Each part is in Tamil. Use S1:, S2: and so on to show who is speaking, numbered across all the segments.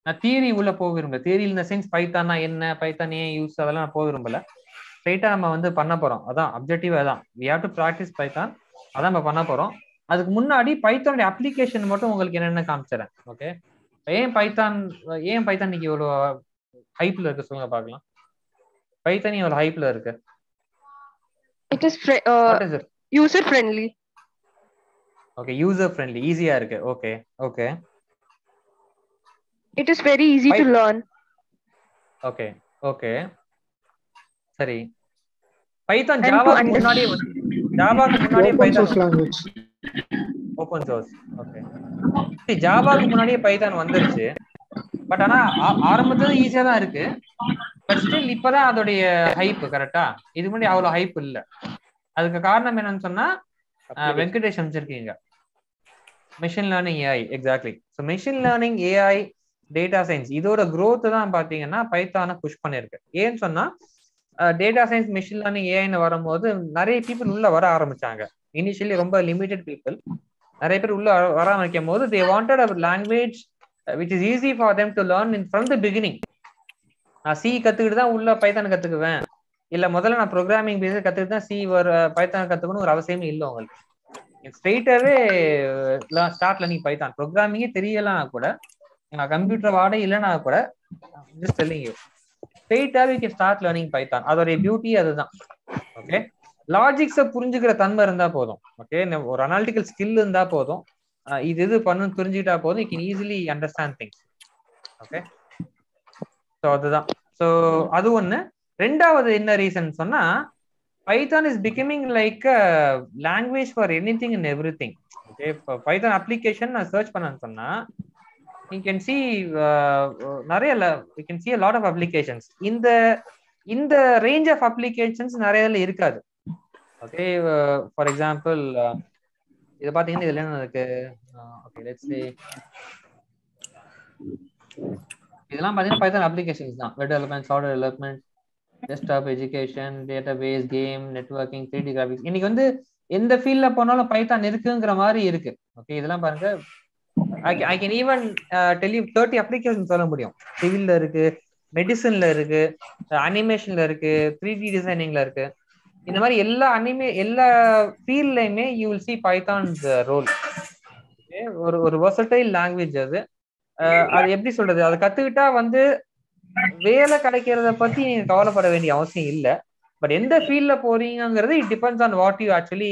S1: நான் தியரி உள்ள போக விரும்பல தியரி இந்த சென்ஸ் பைத்தானா என்ன பைத்தான் ஏன் யூஸ் அதெல்லாம் நான் போக விரும்பல ஸ்ட்ரைட்டா நம்ம வந்து பண்ண போறோம் அதான் அப்ஜெக்டிவ் அதான் we have to practice Python அதான் நம்ம பண்ண போறோம் அதுக்கு முன்னாடி பைத்தானுடைய அப்ளிகேஷன் மட்டும் உங்களுக்கு என்னென்ன காமிச்சிடறேன் ஓகே ஏன் பைத்தான் ஏன் பைத்தான் இன்னைக்கு இவ்வளோ ஹைப்ல இருக்கு சொல்லுங்க பார்க்கலாம் பைத்தான் இவ்வளோ ஹைப்ல இருக்கு
S2: It is fri- uh,
S1: what is it
S2: user friendly.
S1: Okay user friendly ஈஸியா இருக்கு okay okay
S2: It is very easy to
S1: Py-
S2: learn.
S1: Okay okay சரி பைத்தான்
S2: And to
S1: ஜாவாக்கு
S2: understand-
S1: முன்னாடியே ஜாவாக்கு முன்னாடியே
S3: open
S1: Python
S3: source language.
S1: Open source okay ஜாவாக்கு முன்னாடியே பைத்தான் வந்துருச்சு பட் ஆனா ஆ- ஆரம்பத்துல ஈஸியா தான் இருக்கு பட் ஸ்டில் இப்பதான் அதோடைய ஹைப் கரெக்டா இது முன்னாடி அவ்வளவு ஹைப் இல்ல அதுக்கு காரணம் என்னன்னு சொன்னா அஹ், வெங்கடேஷ் அமைச்சிருக்கீங்க machine learning AI exactly so machine learning AI data science இதோட growth தான் பாத்தீங்கன்னா பைத்தானை புஷ் பண்ணிருக்கு ஏன்னு சொன்னா டேட்டா சயின்ஸ் மிஷின் லேர்னிங் ஏஐன்னு வரும்போது நிறைய பீப்புள் உள்ள வர ஆரம்பிச்சாங்க இனிஷியலி ரொம்ப லிமிடெட் பீப்புள் நிறைய பேர் உள்ள வர- வர ஆரம்பிக்கும் போது they wanted a language which is easy for them to learn in from the beginning நான் சி கத்துக்கிட்டு தான் உள்ள பைத்தான் கத்துக்குவேன் இல்ல முதல்ல நான் ப்ரோக்ராமிங் பேஸ் கத்துக்கிட்டு தான் சி ஒரு பைத்தான் கத்துக்கணும் ஒரு அவசியமே இல்லை உங்களுக்கு ஸ்ட்ரெயிட்டாவே ஸ்டார்ட் லேர்னிங் பைத்தான் ப்ரோக்ராமிங்கே தெரியலனா கூட கம்ப்யூட்டர் வாடே இல்லைனா கூட ஜஸ்ட் டெல்லிங் யூ ஸ்ட்ரெயிட்டாவே யூ ஸ்டார்ட் லேர்னிங் பைத்தான் அதோடைய பியூட்டி அதுதான் ஓகே லாஜிக்ஸை புரிஞ்சுக்கிற தன்மை இருந்தா போதும் ஓகே ஒரு அனாலிட்டிக்கல் ஸ்கில் இருந்தா போதும் அஹ் இது இது பண்ணு தெரிஞ்சுக்கிட்டா போதும் you can easily understand things okay so அதுதான் ஸோ அது ஒண்ணு ரெண்டாவது என்ன ரீசன் சொன்னா Python is becoming like language for anything in everything okay இப்போ பைத்தான் அப்ளிகேஷன் நான் சர்ச் பண்ணேன்னு சொன்னா யூ கேன் சி நிறைய you can see a lot of applications இந்த இந்த ரேஞ்ச் ஆஃப் அப்ளிகேஷன்ஸ் நிறைய இதுல இருக்காது ஓகே ஃபார் எக்ஸாம்பிள் இது பாத்தீங்கன்னா இதுல என்ன இருக்கு ஓகே லெட்ஸ் சே இதெல்லாம் பாத்தீங்கன்னா பைத்தான் அப்ளிகேஷன்ஸ் தான் web development software development desktop education database game networking three D graphics இன்னைக்கு வந்து எந்த ஃபீல்ட்ல போனாலும் பைத்தான் இருக்குங்கிற மாதிரி இருக்கு ஓகே இதெல்லாம் பாருங்க I can even tell thirty application சொல்ல முடியும் சிவில்ல இருக்கு மெடிசன்ல இருக்கு அனிமேஷன்ல இருக்கு த்ரீ டி டிசைனிங்ல இருக்கு இந்த மாதிரி எல்லா அனிமே எல்லா ஃபீல்ட்லயுமே you will see Python's role ஒரு ஒரு வெர்சடைல் லாங்குவேஜ் அது அஹ் அது எப்படி சொல்றது அதை கத்துக்கிட்டா வந்து வேலை கிடைக்கிறத பத்தி நீங்க கவலைப்பட வேண்டிய அவசியம் இல்ல பட் எந்த ஃபீல்ட்ல போறீங்கிறது it depends on what you actually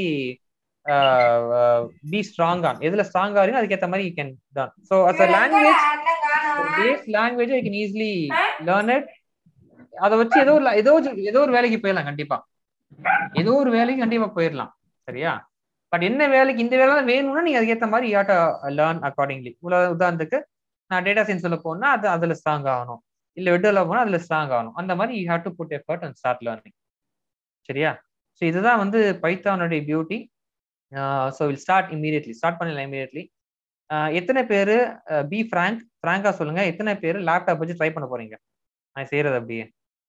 S1: be strong on எதுல ஸ்ட்ராங் ஆறீங்க அதுக்கேற்ற மாதிரி யூ கேன் தான் so as a language base language I can easily learn it அதை வச்சு ஏதோ ஒரு ஏதோ ஒரு- ஏதோ ஒரு வேலைக்கு போயிடலாம் கண்டிப்பா ஏதோ ஒரு வேலைக்கு கண்டிப்பா போயிடலாம் சரியா பட் என்ன வேலைக்கு இந்த வேலை தான் வேணும்னா நீங்க அதுக்கேற்ற மாதிரி யாட்ட லேர்ன் அக்கார்டிங்லி உதாரணத்துக்கு நான் டேட்டா சயின்ஸ்ல போனா அது அதுல ஸ்ட்ராங் ஆகணும் இல்ல வெட்டல போனா அதுல ஸ்ட்ராங் ஆகணும் அந்த மாதிரி you have to put effort and start learning சரியா ஸோ இதுதான் வந்து பைத்தானுடைய beauty so will start immediately start பண்ணலாம் இமீடியட்லி எத்தனை பேர் பி ஃப்ராங்க் ஃப்ராங்கா சொல்லுங்க எத்தனை பேர் லேப்டாப் வச்சு ட்ரை பண்ண போறீங்க நான் செய்யறது அப்படியே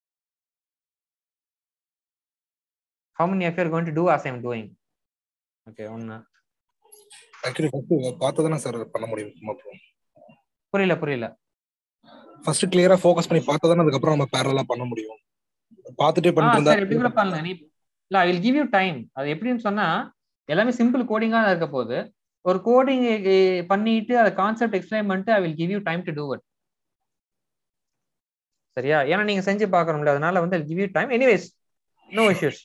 S1: how many of you are going to do as I'm doing? Okay, ஒன்னு
S4: ஆக்சுவலி ஃபர்ஸ்ட் பார்த்து தானே சார் பண்ண முடியும் அப்புறம்
S1: புரியல புரியல
S4: ஃபர்ஸ்ட் கிளியரா ஃபோக்கஸ் பண்ணி பார்த்தா தானே அதுக்கப்புறம் நம்ம பேரலா பண்ண முடியும் பார்த்துட்டே
S1: ஆ
S4: பண்ணிட்டு இருந்தா
S1: சரி எப்படி கூட பண்ணலாம் நீ இல்ல I will give you time அது எப்படின்னு சொன்னா எல்லாமே சிம்பிள் கோடிங்கா தான் இருக்க போகுது ஒரு கோடிங் பண்ணிட்டு அதை கான்செப்ட் எக்ஸ்பிளைன் பண்ணிட்டு I will give you time to do it சரியா ஏன்னா நீங்க செஞ்சு பார்க்கணும்ல அதனால வந்து give you time anyways no issues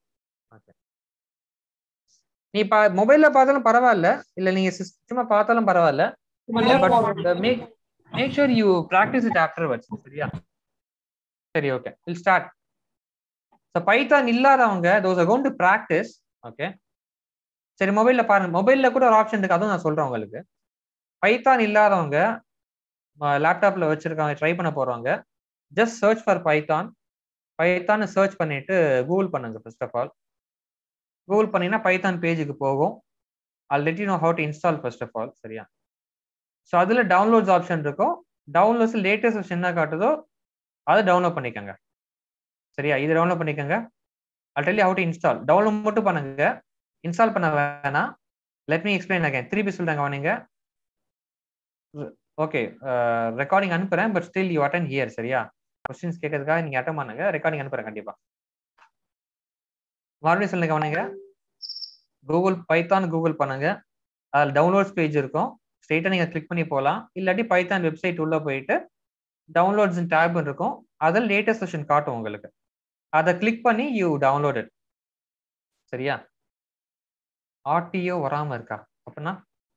S1: நீ பா மொபைல்ல பார்த்தாலும் பரவாயில்ல இல்ல நீங்க சிஸ்டமா பார்த்தாலும் பரவாயில்ல but make make sure you practice it afterwards சரியா சரி okay will start so Python இல்லாதவங்க those account to practice okay சரி மொபைல்ல பாருங்க மொபைல்ல கூட ஒரு ஆப்ஷன் இருக்கு அதுவும் நான் சொல்றேன் உங்களுக்கு பைத்தான் இல்லாதவங்க லேப்டாப்ல வச்சிருக்காங்க ட்ரை பண்ண போறவங்க just search for Python Python search பண்ணிட்டு கூகுள் பண்ணுங்க ஃபர்ஸ்ட் ஆஃப் ஆல் கூகுள் பண்ணீங்கன்னா பைத்தான் பேஜுக்கு போகும் all let you know how to install first of all சரியா ஸோ அதில் டவுன்லோட்ஸ் ஆப்ஷன் இருக்கும் டவுன்லோட்ஸ் லேட்டஸ்ட் என்ன காட்டுதோ அதை டவுன்லோட் பண்ணிக்கோங்க சரியா இது டவுன்லோட் பண்ணிக்கோங்க already how to install download மட்டும் பண்ணுங்க இன்ஸ்டால் பண்ண வேணாம் லெட் மீ எக்ஸ்பிளைன் அகைன் திருப்பி சொல்றாங்க நீங்க ஓகே ரெக்கார்டிங் அனுப்புறேன் but still you attend here சரியா கொஸ்டின்ஸ் கேட்கறதுக்காக நீங்க அட்டன் பண்ணுங்க ரெக்கார்டிங் அனுப்புறேன் கண்டிப்பா மறுபடியும் சொல்லுங்க கவனிங்க கூகுள் பைத்தான் கூகுள் பண்ணுங்க அதில் டவுன்லோட்ஸ் பேஜ் இருக்கும் ஸ்ட்ரெயிட்டாக நீங்கள் கிளிக் பண்ணி போகலாம் இல்லாட்டி பைத்தான் வெப்சைட் உள்ள போயிட்டு டவுன்லோட்ஸ் டேப் இருக்கும் அதில் லேட்டஸ்ட் வெர்ஷன் காட்டும் உங்களுக்கு அதை கிளிக் பண்ணி யூ டவுன்லோடட் சரியா ஆர்டிஓ வராம இருக்கா அப்படின்னா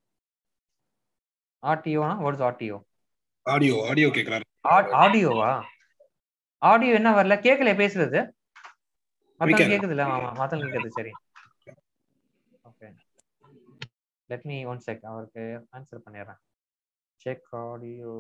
S1: ஆர்டிஓனா வாட்ஸ் ஆர்டிஓ
S4: ஆடியோ ஆடியோ கேக்குறாரு
S1: ஆடியோவா ஆடியோ என்ன வரல கேட்கல பேசுறது மத்தவங்க
S4: கேட்கல.
S1: கேக்குதுல்ல ஆமா மத்தவங்க கேக்குது சரி okay let me one check அவருக்கு ஆன்சர் பண்ணிடுறேன் செக் ஆடியோ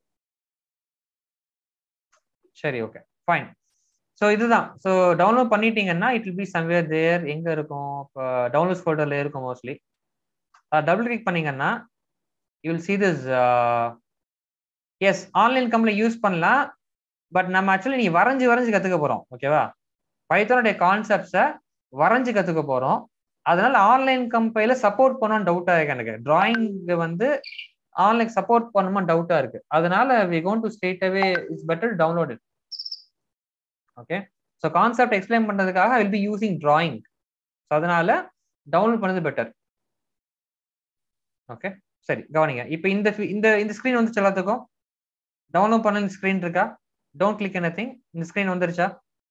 S1: சரி ஓகே ஃபைன் ஸோ இதுதான் ஸோ டவுன்லோட் பண்ணிட்டீங்கன்னா it will be somewhere there எங்க இருக்கும் இப்போ டவுன்லோட்ஸ் ஃபோல்டர்ல இருக்கும் மோஸ்ட்லி டபுள் கிளிக் பண்ணீங்கன்னா you will see this yes online company use பண்ணலாம் பட் நம்ம ஆக்சுவலி நீ வரைஞ்சு வரைஞ்சு கத்துக்க போறோம் ஓகேவா பைத்தனுடைய கான்செப்ட்ஸை வரைஞ்சு கத்துக்க போறோம் அதனால ஆன்லைன் கம்பெனில சப்போர்ட் பண்ணணும்னு டவுட்டா இருக்கு எனக்கு டிராயிங் வந்து ஆன்லைன் சப்போர்ட் பண்ணுமா டவுட்டா இருக்கு அதனால we gone to state away it's better download it okay so concept explain பண்றதுக்காக will be using drawing so அதனால டவுன்லோட் பண்ணது பெட்டர் ஓகே சரி கவனிங்க இப்போ இந்த இந்த இந்த ஸ்க்ரீன் வந்துச்சு எல்லாத்துக்கும் டவுன்லோட் பண்ண ஸ்க்ரீன் இருக்கா டோன்ட் கிளிக் எனி திங் இந்த ஸ்க்ரீன் வந்துருச்சா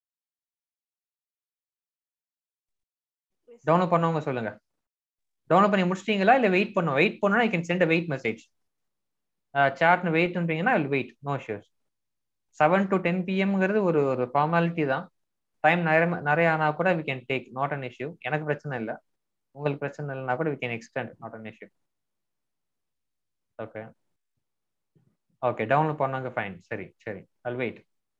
S1: டவுன்லோட் பண்ணவங்க சொல்லுங்க டவுன்லோட் பண்ணி முடிச்சிட்டீங்களா இல்ல வெயிட் பண்ணும் வெயிட் பண்ணா I can send wait message சாட்னு வெயிட்ன்றீங்கன்னா will wait no issues seven to ten பிஎம்ங்கிறது ஒரு ஒரு ஃபார்மாலிட்டி தான் டைம் நிறைய நிறைய ஆனா கூட we can take not an issue எனக்கு பிரச்சனை இல்லை உங்களுக்கு பிரச்சனை இல்லைனா கூட we can extend not an issue okay okay download பண்ணாங்க ஃபைன் சரி சரி அல் வெயிட்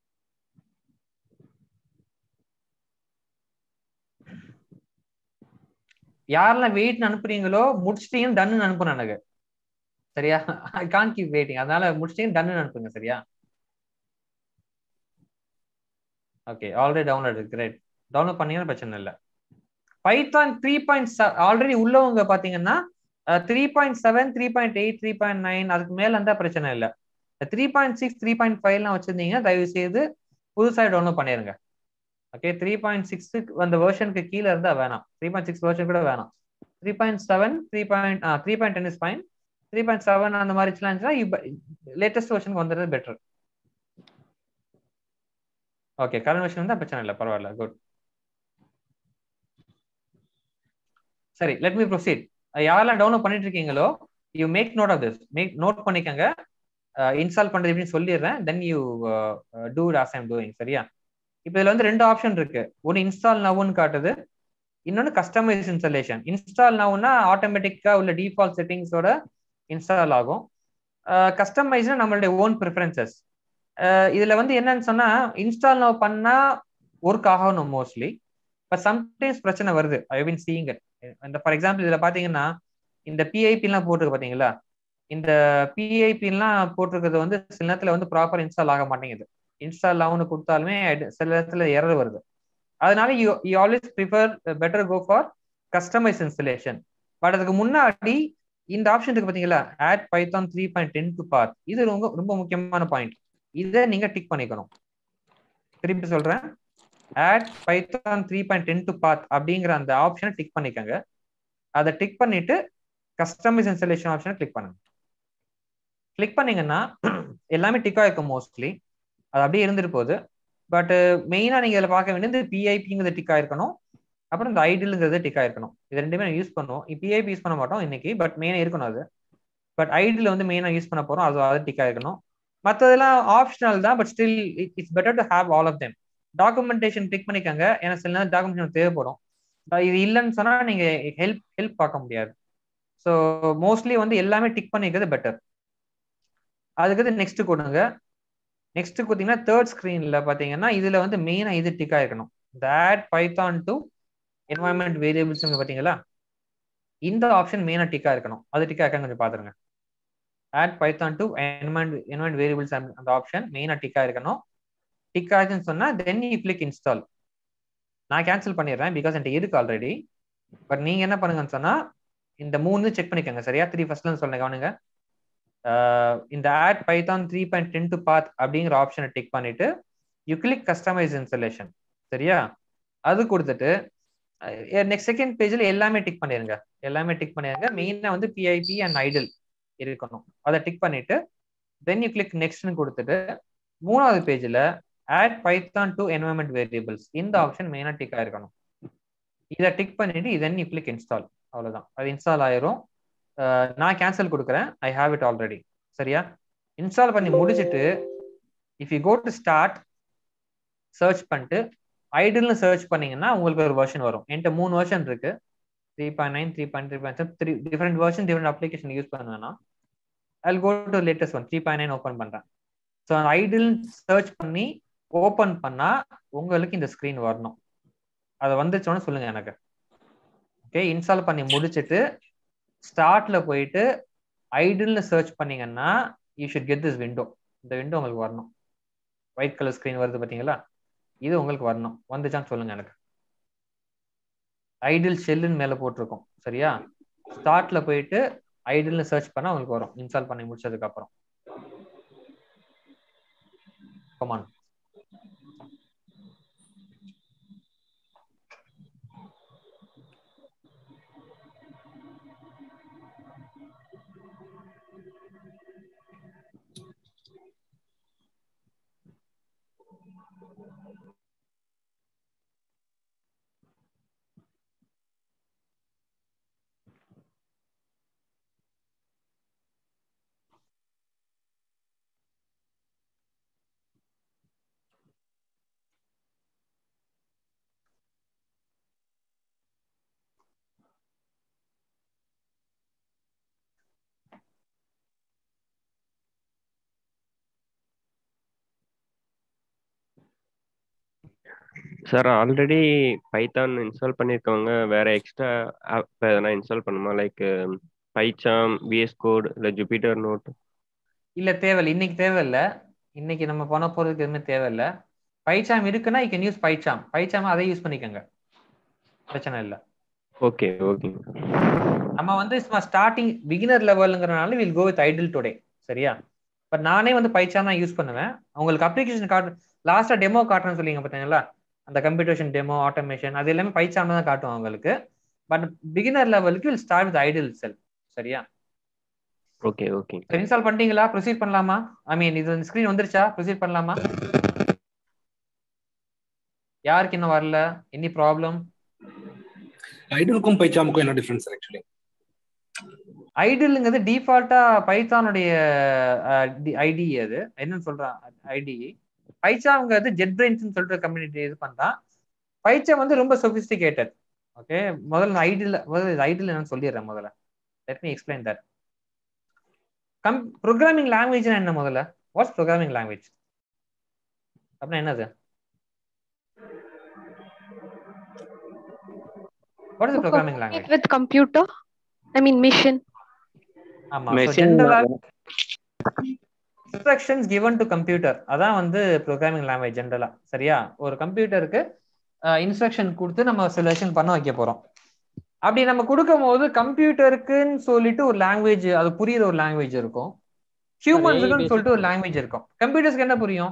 S1: யாரெல்லாம் வெயிட் அனுப்புறீங்களோ முடிச்சிட்டீங்கன்னு டன்னு அனுப்பணும் எனக்கு சரியா ஐ கான் கீப் வெயிட்டிங் அதனால முடிச்சிட்டீங்க டன்னு அனுப்புங்க சரியா okay already download great download பண்ணீங்கன்னா பிரச்சனை இல்லை பைத்தான் த்ரீ பாயிண்ட் ஆல்ரெடி உள்ளவங்க பாத்தீங்கன்னா three point seven three point eight three point nine அதுக்கு மேல இருந்தா பிரச்சனை இல்லை three point six three point ஃபைவ்லாம் வச்சிருந்தீங்கன்னா தயவு செய்து புதுசாக டவுன்லோட் பண்ணிருங்க ஓகே த்ரீ பாயிண்ட் சிக்ஸுக்கு அந்த வேர்ஷனுக்கு கீழே இருந்தா வேணாம் த்ரீ பாயிண்ட் சிக்ஸ் வேர்ஷன் கூட வேணாம் three point seven three point three point ten is fine three point seven அந்த மாதிரி இருந்துச்சுன்னா லேட்டஸ்ட் வெர்ஷனுக்கு வந்துடுறது பெட்டர் ஓகே கரண்ட் வெர்ஷன் தான் பிரச்சனை இல்லை பரவாயில்ல குட் சரி லெட் மீ ப்ரொசீட் யாரெல்லாம் டவுன்லோட் பண்ணிட்டு இருக்கீங்களோ you make note of this make note பண்ணிக்கங்க இன்ஸ்டால் பண்றது எப்படின்னு சொல்லிடுறேன் then you do as I'm doing சரியா இப்போ இதுல வந்து ரெண்டு ஆப்ஷன் இருக்கு ஒன்று இன்ஸ்டால் நவுன்னு காட்டுது இன்னொன்று கஸ்டமைஸ் இன்ஸ்டாலேஷன் இன்ஸ்டால் நவுன்னா ஆட்டோமேட்டிக்கா உள்ள டிஃபால்ட் செட்டிங்ஸோட இன்ஸ்டால் ஆகும் கஸ்டமைஸ்னா நம்மளுடைய ஓன் ப்ரிஃபரன்சஸ் இதுல வந்து என்னன்னு சொன்னா இன்ஸ்டால் நவ் பண்ணா ஒர்க் ஆகணும் மோஸ்ட்லி பட் சம்டைம்ஸ் பிரச்சனை வருது ஐ பின் சீயிங் இந்த ஃபார் எக்ஸாம்பிள் இதுல பாத்தீங்கன்னா இந்த பிஐபி எல்லாம் போட்டிருக்கு பாத்தீங்களா இந்த பிஐபி எல்லாம் போட்டிருக்கிறது வந்து சில நேரத்துல வந்து ப்ராப்பர் இன்ஸ்டால் ஆக மாட்டேங்குது இன்ஸ்டால் ஆகும்னு கொடுத்தாலுமே சில நேரத்துல எரர் வருது அதனால you you always prefer better go for customize installation but அதுக்கு முன்னாடி இந்த ஆப்ஷன் இருக்கு பாத்தீங்களா add Python three point ten to path இது ரொம்ப ரொம்ப முக்கியமான பாயிண்ட் இதை நீங்க டிக் பண்ணிக்கணும் திருப்பி சொல்றேன் add Python three point ten to path அப்படிங்கிற அந்த ஆப்ஷனை டிக் பண்ணிக்கோங்க அதை டிக் பண்ணிட்டு கஸ்டமைஸ் இன்ஸ்டலேஷன் ஆப்ஷனை கிளிக் பண்ணுங்க கிளிக் பண்ணீங்கன்னா எல்லாமே டிக் ஆயிருக்கும் மோஸ்ட்லி அது அப்படியே இருந்துட்டு போகுது பட் மெயினா நீங்க இதில் பார்க்க வேண்டியது பிஐபிங்கிறது டிக் ஆயிருக்கணும் அப்புறம் இந்த ஐடிலுங்கிறது டிக் ஆயிருக்கணும் இது ரெண்டுமே யூஸ் பண்ணுவோம் பிஐபி யூஸ் பண்ண மாட்டோம் இன்னைக்கு பட் மெயினா இருக்கணும் அது பட் ஐடியில் வந்து மெயினா யூஸ் பண்ண போறோம் அது அது டிக் ஆயிருக்கணும் மற்றதெல்லாம் ஆப்ஷனல் தான் but still it's better to have all of them documentation click பண்ணிக்கோங்க ஏன்னா சில நேரம் டாக்குமெண்டேஷன் தேவைப்படும் இது இல்லைன்னு சொன்னா நீங்க ஹெல்ப் ஹெல்ப் பார்க்க முடியாது ஸோ மோஸ்ட்லி வந்து எல்லாமே டிக் பண்ணிக்கிறது பெட்டர் அதுக்கு நெக்ஸ்ட் கொடுங்க நெக்ஸ்ட் கொடுத்தீங்கன்னா தேர்ட் ஸ்க்ரீன்ல பாத்தீங்கன்னா இதுல வந்து மெயினா இது டிக் ஆயிருக்கணும் இந்த add Python to environment variables பாத்தீங்களா இந்த ஆப்ஷன் மெயினா டிக்கா இருக்கணும் அது டிக்கா இருக்கான்னு கொஞ்சம் பாத்துருங்க add Python to environment environment variables அந்த ஆப்ஷன் மெயினா டிக்கா இருக்கணும் டிக் ஆச்சுன்னு சொன்னா தென் யூ கிளிக் இன்ஸ்டால் நான் கேன்சல் பண்ணிடுறேன் பிகாஸ் என்கிட்ட இருக்கு ஆல்ரெடி பட் நீங்க என்ன பண்ணுங்கன்னு சொன்னா இந்த மூணு செக் பண்ணிக்கோங்க சரியா த்ரீ ஃபர்ஸ்ட்ல சொல்லுங்க கவனிங்க இந்த add Python three point ten to path அப்படிங்கிற ஆப்ஷனை டிக் பண்ணிட்டு யூ கிளிக் கஸ்டமைஸ் இன்ஸ்டலேஷன் சரியா அது கொடுத்துட்டு நெக்ஸ்ட் செகண்ட் பேஜில் எல்லாமே டிக் பண்ணிருங்க எல்லாமே டிக் பண்ணிருங்க மெயினாக வந்து பிஐபி அண்ட் ஐடில் இருக்கணும் அதை டிக் பண்ணிட்டு தென் யூ கிளிக் நெக்ஸ்ட்னு கொடுத்துட்டு மூணாவது பேஜில் add Python to environment variables இந்த ஆப்ஷன் மெயினாக டிக் ஆயிருக்கணும் இதை டிக் பண்ணிட்டு இதன் யூ கிளிக் இன்ஸ்டால் அவ்வளோதான் அது இன்ஸ்டால் ஆயிரும் நான் கேன்சல் கொடுக்குறேன் ஐ ஹாவ் இட் ஆல்ரெடி சரியா இன்ஸ்டால் பண்ணி முடிச்சுட்டு if you go to start search பண்ணிட்டு ஐடில்னு சர்ச் பண்ணீங்கன்னா உங்களுக்கு ஒரு வெர்ஷன் வரும் என்கிட்ட மூணு வெர்ஷன் இருக்கு three point nine three point three point three different version different application use பண்ணுவேன்னா I go to latest one three point nine open பண்ணுறேன் ஸோ ஐடில் சர்ச் பண்ணி ஓப்பன் பண்ணா உங்களுக்கு இந்த ஸ்க்ரீன் வரணும் அதை வந்துச்சோன்னு சொல்லுங்க எனக்கு ஓகே இன்ஸ்டால் பண்ணி முடிச்சுட்டு ஸ்டார்ட்ல போயிட்டு ஐடில்னு சர்ச் பண்ணீங்கன்னா you should get this window இந்த விண்டோ உங்களுக்கு வரணும் ஒயிட் கலர் ஸ்க்ரீன் வருது பார்த்தீங்களா இது உங்களுக்கு வரணும் வந்துச்சான்னு சொல்லுங்க எனக்கு ஐடில் ஷெல்லுன்னு மேலே போட்டிருக்கோம் சரியா ஸ்டார்ட்ல போயிட்டு ஐடில்னு சர்ச் பண்ணா உங்களுக்கு வரும் இன்ஸ்டால் பண்ணி முடிச்சதுக்கு அப்புறம் come on
S3: sir already Python install பண்ணியிருக்கவங்க வேற எக்ஸ்ட்ரா ஆப் எதனா இன்ஸ்டால் பண்ணுமா லைக் பைச்சாம் விஎஸ் கோட் இல்லை ஜூபிட்டர் நோட்
S1: இல்ல தேவையில்ல இன்னைக்கு தேவையில்ல இன்னைக்கு நம்ம பண்ண போறதுக்கு எதுவுமே தேவையில்ல பைச்சாம் இருக்குன்னா you can use PyCharm PyCharm அதை யூஸ் பண்ணிக்கோங்க பிரச்சனை இல்லை
S3: ஓகே ஓகேங்க
S1: நம்ம வந்து சும்மா ஸ்டார்டிங் பிகினர் லெவலுங்கிறனால will go with IDLE today சரியா பட் நானே வந்து பைச்சாம் தான் யூஸ் பண்ணுவேன் உங்களுக்கு அப்ளிகேஷன் காட்டு லாஸ்டா டெமோ காட்டுறேன்னு சொல்லிங்க பார்த்தீங்களா அந்த கம்ப்யூட்டேஷன் டெமோ ஆட்டோமேஷன் அது எல்லாமே பைச்சாம் தான் காட்டும் உங்களுக்கு பட் பிகினர் லெவலுக்கு will start with IDLE shell சரியா
S3: ஓகே ஓகே
S1: இன்ஸ்டால் பண்ணிட்டீங்களா ப்ரொசீட் பண்ணலாமா ஐ மீன் இது ஸ்க்ரீன் வந்துருச்சா ப்ரொசீட் பண்ணலாமா யாருக்கு இன்னும் வரல எனி ப்ராப்ளம்
S4: ஐடலுக்கும் பைச்சாமுக்கும் என்ன டிஃபரன்ஸ் ஆக்சுவலி
S1: ஐடிலுங்கிறது டிஃபால்ட்டா பைத்தானுடைய ஐடி அது என்னன்னு சொல்றான் ஐடி பைச்சாங்கிறது ஜெட் பிரெயின்ஸ் சொல்லிட்டு கம்யூனிட்டி இது பண்றான் பைச்சா வந்து ரொம்ப சொபிஸ்டிகேட்டட் ஓகே முதல்ல ஐடியில் முதல்ல ஐடியில் என்னன்னு சொல்லிடுறேன் முதல்ல let me explain that come programming language என்ன முதல்ல வாட்ஸ் ப்ரோக்ராமிங் லாங்குவேஜ் அப்படின்னா என்னது what is programming language
S2: with computer i mean mission
S1: ஆமா
S3: Machine
S1: ஜெனரலா இன்ஸ்ட்ரக்ஷன்ஸ் கிவன் டு கம்ப்யூட்டர் அதான் வந்து ப்ரோக்ராமிங் லாங்குவேஜ் ஜென்ரலா சரியா ஒரு கம்ப்யூட்டருக்கு இன்ஸ்ட்ரக்ஷன் கொடுத்து நம்ம செலக்ஷன் பண்ண வைக்க போறோம் அப்படி நம்ம கொடுக்கும் போது கம்ப்யூட்டருக்குன்னு சொல்லிட்டு ஒரு லாங்குவேஜ் அது புரியுற ஒரு லாங்குவேஜ் இருக்கும் ஹியூமன்ஸுக்குன்னு சொல்லிட்டு ஒரு லாங்குவேஜ் இருக்கும் கம்ப்யூட்டர்ஸ்க்கு என்ன புரியும்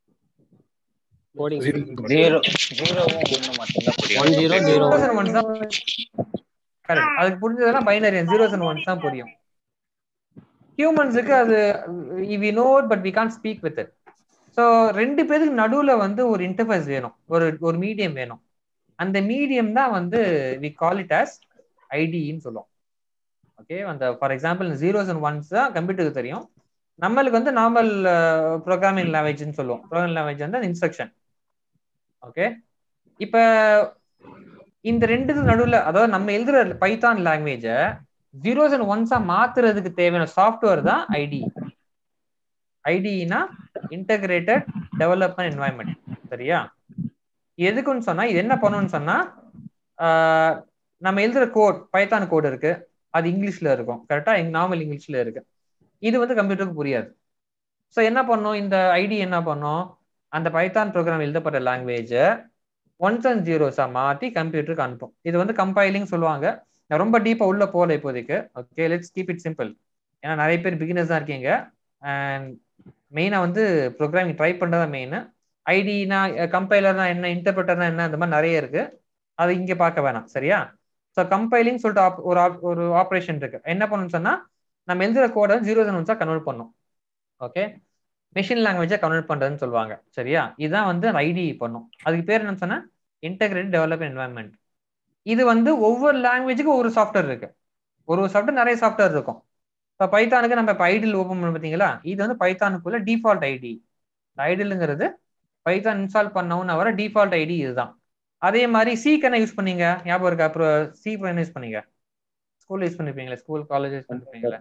S5: ஜீரோ ஜீரோவும் ஒன்று மட்டும்தான் புரியும்
S6: one zero zero
S1: Zeros and ones தான் Correct. அதுக்கு புரிஞ்சதெல்லாம் பைனரி ஜீரோஸ் அண்ட் ஒன்ஸ் தான் புரியும் ஹியூமன்ஸுக்கு அது we know but we can speak with it so ரெண்டு பேருக்கு நடுவுல வந்து ஒரு இன்டர்ஃபேஸ் வேணும் ஒரு ஒரு மீடியம் வேணும் அந்த மீடியம் தான் வந்து வி கால் இட் ஆஸ் ஐடின்னு சொல்லுவோம் ஓகே அந்த for example zeros and ones தான் கம்ப்யூட்டருக்கு தெரியும் நம்மளுக்கு வந்து நார்மல் ப்ரோக்ராமிங் லாங்குவேஜ்னு சொல்லுவோம் ப்ரோக்ராமிங் லாங்குவேஜ் வந்து இன்ஸ்ட்ரக்ஷன் ஓகே இப்போ இந்த ரெண்டு நடுவில் அதாவது நம்ம எழுதுற பைத்தான் லாங்குவேஜை ஜீரோஸ் அண்ட் ஒன்ஸா மாத்துறதுக்கு தேவையான சாஃப்ட்வேர் தான் ஐடி ஐடினா இன்டகிரேட்டட் டெவலப்மெண்ட் என்வாயன்மெண்ட் சரியா எதுக்குன்னு சொன்னா இது என்ன பண்ணணும்னு சொன்னா ஆஹ், நம்ம எழுதுற கோட் பைத்தான் கோட் இருக்கு அது இங்கிலீஷ்ல இருக்கும் கரெக்டா நார்மல் இங்கிலீஷ்ல இருக்கு இது வந்து கம்ப்யூட்டருக்கு புரியாது ஸோ என்ன பண்ணும் இந்த ஐடி என்ன பண்ணும் அந்த பைத்தான் ப்ரோக்ராம் எழுதப்பட்ட லாங்குவேஜை ஒன்ஸ் அண்ட் ஜீரோஸா மாத்தி கம்ப்யூட்டருக்கு அனுப்பும் இது வந்து கம்பைலிங் சொல்லுவாங்க நான் ரொம்ப டீப்பா உள்ள போகல இப்போதைக்கு okay let's keep it simple ஏன்னா நிறைய பேர் பிகினர்ஸ் தான் இருக்கீங்க அண்ட் மெயினாக வந்து ப்ரோக்ராமிங் ட்ரை பண்ணுறதா மெயின் ஐடினா கம்பைலர்னா என்ன இன்டர்பிரட்டர்னா என்ன இந்த மாதிரி நிறைய இருக்கு அது இங்கே பார்க்க வேணாம் சரியா ஸோ கம்பைலிங் சொல்லிட்டு op- ஒரு op- ஒரு ஆப்ரேஷன் இருக்கு என்ன பண்ணணும்னு சொன்னா நம்ம எழுதுற கோடை ஜீரோ ஒன்ஸா கன்வெர்ட் பண்ணும் ஓகே மெஷின் லாங்குவேஜை கன்வெர்ட் பண்றதுன்னு சொல்லுவாங்க சரியா இதுதான் வந்து ஐடி பண்ணும் அதுக்கு பேர் என்னன்னு சொன்னா இன்டெகிரேட் டெவலப்மெண்ட் என்வாயன்மெண்ட் இது வந்து ஒவ்வொரு லாங்குவேஜுக்கும் ஒரு சாஃப்ட்வேர் இருக்கு ஒரு ஒரு சாஃப்ட்வேர் நிறைய சாஃப்ட்வேர் இருக்கும் இப்போ பைத்தானுக்கு நம்ம இப்போ ஐடில் ஓப்பன் பண்ண பார்த்தீங்களா இது வந்து பைத்தானுக்குள்ள டிஃபால்ட் ஐடி ஐடிலுங்கிறது பைத்தான் இன்ஸ்டால் பண்ணவுன்னு வர டிஃபால்ட் ஐடி இதுதான் அதே மாதிரி சீக் என்ன யூஸ் பண்ணீங்க ஞாபகம் இருக்கா அப்புறம் சி என்ன யூஸ் பண்ணீங்க ஸ்கூல்ல யூஸ் பண்ணிருப்பீங்களா ஸ்கூல் காலேஜ் யூஸ் பண்ணிருப்பீங்களா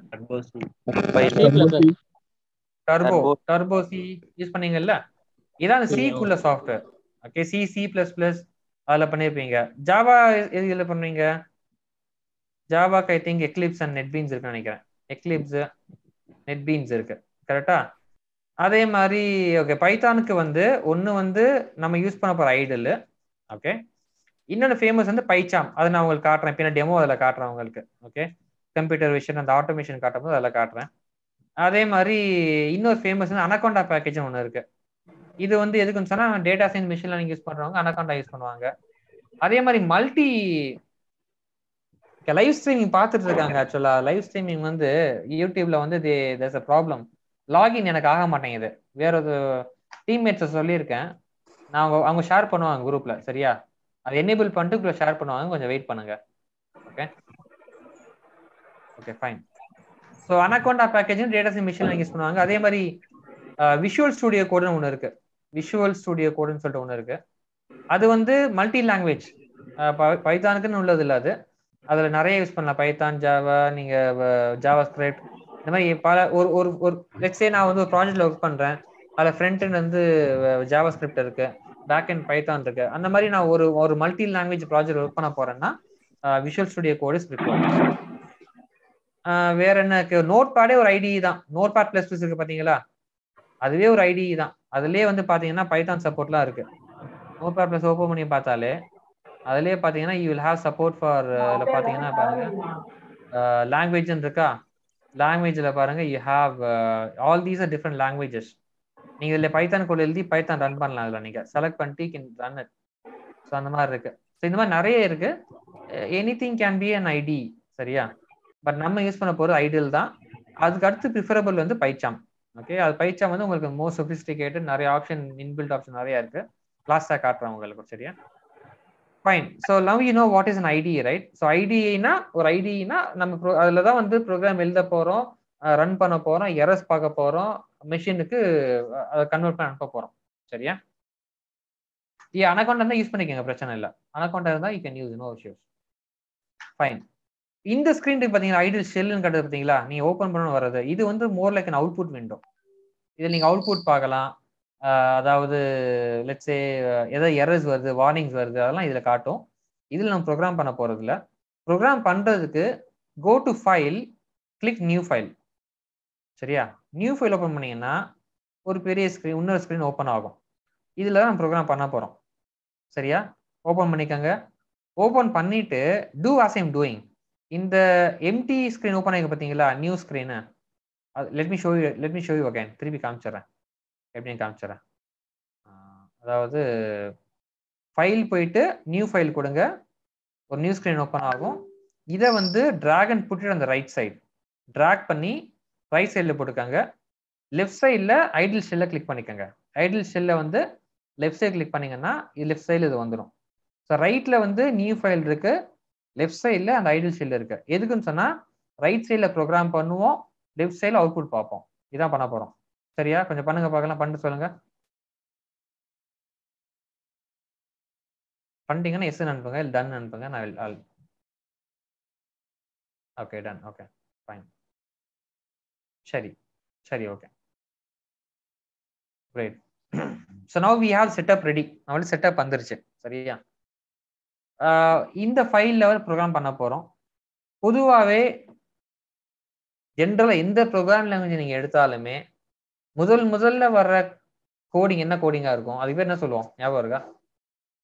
S1: டர்போ டர்போ சி யூஸ் பண்ணீங்கல்ல இதான் சிக்குள்ள software okay C C plus plus அதில் பண்ணியிருப்பீங்க ஜாவா எது இதில் பண்ணுவீங்க ஜாவாக்கு I think Eclipse and NetBeans இருக்குன்னு நினைக்கிறேன் எக்லிப்ஸ் நெட்பீன்ஸ் இருக்கு கரெக்டா அதே மாதிரி ஓகே பைத்தானுக்கு வந்து ஒன்று வந்து நம்ம யூஸ் பண்ண போகிற ஐடல் ஓகே இன்னொன்று ஃபேமஸ் வந்து பைச்சாம் அதை நான் உங்களுக்கு காட்டுறேன் பின்ன டெமோ அதில் காட்டுறேன் உங்களுக்கு ஓகே கம்ப்யூட்டர் விஷன் அந்த ஆட்டோமேஷன் காட்டும்போது அதில் காட்டுறேன் அதே மாதிரி இன்னொரு ஃபேமஸ் வந்து அனகொண்டா பேக்கேஜ்னு ஒன்று இருக்கு இது வந்து எதுக்குன்னு சொன்னா data science machine learning use பண்றவங்க அனகொண்டா யூஸ் பண்ணுவாங்க அதே மாதிரி மல்டி லைவ் ஸ்ட்ரீமிங் பார்த்துட்டு இருக்காங்க ஆக்சுவலா லைவ் ஸ்ட்ரீமிங் வந்து யூடியூப்ல வந்து தேர்ஸ் அ ப்ராப்ளம் லாகின் எனக்கு ஆக மாட்டேங்குது வேற ஒரு டீம்மேட்ஸை சொல்லியிருக்கேன் நான் அவங்க அவங்க ஷேர் பண்ணுவாங்க குரூப்ல சரியா அதை எனேபிள் பண்ணிட்டு ஷேர் பண்ணுவாங்க கொஞ்சம் வெயிட் பண்ணுங்க okay okay fine so Anaconda பேக்கேஜும் டேட்டா சயின்ஸ் மிஷின் யூஸ் பண்ணுவாங்க அதே மாதிரி விஷுவல் ஸ்டுடியோ கோடுன்னு ஒன்று இருக்கு விஷுவல் ஸ்டுடியோ கோடுன்னு சொல்லிட்டு ஒன்று இருக்கு அது வந்து மல்டி லாங்குவேஜ் பைத்தானுக்குன்னு உள்ளது இல்லை அது அதில் நிறைய யூஸ் பண்ணலாம் பைத்தான் ஜாவா நீங்கள் ஜாவா ஸ்கிரிப்ட் இந்த மாதிரி பல ஒரு ஒரு ஒரு லெட்ஸே நான் வந்து ஒரு ப்ராஜெக்ட்ல ஒர்க் பண்ணுறேன் அதில் ஃப்ரண்ட் end வந்து ஜாவா ஸ்கிரிப்ட் இருக்கு பேக் அண்ட் பைத்தான் இருக்கு அந்த மாதிரி நான் ஒரு ஒரு மல்டி லாங்குவேஜ் ப்ராஜெக்ட் ஒர்க் பண்ண போறேன்னா விஷுவல் ஸ்டுடியோ கோடு ஸ்கிரிப்ட் வேற என்ன நோட் பேடே ஒரு ஐடி தான் நோட் பேட் பிளஸ் பிளஸ் இருக்கு பாத்தீங்களா அதுவே ஒரு ஐடி தான் அதுலயே வந்து பாத்தீங்கன்னா பைத்தான் சப்போர்ட்லாம் இருக்கு நோட் பேட் பிளஸ் ஓப்பன் பண்ணி பார்த்தாலே அதுலயே பாத்தீங்கன்னா you will have support for இதுல பாத்தீங்கன்னா பாருங்க லாங்குவேஜ் இருக்கா லாங்குவேஜ்ல பாருங்க you have all these are different languages நீங்க இதுல பைத்தான் கோட் எழுதி பைத்தான் ரன் பண்ணலாம் இதுல நீங்க செலக்ட் பண்ணிட்டு கேன் ரன் இட் ஸோ அந்த மாதிரி இருக்கு ஸோ இந்த மாதிரி நிறைய இருக்கு anything can be an IDE சரியா பட் நம்ம யூஸ் பண்ண போறது ஐடியல் தான் அதுக்கு அடுத்து ப்ரிஃபரபிள் வந்து பைச்சாம் ஓகே அது பைச்சாம் வந்து உங்களுக்கு மோஸ்ட் சொபிஸ்டிகேட்டட் நிறைய ஆப்ஷன் இன்பில்ட் ஆப்ஷன் நிறைய இருக்கு லாஸ்டா காட்டுறேன் உங்களுக்கு சரியா fine so love you know what is an IDE right so ஐடினா ஒரு ஐடினா நம்ம pro- அதுல தான் வந்து ப்ரோக்ராம் எழுத போறோம் ரன் பண்ண போறோம் எரஸ் பார்க்க போறோம் மெஷினுக்கு அதை கன்வெர்ட் பண்ணி அனுப்ப போறோம் சரியா ஏ அனகொண்டா தான் யூஸ் பண்ணிக்கோங்க பிரச்சனை இல்லை அனகொண்டா இருந்தா you can use no issues fine இந்த ஸ்கிரீன் பார்த்தீங்கன்னா ஐடியல் ஷெல்னு கட்டுறது பார்த்தீங்களா நீங்க ஓப்பன் பண்ணணும் வர்றது இது வந்து more like an output window இதில் நீங்க அவுட்புட் பார்க்கலாம் ஆஹ் அதாவது லெட்ஸே ஏதோ எரர்ஸ் வருது வார்னிங்ஸ் வருது அதெல்லாம் இதில் காட்டும் இதில் நம்ம ப்ரோக்ராம் பண்ண போறது இல்ல ப்ரோக்ராம் பண்றதுக்கு go to file click new file சரியா நியூ ஃபைல் ஓப்பன் பண்ணீங்கன்னா ஒரு பெரிய ஸ்க்ரீன் இன்னொரு ஸ்க்ரீன் ஓப்பன் ஆகும் இதில் தான் நம்ம ப்ரோக்ராம் பண்ண போகிறோம் சரியா ஓப்பன் பண்ணிக்கோங்க ஓப்பன் பண்ணிட்டு டூ ஆஸ் ஐம் டூயிங் இந்த எம்டி ஸ்க்ரீன் ஓப்பன் ஆகி பார்த்தீங்களா new screen let me show you let me show you again திருப்பி காமிச்சிடுறேன் எப்படின்னு காமிச்சிடுறேன் ஆஹ் அதாவது ஃபைல் போயிட்டு நியூ ஃபைல் கொடுங்க ஒரு நியூ ஸ்க்ரீன் ஓப்பன் ஆகும் இதை வந்து drag and put it on the right side drag பண்ணி ரைட் சைடில் போட்டுக்கோங்க லெஃப்ட் சைடில் ஐடில் ஷெல்லை கிளிக் பண்ணிக்கோங்க ஐடில் ஷெல்லை வந்து லெஃப்ட் சைடு கிளிக் பண்ணீங்கன்னா இது லெஃப்ட் சைடில் இது வந்துடும் ஸோ ரைட்டில் வந்து நியூ ஃபைல் இருக்கு லெஃப்ட் சைடில் அந்த ஐடில் ஷெல் இருக்கு எதுக்குன்னு சொன்னால் ரைட் சைடில் ப்ரோக்ராம் பண்ணுவோம் லெஃப்ட் சைடில் அவுட்புட் பார்ப்போம் இதான் பண்ண போகிறோம் சரியா கொஞ்சம் பண்ணுங்க பார்க்கலாம் பண்ணிட்டு சொல்லுங்க பண்ணிட்டீங்கன்னா எஸ் அனுப்புங்க இல்லை டன் அனுப்புங்க நான் all okay done okay fine சரி சரி okay right so now we have setup ready நம்மளுக்கு செட்டப் வந்துருச்சு சரியா ஆஹ் இந்த ஃபைல் லெவல் ப்ரோக்ராம் பண்ண போகிறோம் பொதுவாகவே ஜென்ரலாக எந்த ப்ரோக்ராம் லாங்குவேஜ் நீங்கள் எடுத்தாலுமே முதல் முதல்ல வர்ற கோடிங் என்ன கோடிங்கா இருக்கும் அதுக்கு பேர் என்ன சொல்லுவோம் ஞாபகம் இருக்கா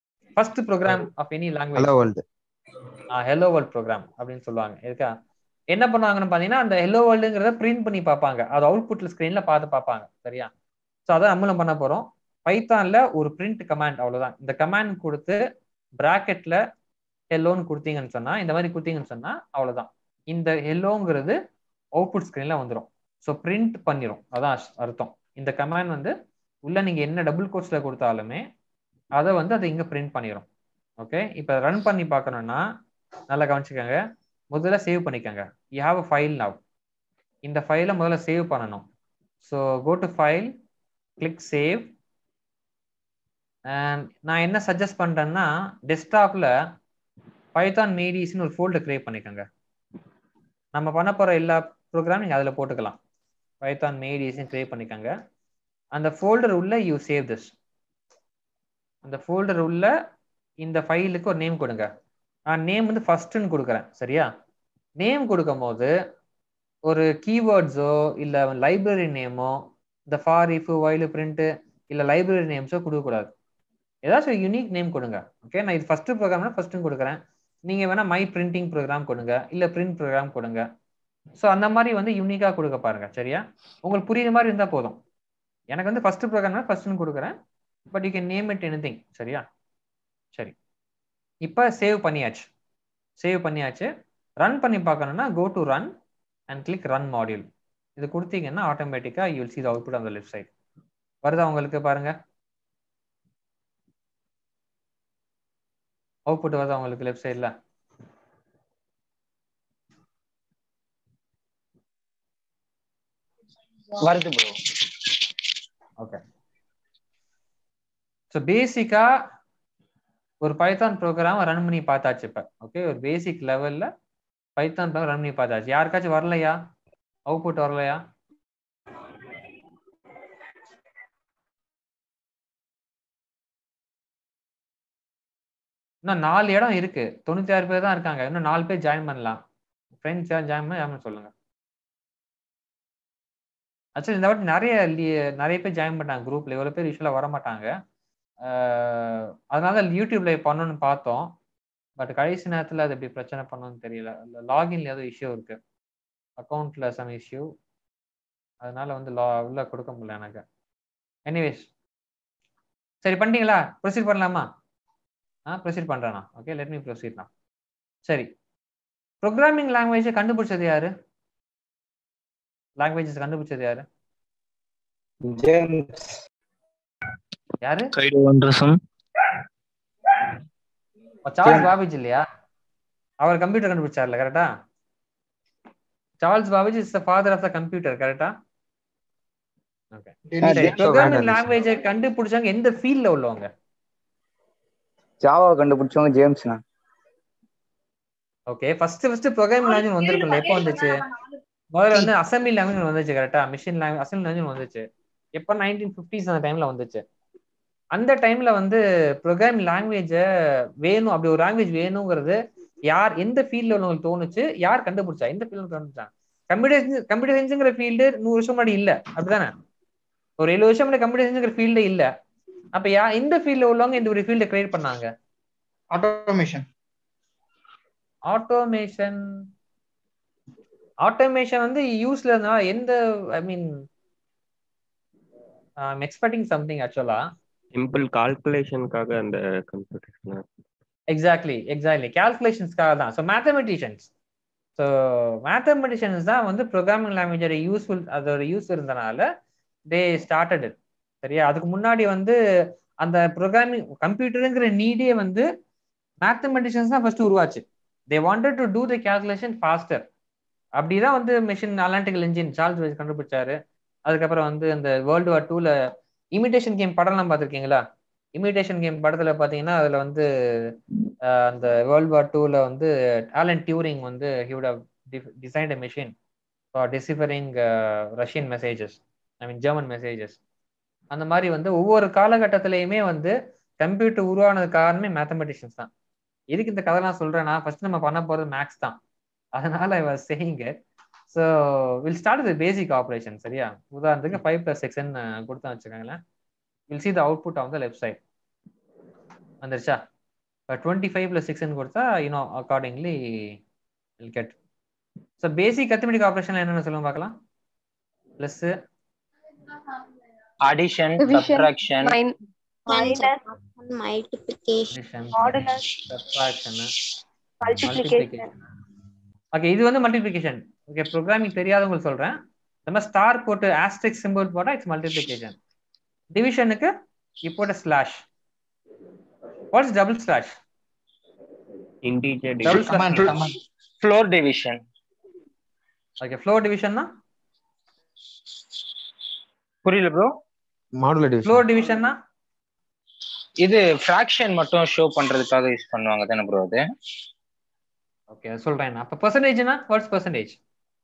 S1: first program of any language
S6: hello world
S1: hello world program அப்படின்னு சொல்லுவாங்க இருக்கா என்ன பண்ணுவாங்கன்னு பார்த்தீங்கன்னா அந்த ஹெல்லோ வேர்ல்டுங்கிறத பிரிண்ட் பண்ணி பார்ப்பாங்க அது அவுட்புட்ல ஸ்க்ரீன்ல பார்த்து பார்ப்பாங்க சரியா ஸோ அதான் நம்மளும் பண்ண போறோம் பைத்தான்ல ஒரு பிரிண்ட் கமாண்ட் அவ்வளவுதான் இந்த கமாண்ட் கொடுத்து பிராக்கெட்ல ஹெல்லோன்னு கொடுத்தீங்கன்னு சொன்னா இந்த மாதிரி கொடுத்தீங்கன்னு சொன்னா அவ்வளவுதான் இந்த ஹெல்லோங்கிறது அவுட்புட் ஸ்க்ரீன்ல வந்துடும் ஸோ பிரிண்ட் பண்ணிரும் அதான் அர்த்தம் இந்த கமாண்ட் வந்து உள்ள நீங்க என்ன டபுள் கோர்ஸ்ல கொடுத்தாலுமே அதை வந்து அதை இங்க பிரிண்ட் பண்ணிடும் ஓகே இப்போ ரன் பண்ணி பார்க்கணும்னா நல்லா கவனிச்சுக்கோங்க முதல்ல சேவ் பண்ணிக்கோங்க you have a file now இந்த ஃபைலை முதல்ல சேவ் பண்ணணும் so go to file click save and நான் என்ன சஜஸ்ட் பண்றேன்னா டெஸ்க்டாப்ல பைத்தான் மீடிஸ்னு ஒரு ஃபோல்டர் கிரியேட் பண்ணிக்கோங்க நம்ம பண்ண போற எல்லா ப்ரோக்ராம் நீங்க அதில் போட்டுக்கலாம் பைத்தான் மீடிஸ்னு கிரியேட் பண்ணிக்கோங்க அந்த ஃபோல்டர் உள்ள யூ சேவ் திஸ் அந்த ஃபோல்டர் உள்ள இந்த ஃபைலுக்கு ஒரு நேம் கொடுங்க நான் நேம் வந்து ஃபர்ஸ்ட்னு கொடுக்குறேன் சரியா நேம் கொடுக்கும் போது ஒரு கீவேர்ட்ஸோ இல்லை லைப்ரரி நேமோ இந்த ஃபார் இஃப் வைலு பிரிண்ட்டு இல்லை லைப்ரரி நேம்ஸோ கொடுக்கக்கூடாது ஏதாச்சும் யூனிக் நேம் கொடுங்க ஓகே நான் இது ஃபர்ஸ்ட் ப்ரோக்ராம்னா ஃபர்ஸ்ட்னு கொடுக்குறேன் நீங்கள் வேணால் மை பிரிண்டிங் ப்ரோக்ராம் கொடுங்க இல்லை பிரிண்ட் ப்ரோக்ராம் கொடுங்க ஸோ அந்த மாதிரி வந்து யூனிக்காக கொடுக்க பாருங்க சரியா உங்களுக்கு புரியுற மாதிரி இருந்தால் போதும் எனக்கு வந்து ஃபர்ஸ்ட் ப்ரோக்ராம்னா ஃபர்ஸ்ட்னு கொடுக்குறேன் but you can name it anything சரியா சரி இப்போ சேவ் பண்ணியாச்சு சேவ் பண்ணியாச்சு ரன் பண்ணி பார்க்கணும்னா go to run and click run module இது கொடுத்தீங்கன்னா ஆட்டோமேட்டிக்காக you will see the output on the left side வருதா உங்களுக்கு பாருங்க அவுட்புட் வருதா உங்களுக்கு லெஃப்ட் சைடில்
S5: வருது ப்ரோ
S1: ஓகே ஸோ பேசிக்கா ஒரு பைத்தான் ப்ரோக்ராம் ரன் பண்ணி பார்த்தாச்சு இப்போ ஓகே ஒரு பேசிக் லெவல்ல பைத்தான் ப்ரோக்ராம் ரன் பண்ணி பார்த்தாச்சு யாருக்காச்சும் வரலையா அவுட்புட் வரலையா இன்னும் நாலு இடம் இருக்கு தொண்ணூத்தி ஆறு பேர் தான் இருக்காங்க இன்னும் நாலு பேர் ஜாயின் பண்ணலாம் ஃப்ரெண்ட்ஸ் யாரும் ஜாயின் பண்ண யாரும் சொல்லுங்க ஆக்சுவலி இந்த வாட்டி நிறைய லி- நிறைய பேர் ஜாயின் பண்ணாங்க குரூப்ல இவ்வளவு பேர் யூஸ்வலாக வர மாட்டாங்க ஆஹ் அதனால யூடியூப்ல பண்ணணும்னு பார்த்தோம் பட் கடைசி நேரத்தில் அது எப்படி பிரச்சனை பண்ணணும்னு தெரியல லாகின்ல ஏதோ இஷ்யூ இருக்கு அக்கௌண்ட்ல சம் இஷ்யூ அதனால வந்து லா உள்ள கொடுக்க முடியல எனக்கு எனிவேஸ் சரி பண்ணிட்டீங்களா ப்ரொசீட் பண்ணலாமா ஆ ப்ரொசீட் பண்றேனா ஓகே லெட் மீ ப்ரொசீட் சரி ப்ரோக்ராமிங் லாங்குவேஜை கண்டுபிடிச்சது யாரு லாங்குவேஜஸ் கண்டுபிடிச்சது யாரு
S5: ஜேம்ஸ்
S1: யாரு
S6: கைடு ஆண்டர்சன்
S1: சார்ல்ஸ் பாபிஜ் இல்லையா அவர் கம்ப்யூட்டர் கண்டுபிடிச்சார்ல கரெக்டா Charles Babbage is the father of the computer கரெக்டா ஓகே சரி ப்ரோக்ராமிங் லாங்குவேஜை கண்டுபிடிச்சாங்க எந்த ஃபீல்ட்ல உள்ளவங்க
S5: ஜாவா கண்டுபிடிச்சவங்க ஜேம்ஸ்னா
S1: ஓகே ஃபர்ஸ்ட் ஃபர்ஸ்ட் ப்ரோக்ராமிங் லாங்குவேஜ் வந்திருக்கும்ல எப்போ வந்துச்சு முதல்ல வந்து அசம்பிளி லாங்குவேஜ் வந்துச்சு கரெக்டா மிஷின் லாங்குவேஜ் அசம்பிளி லாங்குவேஜ் வந்துச்சு எப்போ நைன்டீன் ஃபிஃப்டிஸ் அந்த டைம்ல வந்துச்சு அந்த டைம்ல வந்து ப்ரோக்ராமிங் லாங்குவேஜை வேணும் அப்படி ஒரு லாங்குவேஜ் வேணுங்கிறது யார் எந்த ஃபீல்ட்ல உள்ளவங்களுக்கு தோணுச்சு யார் கண்டுபிடிச்சா எந்த ஃபீல்டு கண்டுபிடிச்சாங்க கம்ப்யூட்டர் சயின்ஸ் கம்ப்யூட்டர் சயின்ஸுங்கிற ஃபீல்டு நூறு வருஷம் முன்னாடி இல்ல அப்படிதானே ஒரு எழுபது வருஷம் முன்னாடி கம்ப்யூட்டர் சயின்ஸுங்கிற ஃபீல்டே இல்ல அப்ப யா எந்த ஃபீல்ட்ல உள்ளவங்க இந்த ஒரு ஃபீல்டை கிரியேட் பண்ணாங்க
S7: ஆட்டோமேஷன்
S1: ஆட்டோமேஷன் ஆட்டோமேஷன் வந்து யூஸ்ல இருந்தா எந்த ஐ மீன் எக்ஸ்பெக்டிங் சம்திங் ஆக்சுவலா
S3: சிம்பிள் கால்குலேஷனுக்காக அந்த கம்ப்யூட்டர்
S1: எக்ஸாக்ட்லி எக்ஸாக்ட்லி கேல்குலேஷன்ஸ்க்காக தான் ஸோ மேத்தமெட்டிஷியன்ஸ் ஸோ மேத்தமெட்டிஷியன்ஸ் தான் வந்து ப்ரோக்ராமிங் லாங்குவேஜோட யூஸ்ஃபுல் அதோட யூஸ் இருந்தனால தே ஸ்டார்டட் இட் சரியா அதுக்கு முன்னாடி வந்து அந்த ப்ரோக்ராமிங் கம்ப்யூட்டருங்கிற நீடே வந்து மேத்தமெட்டிஷியன்ஸ் தான் ஃபர்ஸ்ட் உருவாச்சு they wanted to do the calculation faster அப்படிதான் வந்து மிஷின் அலான்டிக்கல் இன்ஜின் சார்ல்ஸ் வைஸ் கண்டுபிடிச்சாரு அதுக்கப்புறம் வந்து அந்த வேர்ல்டு வார் டூல இமிடேஷன் கேம் படம்லாம் பார்த்துருக்கீங்களா இமிடேஷன் கேம் படத்துல பாத்தீங்கன்னா அதுல வந்து அஹ், அந்த வேர்ல்ட் வார் டூல வந்து ஆலன் டியூரிங் வந்து ஹியூட் designed a machine for deciphering Russian messages I mean German messages அந்த மாதிரி வந்து ஒவ்வொரு காலகட்டத்திலையுமே வந்து கம்ப்யூட்டர் உருவானது காரணமே மேத்தமெட்டிஷியன்ஸ் தான் எதுக்கு இந்த கதைலாம் சொல்றேன்னா ஃபர்ஸ்ட் நம்ம பண்ண போறது மேக்ஸ் தான் அதனால I was saying so will start with basic operation சரியா உதாரணத்துக்கு ஃபைவ் பிளஸ் செக்ஷன் கொடுத்தா வச்சுக்கோங்களேன் will see the output on the left side வந்துருச்சா இப்போ டுவெண்ட்டி ஃபைவ் ப்ளஸ் சிக்ஸ்னு கொடுத்தா you know accordingly will get so basic arithmetic operation என்னென்ன சொல்லுங்க பார்க்கலாம் plus
S6: addition
S2: Division.
S6: subtraction
S2: Min-
S8: multiplication
S2: Modulus.
S1: Subtraction
S2: multiplication.
S1: Okay இது வந்து மல்டிப்ளிகேஷன் ஓகே ப்ரோக்ராமிங் தெரியாதவங்களுக்கு சொல்றேன் நம்ம ஸ்டார் போட்டு ஆஸ்ட்ரிக் சிம்பிள் போட்டா இட்ஸ் மல்டிப்ளிகேஷன் டிவிஷனுக்கு you put a slash what's double slash
S3: integer
S1: double
S3: division.
S1: slash
S7: Command,
S1: means-
S7: command.
S6: floor division
S1: okay floor division னா
S6: புரியல ப்ரோ
S5: மாடுலர்
S1: floor division னா
S6: இது ஃபிராக்ஷன் மட்டும் ஷோ பண்றதுக்காக யூஸ் பண்ணுவாங்க தானே ப்ரோ அது
S1: ஓகே சொல்றேன் அப்ப பெர்சன்டேஜ்னா வாட்ஸ் பெர்சன்டேஜ்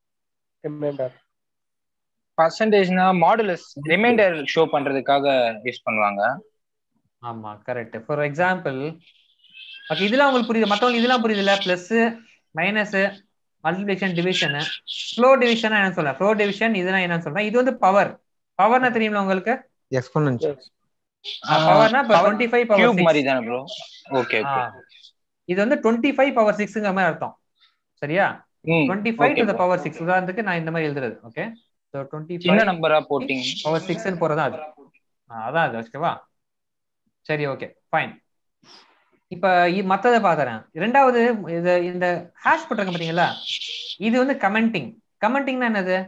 S6: பர்சன்டேஜ்னா மாடுலஸ் ரிமைண்டர் ஷோ பண்றதுக்காக யூஸ் பண்ணுவாங்க
S1: ஆமா கரெக்ட் ஃபார் எக்ஸாம்பிள் ஓகே இதெல்லாம் உங்களுக்கு புரியுது மத்தவங்களுக்கு இதெல்லாம் புரியுதுல்ல plus minus multiplication division floor division என்ன சொல்றேன் ஃப்ளோ டிவிஷன் இதெல்லாம் என்ன சொல்றேன் இது வந்து பவர் பவர்னா தெரியுமா உங்களுக்கு
S5: எக்ஸ்போனன்ஷியல்
S1: பவர்னா டுவெண்ட்டி ஃபைவ்
S6: கியூப்
S1: பவர்
S6: மாதிரி தானே ப்ரோ ஓகே ஓகே
S1: இது வந்து டுவெண்ட்டி ஃபைவ் பவர் சிக்ஸ்ங்கிற மாதிரி அர்த்தம் சரியா
S6: ம்
S1: twenty five
S6: okay
S1: to the
S6: bro.
S1: Power six உதாரணத்துக்கு நான் இந்த மாதிரி எழுதுறது ஓகே ஸோ டுவெண்ட்டி
S6: சின்ன
S1: ஃபைவ்
S6: நம்பரா போட்டீங்க
S1: பவர் சிக்ஸ்னு போறதா அது ஆ, அதான் அது ஓகேவா சரி ஓகே ஃபைன் இப்ப இ- மத்ததை பாக்குறேன் ரெண்டாவது இது இந்த ஹேஷ் போட்டிருக்க பாத்தீங்களா இது வந்து கமெண்டிங் கமெண்டிங்னா என்னது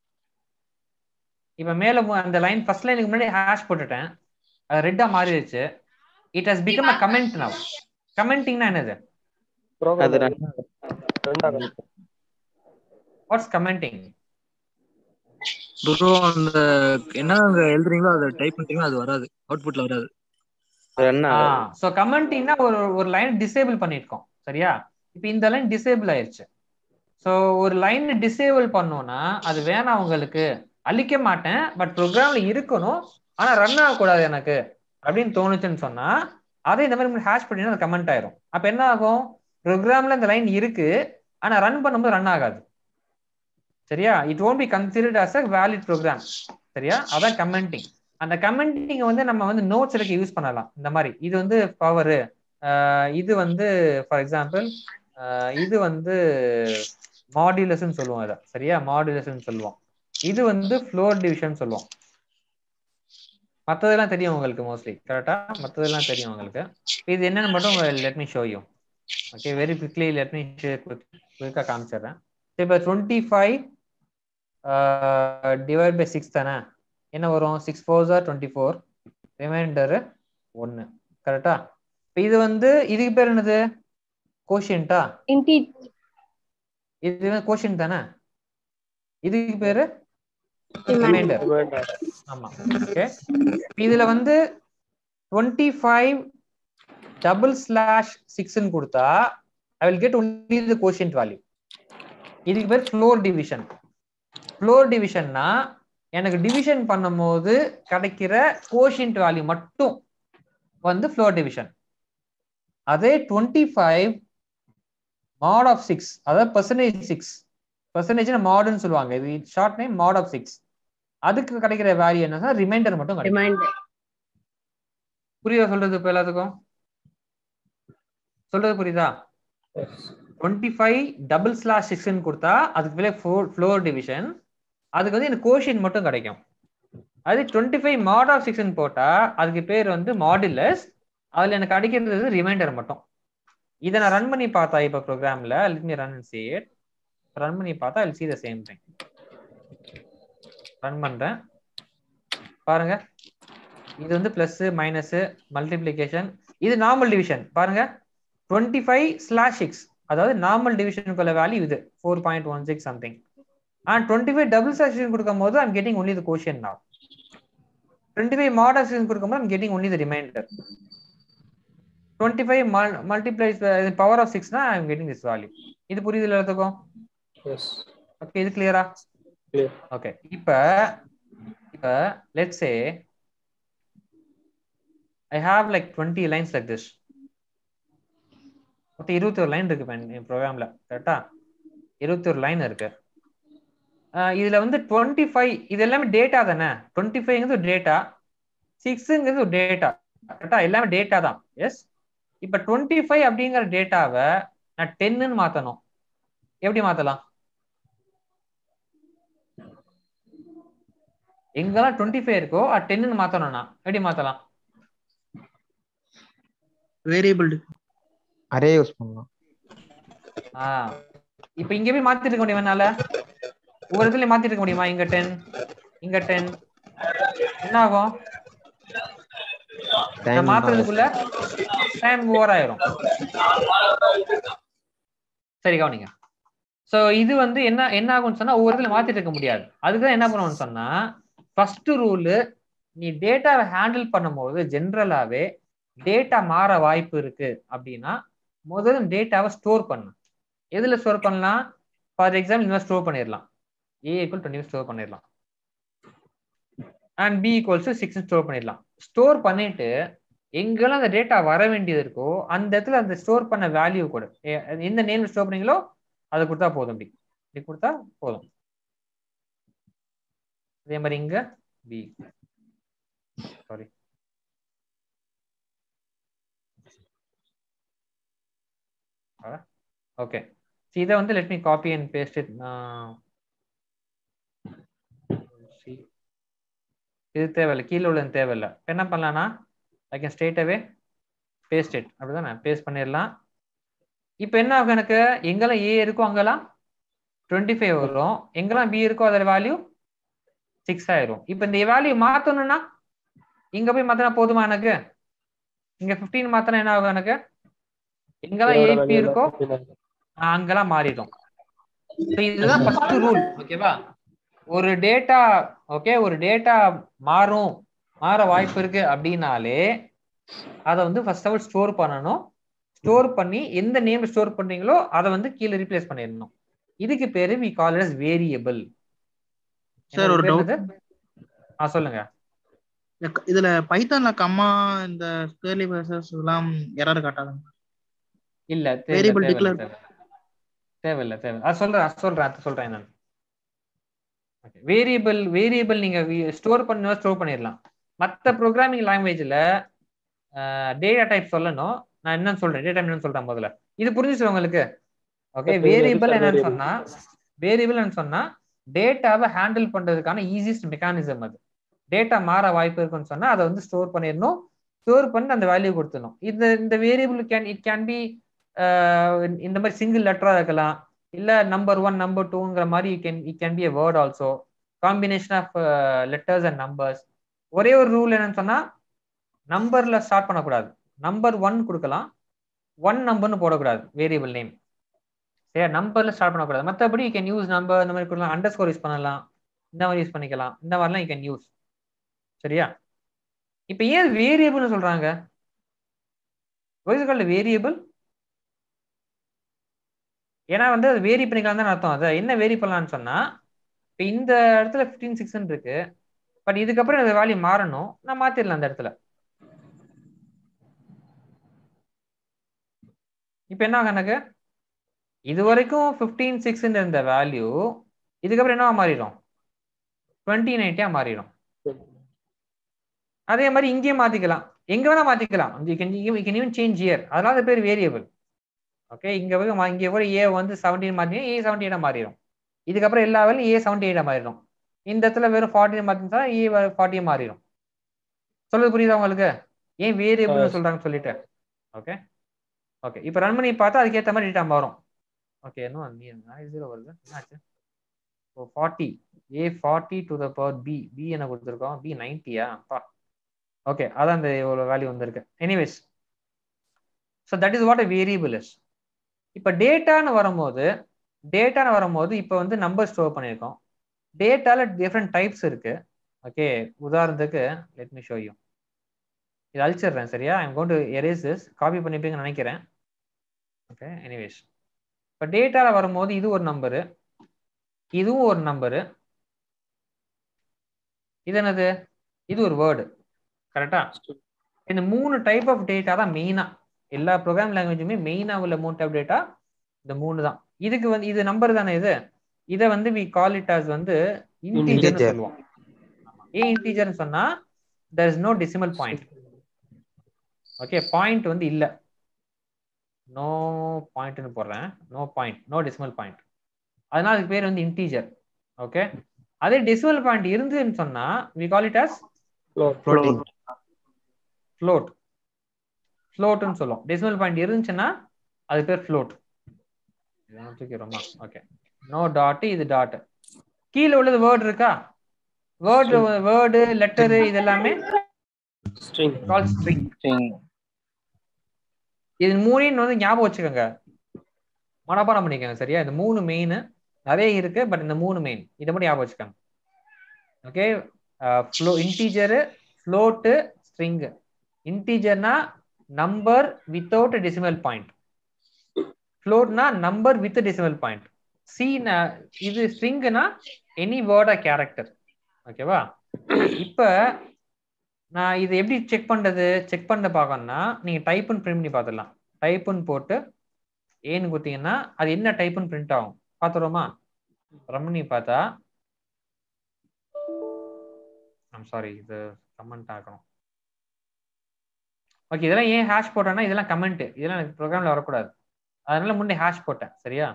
S1: இப்ப மேல மு- அந்த லைன் ஃபர்ஸ்ட் லைனுக்கு முன்னாடி ஹேஷ் போட்டுட்டேன் அது ரெட்டா மாறிடுச்சு it has become a comment now கமெண்டிங்னா என்னது
S5: அது
S1: வாட்ஸ் கமெண்டிங்
S9: ப்ரோ அந்த என்ன அங்க எழுதுறீங்களோ அதை டைப் பண்றீங்களோ அது வராது அவுட்புட்ல வராது
S5: ரன்
S1: சோ கமெண்டிங்னா ஒரு ஒரு லைன் டிசேபிள் பண்ணிருக்கோம் சரியா இப்போ இந்த லைன் டிசேபிள் ஆயிருச்சு சோ ஒரு லைன் டிசேபிள் பண்ணோம்னா அது வேணாம் உங்களுக்கு அழிக்க மாட்டேன் பட் ப்ரோக்ராம்ல இருக்கணும் ஆனா ரன் ஆகக்கூடாது எனக்கு அப்படின்னு தோணுச்சுன்னு சொன்னா அதை இந்த மாதிரி ஹேஷ் பண்ணினா அது கமெண்ட் ஆயிரும் அப்ப என்ன ஆகும் ப்ரோக்ராம்ல இந்த லைன் இருக்கு ஆனா ரன் பண்ணும்போது ரன் ஆகாது சரியா it won't be considered as a valid program சரியா அதான் கமெண்டிங் அந்த கமெண்டிங் வந்து நம்ம வந்து நோட்ஸ் எடுக்க யூஸ் பண்ணலாம் இந்த மாதிரி இது வந்து பவரு இது வந்து ஃபார் எக்ஸாம்பிள் இது வந்து மாடுலஸ்ன்னு சொல்லுவோம் இதை சரியா மாடுலஸ்ன்னு சொல்லுவோம் இது வந்து ஃப்ளோர் டிவிஷன் சொல்லுவோம் மற்றதெல்லாம் தெரியும் உங்களுக்கு மோஸ்ட்லி கரெக்டா மற்றதெல்லாம் தெரியும் உங்களுக்கு இது என்னன்னு மட்டும் let me show you okay very quickly let me குயிக்காக காமிச்சிடுறேன் இப்போ twenty five divide by six தானே என்ன வரும் six four are twenty four remainder ஒன்று கரெக்டா இப்போ இது வந்து இதுக்கு பேர் என்னது கோஷியன்ட்டா
S2: Integer.
S1: இது கோஷியன் தானே இதுக்கு பேரு ரிமைண்டர் ஆமா ஓகே இதுல வந்து டுவெண்ட்டி ஃபைவ் டபுள் ஸ்லாஷ் சிக்ஸ்ன்னு கொடுத்தா I will get only the quotient value இதுக்கு பேர் ஃப்ளோர் டிவிஷன் ஃப்ளோர் டிவிஷன்னா எனக்கு டிவிஷன் பண்ணும்போது கிடைக்கிற கோஷியன்ட் வேல்யூ மட்டும் வந்து ஃப்ளோர் டிவிஷன் அதே twenty five mod of six அதாவது பர்சன்டேஜ் சிக்ஸ் பர்சன்டேஜ் மாடுன்னு சொல்லுவாங்க இது short name mod of six அதுக்கு கிடைக்கிற வேல்யூ என்னன்னா ரிமைண்டர் மட்டும் கிடைக்கும்
S8: Reminder.
S1: புரியுதா சொல்றது இப்போ எல்லாத்துக்கும் சொல்றது புரியுதா டுவெண்ட்டி ஃபைவ் டபுள் ஸ்லாஷ் சிக்ஸ்ன்னு கொடுத்தா அதுக்கு மேலே ஃபோர் ஃப்ளோர் டிவிஷன் அதுக்கு வந்து எனக்கு கோஷின் மட்டும் கிடைக்கும் அது டுவெண்ட்டி ஃபைவ் மாட் ஆஃப் சிக்ஸ்ன்னு போட்டா அதுக்கு பேர் வந்து மாடுலஸ் அதுல எனக்கு கிடைக்கிறது ரிமைண்டர் மட்டும் இதை நான் ரன் பண்ணி பார்த்தா இப்போ ப்ரோக்ராம்ல let me run and see it run பண்ணி பார்த்தா I'll see the same thing run பண்றேன் பாருங்க இது வந்து பிளஸ் மைனஸ் மல்டிப்ளிகேஷன் இது நார்மல் டிவிஷன் பாருங்க டுவெண்ட்டி ஃபைவ் ஸ்லாஷ் சிக்ஸ் அதாவது நார்மல் டிவிஷனுக்குள்ள வேல்யூ இது four point one six something and twenty five double slash கொடுக்கும் போது I'm getting only the quotient now twenty five model கொடுக்கும்போது I'm getting only the remainder twenty five multiplies power of சிக்ஸ்னா I'm getting this value இது புரியுது எல்லாத்துக்கும் ஓகே இது கிளியரா
S4: Clear.
S1: ஓகே இப்ப இப்ப let's say I have like twenty lines like this மொத்தம் இருபத்தி ஒரு லைன் இருக்கு என் ப்ரோக்ராம்ல கரெக்டா இருபத்தி ஒரு லைன் இருக்கு அஹ் இதுல வந்து டுவெண்ட்டி ஃபைவ் இது எல்லாமே டேட்டா தானே டுவெண்ட்டி ஃபைவ்ங்கிறது டேட்டா சிக்ஸுங்கிறது ஒரு டேட்டா கரெக்டா எல்லாமே டேட்டா தான் எஸ் இப்ப டுவெண்ட்டி ஃபைவ் அப்படிங்கிற டேட்டாவை நான் டென்னு மாத்தணும் எப்படி மாத்தலாம் எங்கெல்லாம் டுவெண்ட்டி ஃபைவ் இருக்கோ அது டென்னு மாத்தணும்னா எப்படி மாத்தலாம்
S7: வேரியபிள்
S5: அரே யூஸ் பண்ணலாம்
S1: ஆ இப்போ இங்க போய் மாத்திட்டு இருக்க முடியுமா என்னால ஒவ்வொரு இடத்துல மாத்திட்டு இருக்க முடியுமா இங்க டென் இங்க டென் என்ன ஆகும்
S5: டைம்
S1: நான் மாத்துறதுக்குள்ள டைம் ஓவர் ஆயிரும் சரி கவனிங்க சோ இது வந்து என்ன என்ன ஆகும்னு சொன்னா ஒவ்வொரு இடத்துல மாத்திட்டு இருக்க முடியாது அதுக்கு தான் என்ன பண்ணுவோம்னு சொன்னா ஃபர்ஸ்ட் ரூல் நீ டேட்டாவை ஹேண்டில் பண்ணும்போது ஜென்ரலாவே டேட்டா மாற வாய்ப்பு இருக்கு அப்படின்னா முதல்ல டேட்டாவை ஸ்டோர் பண்ணு எதுல ஸ்டோர் பண்ணலாம் ஃபார் எக்ஸாம்பிள் இந்த மாதிரி ஸ்டோர் பண்ணிடலாம் ஏ ஈக்குவல் டுவெண்ட்டி ஸ்டோர் பண்ணிடலாம் and B equals six store பண்ணிடலாம் ஸ்டோர் பண்ணிட்டு எங்கெல்லாம் அந்த டேட்டா வர வேண்டியது இருக்கோ அந்த இடத்துல அந்த ஸ்டோர் பண்ண வேல்யூ கூட எ- எந்த நேம் ஸ்டோர் பண்ணீங்களோ அதை கொடுத்தா போதும் இப்படி இப்படி கொடுத்தா போதும் அதே மாதிரி இங்க பி சாரி ஓகே இதை வந்து let me copy and paste it இது தேவையில்லை கீழே உள்ளது தேவையில்லை இப்ப என்ன பண்ணலாம்னா I can straight away paste it அப்படிதானே பேஸ்ட் பண்ணிடலாம் இப்போ என்ன ஆகும் எனக்கு எங்கெல்லாம் ஏ இருக்கோ அங்கெல்லாம் டுவெண்ட்டி ஃபைவ் வரும் எங்கெல்லாம் பி இருக்கோ அதோட வேல்யூ சிக்ஸ் ஆயிரும் இப்போ இந்த வேல்யூ மாத்தணும்னா இங்க போய் மாத்தினா போதுமா எனக்கு இங்க 15 மாத்தினா என்ன ஆகும் எனக்கு எங்கெல்லாம் ஏபி இருக்கோ ஆஹ் அங்கெல்லாம் மாறிடும் So இதுதான் ஃபர்ஸ்ட் ரூல் ஓகேவா ஒரு டேட்டா ஓகே ஒரு டேட்டா மாறும் மாற வாய்ப்பு இருக்கு அப்படின்னாலே அதை வந்து ஃபர்ஸ்ட் ஆஃப் ஆல் ஸ்டோர் பண்ணணும் ஸ்டோர் பண்ணி எந்த நேம் ஸ்டோர் பண்றீங்களோ அதை வந்து கீழே ரீப்ளேஸ் பண்ணிடணும் இதுக்கு பேரு we call as variable
S7: Sir, ஒரு doubt.
S1: ஆ சொல்லுங்க
S7: இதுல பைத்தான்ல கம்மா இந்த ஸ்கேர்லி பர்சஸ் எல்லாம் எரர் காட்டாதுங்க
S1: இல்ல
S7: Variable
S1: தேவையில்ல
S7: declare.
S1: தேவையில்ல தேவையில்ல தேவை அது சொல்றேன் அது சொல்றேன் அது சொல்றேன் நான் வேரியபிள் வேரியபிள் நீங்க ஸ்டோர் பண்ண ஸ்டோர் பண்ணிடலாம் மற்ற ப்ரோக்ராமிங் லாங்குவேஜ்ல டேட்டா டைப் சொல்லணும் நான் என்னன்னு சொல்றேன் டேட்டா என்னன்னு சொல்றேன் முதல்ல இது புரிஞ்சுச்சு உங்களுக்கு ஓகே வேரியபிள் என்னன்னு சொன்னா வேரியபிள் சொன்னா டேட்டாவை ஹேண்டில் பண்றதுக்கான ஈஸியஸ்ட் மெக்கானிசம் அது டேட்டா மாற வாய்ப்பு இருக்குன்னு சொன்னா அதை வந்து ஸ்டோர் பண்ணிடணும் ஸ்டோர் பண்ணி அந்த வேல்யூ கொடுத்துடணும் இந்த இந்த variable can it can be இந்த மாதிரி சிங்கிள் லெட்டரா இருக்கலாம் இல்ல நம்பர் ஒன் நம்பர் டூங்கிற மாதிரி you can it can be a word also combination of letters and numbers ஒரே ஒரு ரூல் என்னன்னு சொன்னா நம்பர்ல ஸ்டார்ட் பண்ணக்கூடாது நம்பர் ஒன் கொடுக்கலாம் ஒன் நம்பர்னு போடக்கூடாது வேரியபிள் நேம் சரி நம்பர்ல ஸ்டார்ட் பண்ணக்கூடாது மற்றபடி யூ கேன் யூஸ் நம்பர் இந்த மாதிரி கொடுக்கலாம் அண்டர் ஸ்கோர் யூஸ் பண்ணலாம் இந்த மாதிரி யூஸ் பண்ணிக்கலாம் இந்த மாதிரிலாம் யூ கேன் யூஸ் சரியா இப்போ ஏன் வேரியபிள்னு சொல்றாங்க கால்ட் வேரியபிள் ஏன்னா வந்து அது வேரி பண்ணிக்கலாம் தான் அர்த்தம் அது என்ன வேரி பண்ணலாம்னு சொன்னா இப்போ இந்த இடத்துல ஃபிஃப்டீன் சிக்ஸ்ன்னு இருக்கு பட் இதுக்கப்புறம் இந்த வேல்யூ மாறணும் நான் மாத்திடலாம் அந்த இடத்துல இப்போ என்ன ஆகும் எனக்கு இது வரைக்கும் ஃபிஃப்டீன் சிக்ஸ்ன்ற இந்த வேல்யூ இதுக்கப்புறம் என்னவா மாறிடும் டுவெண்ட்டி நைன்ட்டியா மாறிடும் அதே மாதிரி இங்கேயும் மாத்திக்கலாம் எங்க வேணா மாத்திக்கலாம் ஈவன் சேஞ்ச் இயர் அதனால அது பேர் வேரியபிள் ஓகே இங்க போய் மா- இங்க கூட ஏ வந்து செவன்டீன் மாத்தி ஏ செவன்டி எயிட்டா மாறிடும் இதுக்கப்புறம் எல்லா வேலையும் ஏ செவன்டி எயிட்டா மாறிடும் இந்த இடத்துல வெறும் ஃபார்ட்டின் மாத்தினா ஏ ஃபார்ட்டியே மாறிடும் சொல்றது புரியுதா உங்களுக்கு ஏன் வேரியபிள்னு சொல்றாங்கன்னு சொல்லிட்டு ஓகே ஓகே இப்போ ரன் பண்ணி பார்த்தா அதுக்கேற்ற மாதிரி டேட்டா மாறும் ஓகே இன்னும் ஜீரோ வருது என்னாச்சு oh forty A forty to the power B B என்ன கொடுத்துருக்கோம் பி நைன்ட்டியா அப்பா ஓகே அதான் இந்த இவ்வளோ வேல்யூ வந்திருக்கு anyways so that is what a variable is இப்போ டேட்டான்னு வரும்போது டேட்டான்னு வரும்போது இப்போ வந்து நம்பர் ஸ்டோர் பண்ணியிருக்கோம் டேட்டால டிஃப்ரெண்ட் டைப்ஸ் இருக்கு ஓகே உதாரணத்துக்கு லெட் மீ ஷோ யூ இது அழிச்சிடுறேன் சரியா I'm gonna erase this copy பண்ணிப்பீங்கன்னு நினைக்கிறேன் ஓகே எனிவேஸ் இப்போ டேட்டால வரும்போது இது ஒரு நம்பரு இதுவும் ஒரு நம்பரு இது என்னது இது ஒரு வேர்டு கரெக்டா இந்த மூணு டைப் ஆஃப் டேட்டா தான் மெயினா எல்லா ப்ரோக்ராம் லாங்குவேஜுமே மெயினா உள்ள மூணு டைப் டேட்டா இந்த மூணு தான் இதுக்கு வந்து இது நம்பர் தானே இது இதை வந்து வி கால் இட் as வந்து இன்டீஜர்னு
S5: Integer.
S1: சொல்லுவோம் ஏன் இன்டீஜர்னு சொன்னா there is no decimal point okay point வந்து இல்ல நோ பாயிண்ட்னு போடுறேன் no point no decimal point அதனால அதுக்கு பேர் வந்து இன்டீஜர் ஓகே அதே டெசிமல் பாயிண்ட் இருந்துன்னு சொன்னா we call it as
S5: floating
S1: float ஃப்ளோட்னு சொல்லுவோம் டெசிமல் பாயிண்ட் இருந்துச்சுன்னா அது பேர் ஃப்ளோட் இதெல்லாம் தூக்கிறோமா ஓகே நோ டாட் இது டாட் கீழே உள்ளது வேர்ட் இருக்கா வேர்டு வேர்டு லெட்டரு இது எல்லாமே கால் ஸ்ட்ரிங் இது மூணையும் வந்து ஞாபகம் வச்சுக்கோங்க மனப்பாடம் பண்ணிக்கோங்க சரியா இந்த மூணு மெயின் நிறைய இருக்கு பட் இந்த மூணு மெயின் இதை மட்டும் ஞாபகம் வச்சுக்கோங்க okay float integer float string இன்டீஜர்னா நம்பர் வித்தவுட் டெசிமல் பாயிண்ட் ஃப்ளோட்னா number with decimal point see இது ஸ்ட்ரிங்னா எனி வேர்ட் கேரக்டர் ஓகேவா இப்ப நான் இது எப்படி செக் பண்றது செக் பண்ண பார்க்கணும்னா நீங்க டைப்னு பிரிண்ட் பண்ணி பார்த்துடலாம் டைப்னு போட்டு ஏன்னு கொடுத்தீங்கன்னா அது என்ன டைப்னு பிரிண்ட் ஆகும் பார்த்துருவோமா ரன் பண்ணி பார்த்தா ஐம் சாரி இது கமெண்ட் ஆகணும் ஓகே இதெல்லாம் ஏன் ஹேஷ் போட்டேன்னா இதெல்லாம் கமெண்ட் இதெல்லாம் எனக்கு ப்ரோக்ராம்ல வரக்கூடாது அதனால முன்னே ஹேஷ் போட்டேன் சரியா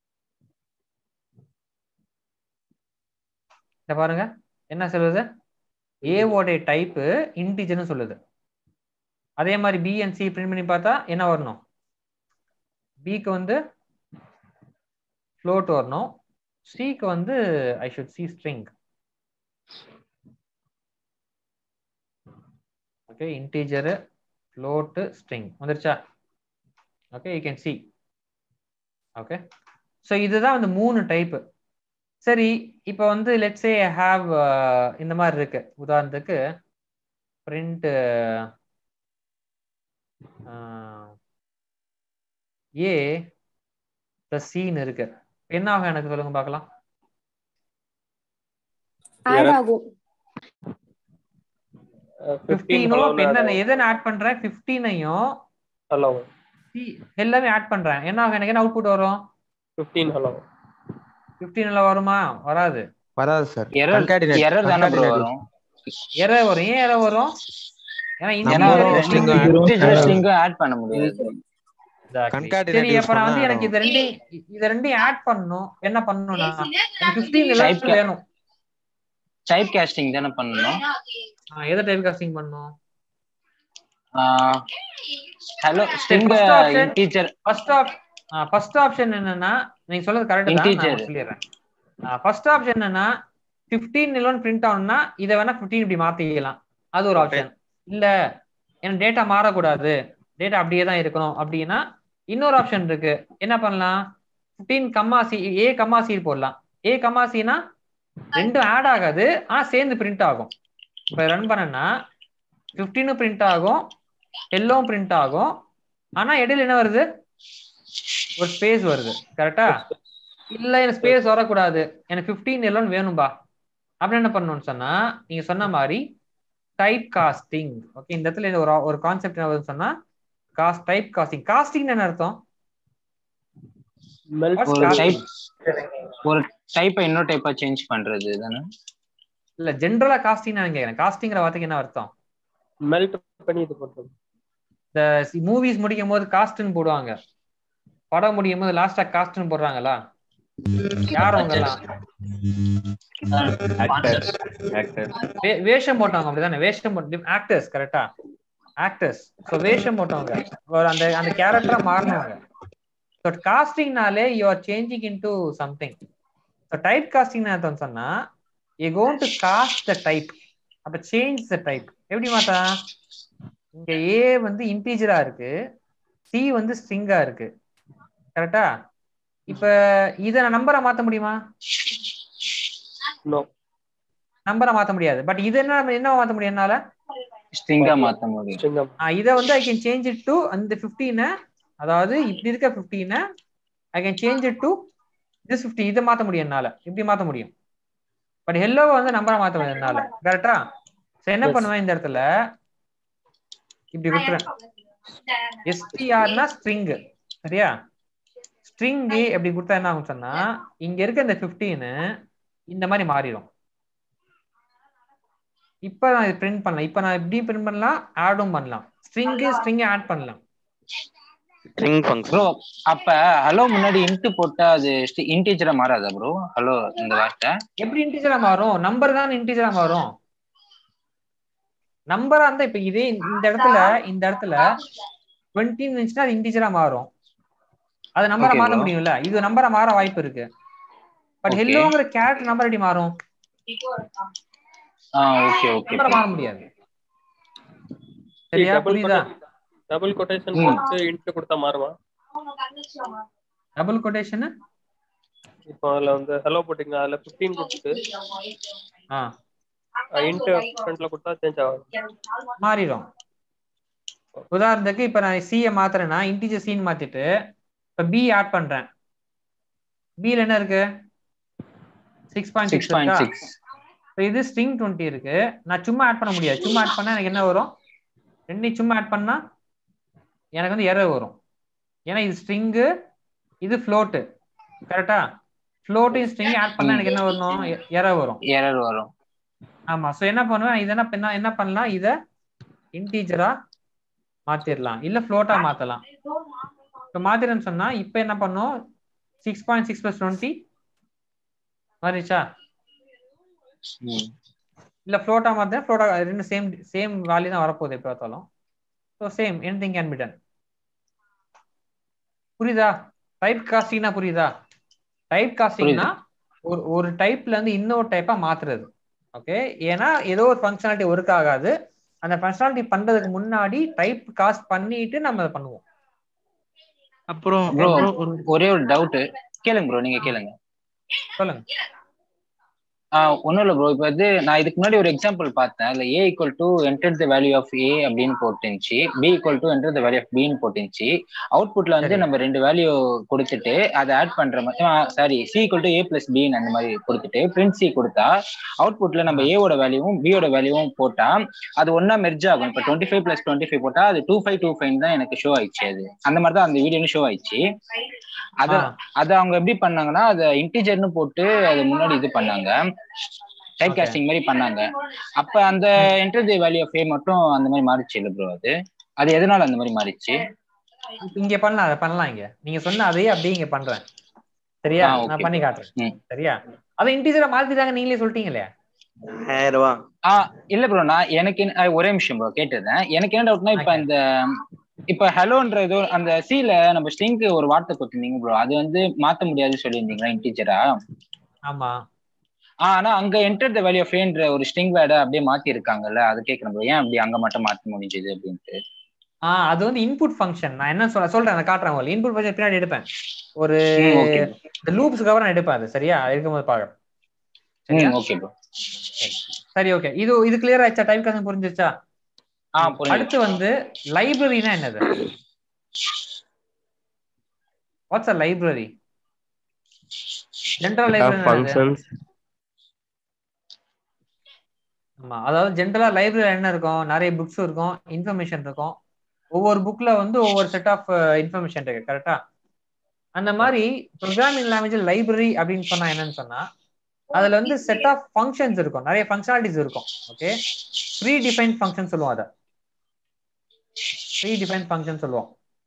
S1: இத பாருங்க என்ன சொல்லுது ஏவோடைய டைப்பு இன்டிஜர்னு சொல்லுது அதே மாதிரி பி அண்ட் சி பிரிண்ட் பண்ணி பார்த்தா என்ன வரணும் பிக்கு வந்து ஃப்ளோட் வரணும் சிக்கு வந்து I should see string okay integer float string வந்துருச்சா okay you can see okay so இதுதான் வந்து மூணு டைப்பு சரி இப்போ வந்து லெட்ஸ் ஏ ஹாவ் இந்த மாதிரி இருக்கு உதாரணத்துக்கு பிரிண்ட் ஏ ப்ளஸ் சின்னு இருக்கு என்ன ஆகும் எனக்கு சொல்லுங்க பார்க்கலாம்
S2: ஆட் ஆகும்
S1: ஃபிஃப்டீனும் என்ன எதை ஆட் பண்றேன் ஃபிஃப்டீனையும் எல்லாமே ஆட் பண்றேன் என்ன ஆகும் எனக்கு என்ன அவுட்புட் வரும்
S3: ஃபிஃப்டீன் ஹலோ
S1: ஃபிஃப்டீன்ல வருமா வராது
S5: வராது சார்
S6: எரர் எரர் தானே ப்ரோ வரும்
S1: எரர் வரும் ஏன் எரர் வரும் ஏன்னா
S6: ஏன்னா
S1: இந்த
S6: இன்டிஜர் ஸ்ட்ரிங்கும் ஆட் பண்ண முடியாது
S1: சரி அப்ப நான் வந்து எனக்கு இது ரெண்டையும் இத ரெண்டையும் ஆட் பண்ணணும் என்ன பண்ணணும்னா எனக்கு 15 லெவல் வேணும்
S6: டைப் காஸ்டிங் தானே பண்ணணும்
S1: ஆ, எதை டைப் காஸ்டிங் பண்ணணும்
S6: hello string
S1: first option-
S6: integer
S1: first ஆப் ஃபர்ஸ்ட் ஆப்ஷன் என்னன்னா நீங்க சொல்றது கரெக்ட் தான்
S6: Integer.
S1: நான் சொல்லிடுறேன் ஃபர்ஸ்ட் ஆப்ஷன் என்னன்னா 15 நிலோன் பிரிண்ட் ஆகணும்னா இதை வேணா 15 இப்படி மாத்திக்கலாம் அது ஒரு ஆப்ஷன் இல்ல எனக்கு டேட்டா மாறக்கூடாது டேட்டா அப்படியே தான் இருக்கணும் அப்படின்னா இன்னொரு ஆப்ஷன் இருக்கு என்ன பண்ணலாம் 15 comma C A comma C போடலாம் ஏ கம்மா சினா ரெண்டும் ஆட் ஆகாது ஆனா சேர்ந்து பிரிண்ட் ஆகும் இப்ப ரன் பண்ணனா 15 பிரிண்ட் ஆகும் எல்லோவும் பிரிண்ட் ஆகும் ஆனா இடையில என்ன வருது ஒரு ஸ்பேஸ் வருது கரெக்டா இல்ல எனக்கு ஸ்பேஸ் வரக்கூடாது எனக்கு 15 எல்லோன்னு வேணும்பா அப்படின்னு என்ன பண்ணணும்னு சொன்னா நீங்க சொன்ன மாதிரி டைப் காஸ்டிங் ஓகே இந்த இடத்துல இந்த ஒரு ஒரு கான்செப்ட் என்ன வருதுன்னு சொன்னா காஸ்ட் டைப் காஸ்டிங் காஸ்டிங் என்ன அர்த்தம் What's
S6: ஒரு
S1: casting?
S6: டைப் ஒரு டைப்பை இன்னொரு டைப்பா சேஞ்ச் பண்றது தானே
S1: இல்ல ஜென்ரலா காஸ்டிங் நான் கேக்குறேன் காஸ்டிங்கிற வார்த்தைக்கு என்ன அர்த்தம்
S3: மெல்ட் பண்ணி இது பண்றது
S1: இந்த மூவிஸ் முடிக்கும் போது காஸ்ட்னு போடுவாங்க படம் முடியும் போது லாஸ்டா காஸ்ட்னு போடுறாங்களா யார் அவங்க எல்லாம்
S3: ஆக்டர் ஆக்டர்
S1: வே- வேஷம் போட்டவங்க அப்படிதானே வேஷம் போட்டு ஆக்டர்ஸ் கரெக்டா ஆக்டர்ஸ் ஸோ வேஷம் போட்டவங்க ஒரு அந்த அந்த கேரக்டரா மாறினவங்க ஸோ காஸ்டிங்னாலே you are changing into something so type casting அர்த்தம் சொன்னா you gonna cast the type அப்ப சேஞ்ச் த டைப் எப்படி மாத்தா இங்க ஏ வந்து இன்டீஜரா இருக்கு சி வந்து ஸ்ட்ரிங்கா இருக்கு கரெக்டா இப்ப இத நான் நம்பரை மாத்த முடியுமா
S3: நோ
S1: நம்பரை மாத்த முடியாது பட் இது என்ன என்ன மாத்த முடியும் என்னால
S6: ஸ்ட்ரிங்கா மாத்த முடியும்
S3: ஸ்ட்ரிங்கம்
S1: ஆஹ் இதை வந்து I can change it to அந்த ஃபிஃப்டீனை அதாவது இப்படி இருக்க ஃபிஃப்டீனை I can change it to this fifty இதை மாத்த முடியும் என்னால இப்படி மாத்த முடியும் பட் ஹெல்லோவை வந்து நம்பரை மாத்த முடியாது என்னால கரெக்டா சோ என்ன
S3: Yes.
S1: பண்ணுவேன் இந்த இடத்துல இப்படி விட்டுறேன் எஸ்டிஆர்னா ஸ்ட்ரிங் சரியா ஸ்ட்ரிங் எப்படி கொடுத்தா என்ன ஆகும் சொன்னா இங்க இருக்க இந்த 15 இந்த மாதிரி மாறிடும் இப்ப நான் பிரிண்ட் பண்ணலாம் இப்ப நான் இப்படி பிரிண்ட் பண்ணலாம் ஆடும் பண்ணலாம் ஸ்ட்ரிங் ஸ்ட்ரிங் ஆட் பண்ணலாம்
S8: ஸ்ட்ரிங் ஃபங்க்ஷன்
S6: ப்ரோ அப்ப ஹலோ முன்னாடி இன்ட் போட்டா அது இன்டீஜரா மாறாதா ப்ரோ ஹலோ இந்த வார்த்தை
S1: எப்படி இன்டிஜரா மாறும் நம்பர் தான் இன்டிஜரா மாறும் நம்பரா இருந்தா இப்ப இதே இந்த இடத்துல இந்த இடத்துல டுவெண்ட்டின்னு இருந்துச்சுன்னா அது இன்டிஜரா மாறும் அது நம்பரா
S6: Okay,
S1: மாத்த
S6: bro.
S1: முடியும்ல இது நம்பரா மாற வாய்ப்பு இருக்கு பட்
S6: Okay.
S1: ஹெல்லோங்கிற கேரக்டர் நம்பர் எப்படி மாறும்
S6: ஆ ஓகே ஓகே
S1: நம்பரா மாற முடியாது சரியா
S3: double
S1: புரியுதா
S3: டபுள் கொட்டேஷன்
S6: ம்.
S3: போட்டு இன்ட் கொடுத்தா மாறுமா
S1: டபுள் கொட்டேஷன்
S3: இப்போ அதுல வந்து ஹலோ போட்டீங்கன்னா அதுல 15 கொடுத்துட்டு
S1: ஆ
S3: இன்ட் ஃப்ரண்ட்ல கொடுத்தா சேஞ்ச் ஆகும்
S1: மாறிடும் உதாரணத்துக்கு இப்ப நான் சியை மாத்துறேன்னா இன்டிஜர் சீன் மாத்திட்டு இப்ப பி ஆட் பண்றேன் பில என்ன இருக்கு six point
S6: six
S1: six
S6: point
S1: இருக்கா
S6: சிக்ஸ்
S1: இப்போ இது ஸ்ட்ரிங் டுவெண்ட்டி இருக்கு நான் சும்மா ஆட் பண்ண முடியாது சும்மா ஆட் பண்ணா எனக்கு என்ன வரும் ரெண்டையும் சும்மா ஆட் பண்ணா எனக்கு வந்து எரர் வரும் ஏன்னா இது ஸ்ட்ரிங்கு இது ஃப்ளோட்டு கரெக்டா ஃப்ளோட்டையும் ஸ்ட்ரிங் ஆட் பண்ணா எனக்கு என்ன வரணும் எரர் வரும்
S6: எரர் வரும்
S1: ஆமா சோ என்ன பண்ணுவேன் இதை என்ன பண்ண என்ன பண்ணலாம் இத இன்டீஜரா மாத்திரலாம் இல்ல ஃப்ளோட்டா மாத்தலாம் இப்போ மாத்திரன்னு சொன்னா இப்போ என்ன பண்ணும் six point six plus twenty மாறிச்சா
S6: ம்.
S1: இல்ல ஃப்ளோட்டா மாத்தேன் ஃப்ளோட்டா ரெண்டு சேம் சேம் வேல்யூ தான் வரப்போகுது எப்போ பார்த்தாலும் so same anything can be done புரியுதா டைப் காஸ்டிங்னா புரியுதா டைப் காஸ்டிங்னா ஒரு ஒரு டைப்ல இருந்து இன்னொரு டைப்பா மாத்துறது ஓகே ஏன்னா ஏதோ ஒரு ஃபங்க்ஷனாலிட்டி ஒர்க் ஆகாது அந்த ஃபங்க்ஷனாலிட்டி பண்றதுக்கு முன்னாடி டைப் காஸ்ட் பண்ணிட்டு நம்ம அதை பண்ணுவோம்
S7: அப்புறம்
S6: Bro,
S7: அப்புறம் ஒரு
S6: ஒரே ஒரு டவுட் கேளுங்க ப்ரோ நீங்க கேளுங்க
S1: சொல்லுங்க
S6: ஆஹ் ஒண்ணும் இல்ல ப்ரோ இப்போ வந்து நான் இதுக்கு முன்னாடி ஒரு எக்ஸாம்பிள் பார்த்தேன் அதுல A equal to enter the value of A அப்படின்னு போட்டுருந்துச்சு B equal to enter the value of பின்னு போட்டுருந்துச்சு அவுட்புட்ல வந்து
S1: சரி.
S6: நம்ம ரெண்டு வேல்யூ கொடுத்துட்டு அதை ஆட் பண்ற மாதிரி sorry C equal to A plus பின்னு அந்த மாதிரி கொடுத்துட்டு பிரிண்ட் சி கொடுத்தா அவுட்புட்ல நம்ம ஏவோட வேல்யூவும் பியோட வேல்யூவும் போட்டா அது ஒன்னா மெர்ஜ் ஆகும் இப்போ twenty five plus twenty five போட்டா அது டூ ஃபைவ் டூ ஃபைவ் தான் எனக்கு ஷோ ஆயிடுச்சு அது அந்த மாதிரி தான் அந்த வீடியோல ஷோ ஆயிடுச்சு அத
S1: ஆ,
S6: அத அவங்க எப்படி பண்ணாங்கன்னா அத இன்டிஜர்னு போட்டு அது முன்னாடி இது பண்ணாங்க டைப்
S1: Okay.
S6: காஸ்டிங் மாதிரி பண்ணாங்க அப்ப அந்த enter the value of A மட்டும் அந்த மாதிரி மாறிச்சு இல்ல ப்ரோ அது அது எதனால அந்த மாதிரி மாறிச்சு
S1: இங்க பண்ணலாம் அதை பண்ணலாம் இங்க நீங்க சொன்ன அதையே அப்படியே இங்க பண்றேன் சரியா
S6: ஆ, okay.
S1: நான் பண்ணி காட்டுறேன்
S6: ம்.
S1: சரியா அதை இன்டீஜரா மாத்திட்டாங்க நீங்களே சொல்லிட்டீங்களே
S8: ஆயிரம் ரூபா
S6: ஆ இல்ல ப்ரோ நான் எனக்கு என்ன- அஹ் ஒரே நிமிஷம் ப்ரோ கேட்டிருந்தேன் எனக்கு என்ன டவுட்னா இப்ப
S1: Okay.
S6: இந்த இப்ப ஹலோன்ற ஏதோ அந்த சீல நம்ம ஸ்ட்ரிங்க்கு ஒரு வார்த்தை கொடுத்துருந்தீங்க ப்ரோ அது வந்து மாத்த முடியாதுன்னு சொல்லியிருந்தீங்களா இன்டீஜரா
S1: ஆமா
S6: ஆனா அங்க என்டர் த வேல்யூ ஆஃப் ஏன்ற ஒரு ஸ்ட்ரிங் வேர்டை அப்படியே மாத்தி இருக்காங்கல்ல அது கேட்கறேன் ப்ரோ ஏன் அப்படி அங்க மட்டும் மாத்த முடிஞ்சது அப்படின்ட்டு
S1: ஆ அது வந்து இன்புட் ஃபங்க்ஷன் நான் என்ன சொல்ல சொல்றேன் நான் காட்டுறேன் உங்களுக்கு இன்புட் ஃபங்க்ஷன் பின்னாடி எடுப்பேன் ஒரு
S6: ம் ஓகே
S1: இந்த லூப்ஸ்க்கு அப்புறம் நான் எடுப்பேன் அது சரியா இருக்கும்போது பாக்குறேன் சரியா
S6: ம் ஓகே ப்ரோ
S1: சரி ஓகே இது இது கிளியர் ஆயிடுச்சா டைம் காசம் புரிஞ்சிருச்சா
S6: ஆ புரியுது
S1: அடுத்து வந்து லைப்ரரினா என்னது what's a library general library
S3: functions
S1: ஆமா அதாவது ஜென்ரலா லைப்ரரி என்ன இருக்கும் நிறைய புக்ஸ் இருக்கும் இன்ஃபர்மேஷன் இருக்கும் ஒவ்வொரு புக்ல வந்து ஒவ்வொரு செட் ஆஃப் இன்ஃபர்மேஷன் இருக்கு கரெக்டா அந்த மாதிரி ப்ரோக்ராமிங் லாங்குவேஜ் லைப்ரரி அப்படின்னு சொன்னா என்னன்னு சொன்னா அதுல வந்து செட் ஆஃப் ஃபங்க்ஷன்ஸ் இருக்கும் நிறைய ஃபங்க்ஷனாலிட்டிஸ் இருக்கும் ஓகே ப்ரீ டிஃபைன் ஃபங்க்ஷன் சொல்லுவோம் அதை ப்ரீ டிஃபைன் ஃபங்க்ஷன் சொல்லுவோம்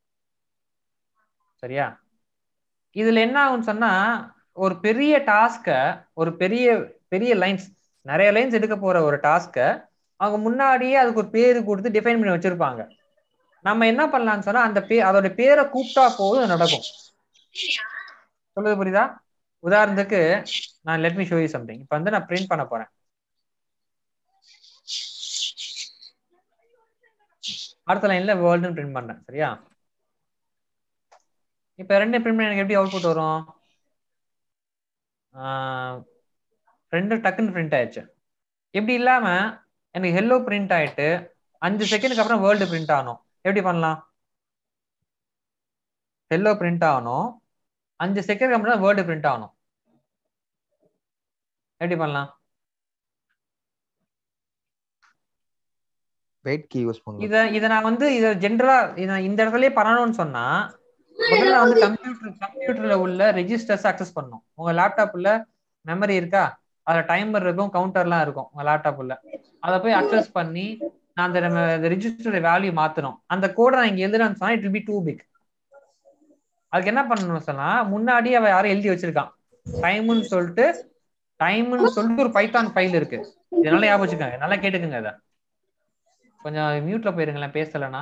S1: சரியா இதுல என்ன ஆகும்னு சொன்னா ஒரு பெரிய டாஸ்க ஒரு பெரிய பெரிய லைன்ஸ் நிறைய லைன்ஸ் எடுக்க போற ஒரு டாஸ்க அவங்க முன்னாடியே அதுக்கு ஒரு பேரு கொடுத்து டிஃபைன் பண்ணி வச்சிருப்பாங்க நம்ம என்ன பண்ணலாம்னு சொன்னா அந்த பே அதோட பேரை கூப்பிட்டா போதும் அது நடக்கும் சொல்லுது புரியுதா உதாரணத்துக்கு நான் let me show you something இப்போ வந்து நான் பிரிண்ட் பண்ண போறேன் அடுத்த லைன்ல வேர்ல்டுன்னு பிரிண்ட் பண்றேன் சரியா இப்போ ரெண்டு பிரிண்ட் பண்ண எனக்கு எப்படி அவுட்புட் வரும் ஆஹ் ரெண்டு டக்குன்னு பிரிண்ட் ஆயிடுச்சு இப்படி இல்லாம எனக்கு ஹெல்லோ பிரிண்ட் ஆயிட்டு அஞ்சு செகண்டுக்கு அப்புறம் வேர்ல்டு பிரிண்ட் ஆகணும் எப்படி பண்ணலாம் ஹெல்லோ பிரிண்ட் ஆகணும் அஞ்சு செகண்ட் அப்புறம் வேர்ல்டு பிரிண்ட் ஆகணும் எப்படி பண்ணலாம்
S5: வெயிட் கீ யூஸ் பண்ணலாம்
S1: இத இத நான் வந்து இத ஜென்ரலா இத இந்த இடத்துலயே பண்ணணும்னு சொன்னா முதல்ல வந்து கம்ப்யூட்டர் கம்ப்யூட்டர்ல உள்ள ரெஜிஸ்டர்ஸ் அக்சஸ் பண்ணும் உங்க லேப்டாப்ல மெமரி இருக்கா அதுல டைமர் இருக்கும் கவுண்டர்லாம் இருக்கும் உங்க லேப்டாப்ல அதை போய் அக்சஸ் பண்ணி நான் அந்த நம்ம ரெஜிஸ்டர் வேல்யூ மாத்தணும் அந்த கோடை நான் இங்க எழுதுறேன்னு சொன்னா it will be too big அதுக்கு என்ன பண்ணணும் சொன்னா முன்னாடி அவ யாரும் எழுதி வச்சிருக்கான் டைம்னு சொல்லிட்டு டைம்னு சொல்லிட்டு ஒரு பைத்தான் ஃபைல் இருக்கு இதனால ஞாபகம் வச்சுக்கோங்க நல்லா கேட்டுக்குங்க இதை கொஞ்சம் மியூட்ல போயிருங்களேன் பேசலனா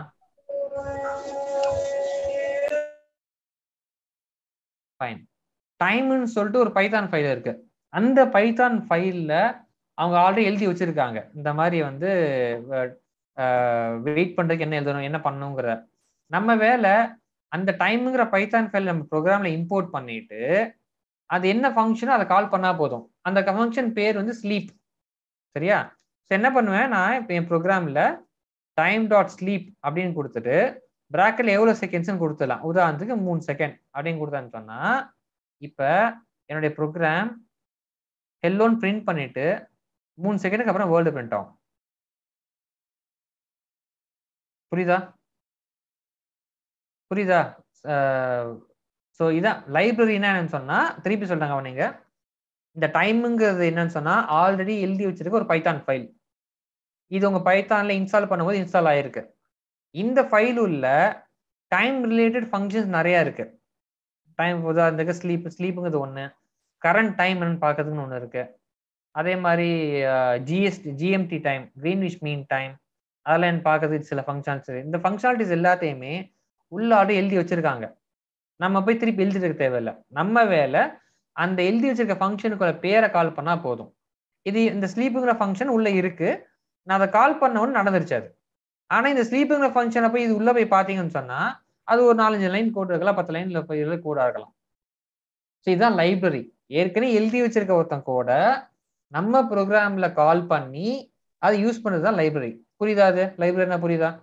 S1: ஃபைன் டைம்னு சொல்லிட்டு ஒரு பைத்தான் ஃபைல் இருக்கு அந்த பைத்தான் ஃபைல்ல அவங்க ஆல்ரெடி எழுதி வச்சிருக்காங்க இந்த மாதிரி வந்து வெயிட் பண்றதுக்கு என்ன எழுதணும் என்ன பண்ணணுங்கிற நம்ம வேலை அந்த டைமுங்கிற பைத்தான் ஃபைல் நம்ம ப்ரோக்ராம்ல இம்போர்ட் பண்ணிட்டு அது என்ன ஃபங்க்ஷனோ அதை கால் பண்ணா போதும் அந்த ஃபங்க்ஷன் பேர் வந்து ஸ்லீப் சரியா ஸோ என்ன பண்ணுவேன் நான் இப்போ என் ப்ரோக்ராமில் டைம் டாட் ஸ்லீப் அப்படின்னு கொடுத்துட்டு ப்ராக்கெட்ல எவ்வளோ செகண்ட்ஸ்னு கொடுத்துடலாம் உதாரணத்துக்கு மூணு செகண்ட் அப்படின்னு கொடுத்தான்னு சொன்னா இப்போ என்னுடைய ப்ரோக்ராம் ஹெல்லோன்னு பிரிண்ட் பண்ணிட்டு மூணு செகண்டுக்கு அப்புறம் வேர்ல்டு பிரிண்ட் ஆகும் புரியுதா புரியுதா ஸோ இதான் லைப்ரரினா என்னன்னு சொன்னா திருப்பி சொல்றாங்க அவனுங்க இந்த டைமுங்கிறது என்னன்னு சொன்னா ஆல்ரெடி எழுதி வச்சிருக்க ஒரு பைத்தான் ஃபைல் இது உங்க பைத்தான்ல இன்ஸ்டால் பண்ணும்போது இன்ஸ்டால் ஆயிருக்கு இந்த ஃபைல் உள்ள டைம் ரிலேட்டட் ஃபங்க்ஷன்ஸ் நிறைய இருக்கு டைம் உதாரணத்துக்கு ஸ்லீப் ஸ்லீப்புங்கிறது ஒன்று கரண்ட் டைம் என்னன்னு பார்க்கறதுக்குன்னு ஒன்று இருக்கு அதே மாதிரி GST GMT time Greenwich mean time அதெல்லாம் என்ன பார்க்கறதுக்கு சில ஃபங்க்ஷன்ஸ் இந்த ஃபங்க்ஷனாலிட்டிஸ் எல்லாத்தையுமே உள்ளாடு எழுதி வச்சிருக்காங்க நம்ம போய் திருப்பி எழுதிட்டு இருக்க தேவையில்லை நம்ம வேலை அந்த எழுதி வச்சிருக்க ஃபங்க்ஷனுக்குள்ள பேரை கால் பண்ணா போதும் இது இந்த ஸ்லீப்புங்கிற ஃபங்க்ஷன் உள்ள இருக்கு நான் அதை கால் பண்ண உடனே நடந்துருச்சு அது ஆனா இந்த ஸ்லீப்புங்கிற ஃபங்க்ஷனை போய் இது உள்ள போய் பாத்தீங்கன்னு சொன்னா அது ஒரு நாலஞ்சு லைன் கோட் இருக்கலாம் பத்து லைன்ல போய் கோடா இருக்கலாம் ஸோ இதுதான் லைப்ரரி ஏற்கனவே எழுதி வச்சிருக்க ஒருத்தன் கூட நம்ம ப்ரோக்ராம்ல கால் பண்ணி அதை யூஸ் பண்ணது தான் லைப்ரரி புரியுதா அது லைப்ரரினா புரியுதா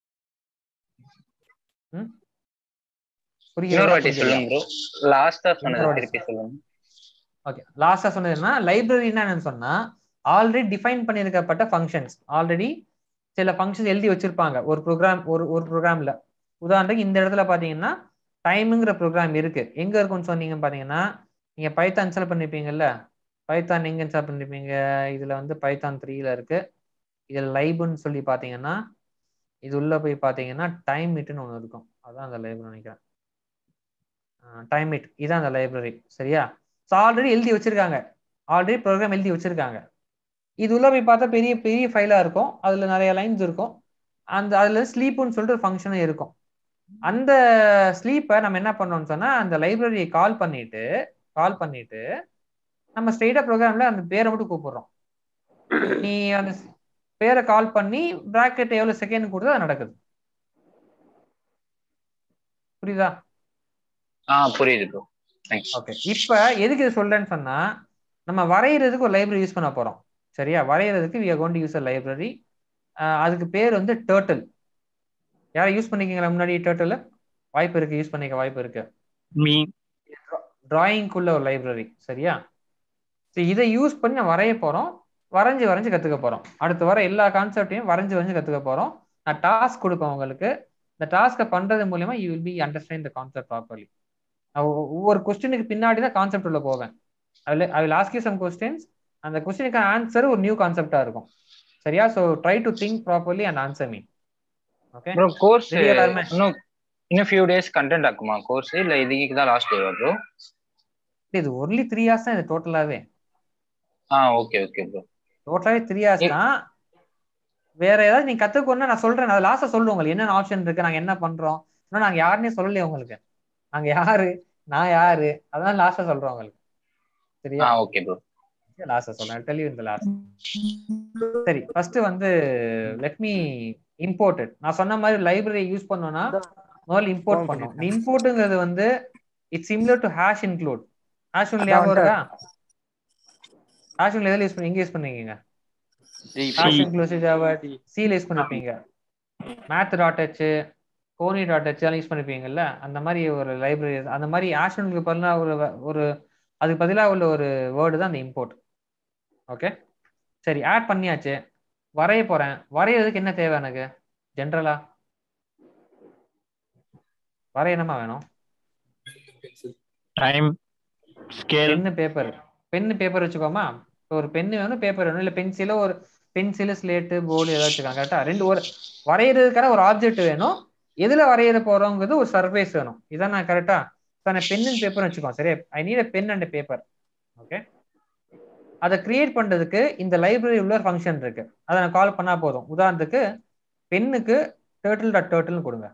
S1: ம்?
S6: இன்னொரு வாட்டி
S1: புரியுதா
S6: சொல்லுங்க ப்ரோ லாஸ்டா சொன்னது
S1: இன்னொரு வாட்டி
S6: திருப்பி சொல்லுங்க
S1: ஓகே லாஸ்டா சொன்னது என்ன லைப்ரரினா என்னன்னு சொன்னா ஆல்ரெடி டிஃபைன் பண்ணியிருக்கப்பட்ட ஃபங்க்ஷன்ஸ் ஆல்ரெடி சில ஃபங்க்ஷன்ஸ் எழுதி வச்சிருப்பாங்க ஒரு ப்ரோக்ராம் ஒரு ஒரு ப்ரோக்ராம்ல உதாரணத்துக்கு இந்த இடத்துல பாத்தீங்கன்னா டைமுங்கிற ப்ரோக்ராம் இருக்கு எங்க இருக்கும்னு சொன்னீங்க பாத்தீங்கன்னா நீங்க பைத்தான் இன்ஸ்டால் பண்ணிருப்பீங்கல்ல பைத்தான் எங்க இன்ஸ்டால் பண்ணிருப்பீங்க இதுல வந்து பைத்தான் த்ரீல இருக்கு இதுல லைப்னு சொல்லி பாத்தீங்கன்னா இது உள்ள போய் பாத்தீங்கன்னா டைம் இட்னு ஒன்று இருக்கும் அதான் அந்த லைப்ரரி நினைக்கிறேன் டைம் இட் இதான் அந்த லைப்ரரி சரியா ஸோ ஆல்ரெடி எழுதி வச்சிருக்காங்க ஆல்ரெடி ப்ரோக்ராம் எழுதி வச்சிருக்காங்க இது உள்ள போய் பார்த்தா பெரிய பெரிய ஃபைலா இருக்கும் அதுல நிறைய லைன்ஸ் இருக்கும் அந்த அதுல ஸ்லீப்னு சொல்லிட்டு ஒரு ஃபங்க்ஷனும் இருக்கும் அந்த ஸ்லீப்பை நம்ம என்ன பண்ணோம்னு சொன்னா அந்த லைப்ரரியை கால் பண்ணிட்டு கால் பண்ணிட்டு நம்ம ஸ்ட்ரெயிட்டா ப்ரோக்ராம்ல அந்த பேரை மட்டும் கூப்பிடுறோம் நீ அந்த பேரை கால் பண்ணி பிராக்கெட் எவ்வளவு செகண்ட் கொடுத்தா அது நடக்குது புரியுதா
S6: ஆ புரியுது ப்ரோ தேங்க்ஸ்
S1: ஓகே இப்ப எதுக்கு இது சொல்றேன்னு சொன்னா நம்ம வரைகிறதுக்கு ஒரு லைப்ரரி யூஸ் பண்ண போறோம் சரியா வரைகிறதுக்கு we are gonna use a library அதுக்கு பேர் வந்து டேர்ட்டில் யாரும் யூஸ் பண்ணிக்கீங்களா முன்னாடி டேர்ட்டில் வாய்ப்பு இருக்கு யூஸ் பண்ணிக்க வாய்ப்பு இருக்கு
S9: மீ
S1: டிராயிங்குள்ள ஒரு லைப்ரரி சரியா ஸோ இதை யூஸ் பண்ணி நான் வரைய போறோம் வரைஞ்சு வரைஞ்சு கத்துக்க போறோம் அடுத்து வர எல்லா கான்செப்டையும் வரைஞ்சு வரைஞ்சு கத்துக்க போறோம் நான் டாஸ்க் கொடுப்பேன் உங்களுக்கு இந்த டாஸ்க்கை பண்றது மூலியமா you will be understand the concept properly ஒவ்வொரு கொஸ்டினுக்கு பின்னாடி தான் கான்செப்ட் உள்ள போவேன் அதில் I will ask you some questions அந்த கொஸ்டினுக்கு ஆன்சர் ஒரு நியூ கான்செப்டா இருக்கும் சரியா so try to think properly and answer me okay
S6: bro course
S1: Ready எல்லாருமே?
S6: இன்னும் இன்னும் ஃபியூ டேஸ் கண்டென்ட் ஆக்குமா கோர்ஸ் இல்ல இதுக்கு தான் லாஸ்ட் டேவா ப்ரோ
S1: இது ஒன்லி த்ரீ ஹார்ஸ் தான் இது டோட்டலாவே
S6: ஆ okay okay bro
S1: டோட்டலாவே three hours தான் வேற ஏதாவது நீங்க கத்துக்கணும்னா நான் சொல்றேன் அது லாஸ்டா சொல்லுவோம் உங்களுக்கு என்னென்ன ஆப்ஷன் இருக்கு நாங்க என்ன பண்றோம் இன்னும் நாங்க யாருன்னே சொல்லலையே உங்களுக்கு நாங்க யாரு நான் யாரு அதான் லாஸ்டா சொல்றோம் உங்களுக்கு சரியா
S6: ஆ ஓகே ப்ரோ
S1: லாஸ்டா சொல்றேன் டெல் யூ இந்த லாஸ்ட் சரி ஃபர்ஸ்ட் வந்து லெட் மீ இம்போர்ட்டட் நான் சொன்ன மாதிரி லைப்ரரி யூஸ் பண்ணோம்னா முதல்ல இம்போர்ட் பண்ணோம் இந்த இம்போர்ட்டுங்கிறது வந்து it's similar to hash include hash ஞாபகம் இருக்கா ஹேஷ் எதில் யூஸ் பண்ணி எங்க யூஸ் பண்ணீங்க ஹேஷ் இன்க்ளூசிவ் ஜாவா சில யூஸ் பண்ணிருப்பீங்க math dot h conio dot h எல்லாம் யூஸ் பண்ணிருப்பீங்கல்ல அந்த மாதிரி ஒரு லைப்ரரி அந்த மாதிரி ஆஷனுக்கு பதிலாக ஒரு ஒரு அதுக்கு பதிலாக உள்ள ஒரு வேர்டு தான் அந்த இம்போர்ட் ஓகே சரி ஆட் பண்ணியாச்சு வரைய போறேன் வரையறதுக்கு என்ன தேவை எனக்கு ஜென்ரலா வரைய என்னமா வேணும்
S9: time scale
S1: pen paper pen paper வச்சுக்கோமா இப்போ ஒரு பென்னு வேணும் பேப்பர் வேணும் இல்ல பென்சிலோ ஒரு பென்சிலு ஸ்லேட்டு போர்டு ஏதாவது வச்சுக்காங்க கரெக்டா ரெண்டு ஒரு வரைகிறதுக்கான ஒரு ஆப்ஜெக்ட் வேணும் எதுல வரைகிற போறோங்கிறது ஒரு சர்ஃபேஸ் வேணும் இதான் நான் கரெக்டா ஸோ அந்த பென் அண்ட் பேப்பர் வச்சுக்கோ சரியா I need a pen and paper okay அதை கிரியேட் பண்றதுக்கு இந்த லைப்ரரி உள்ள ஒரு ஃபங்க்ஷன் இருக்கு அதை நான் கால் பண்ணா போதும் உதாரணத்துக்கு பென்னுக்கு டேர்ட்டில் டாட் டேர்ட்டில்னு கொடுங்க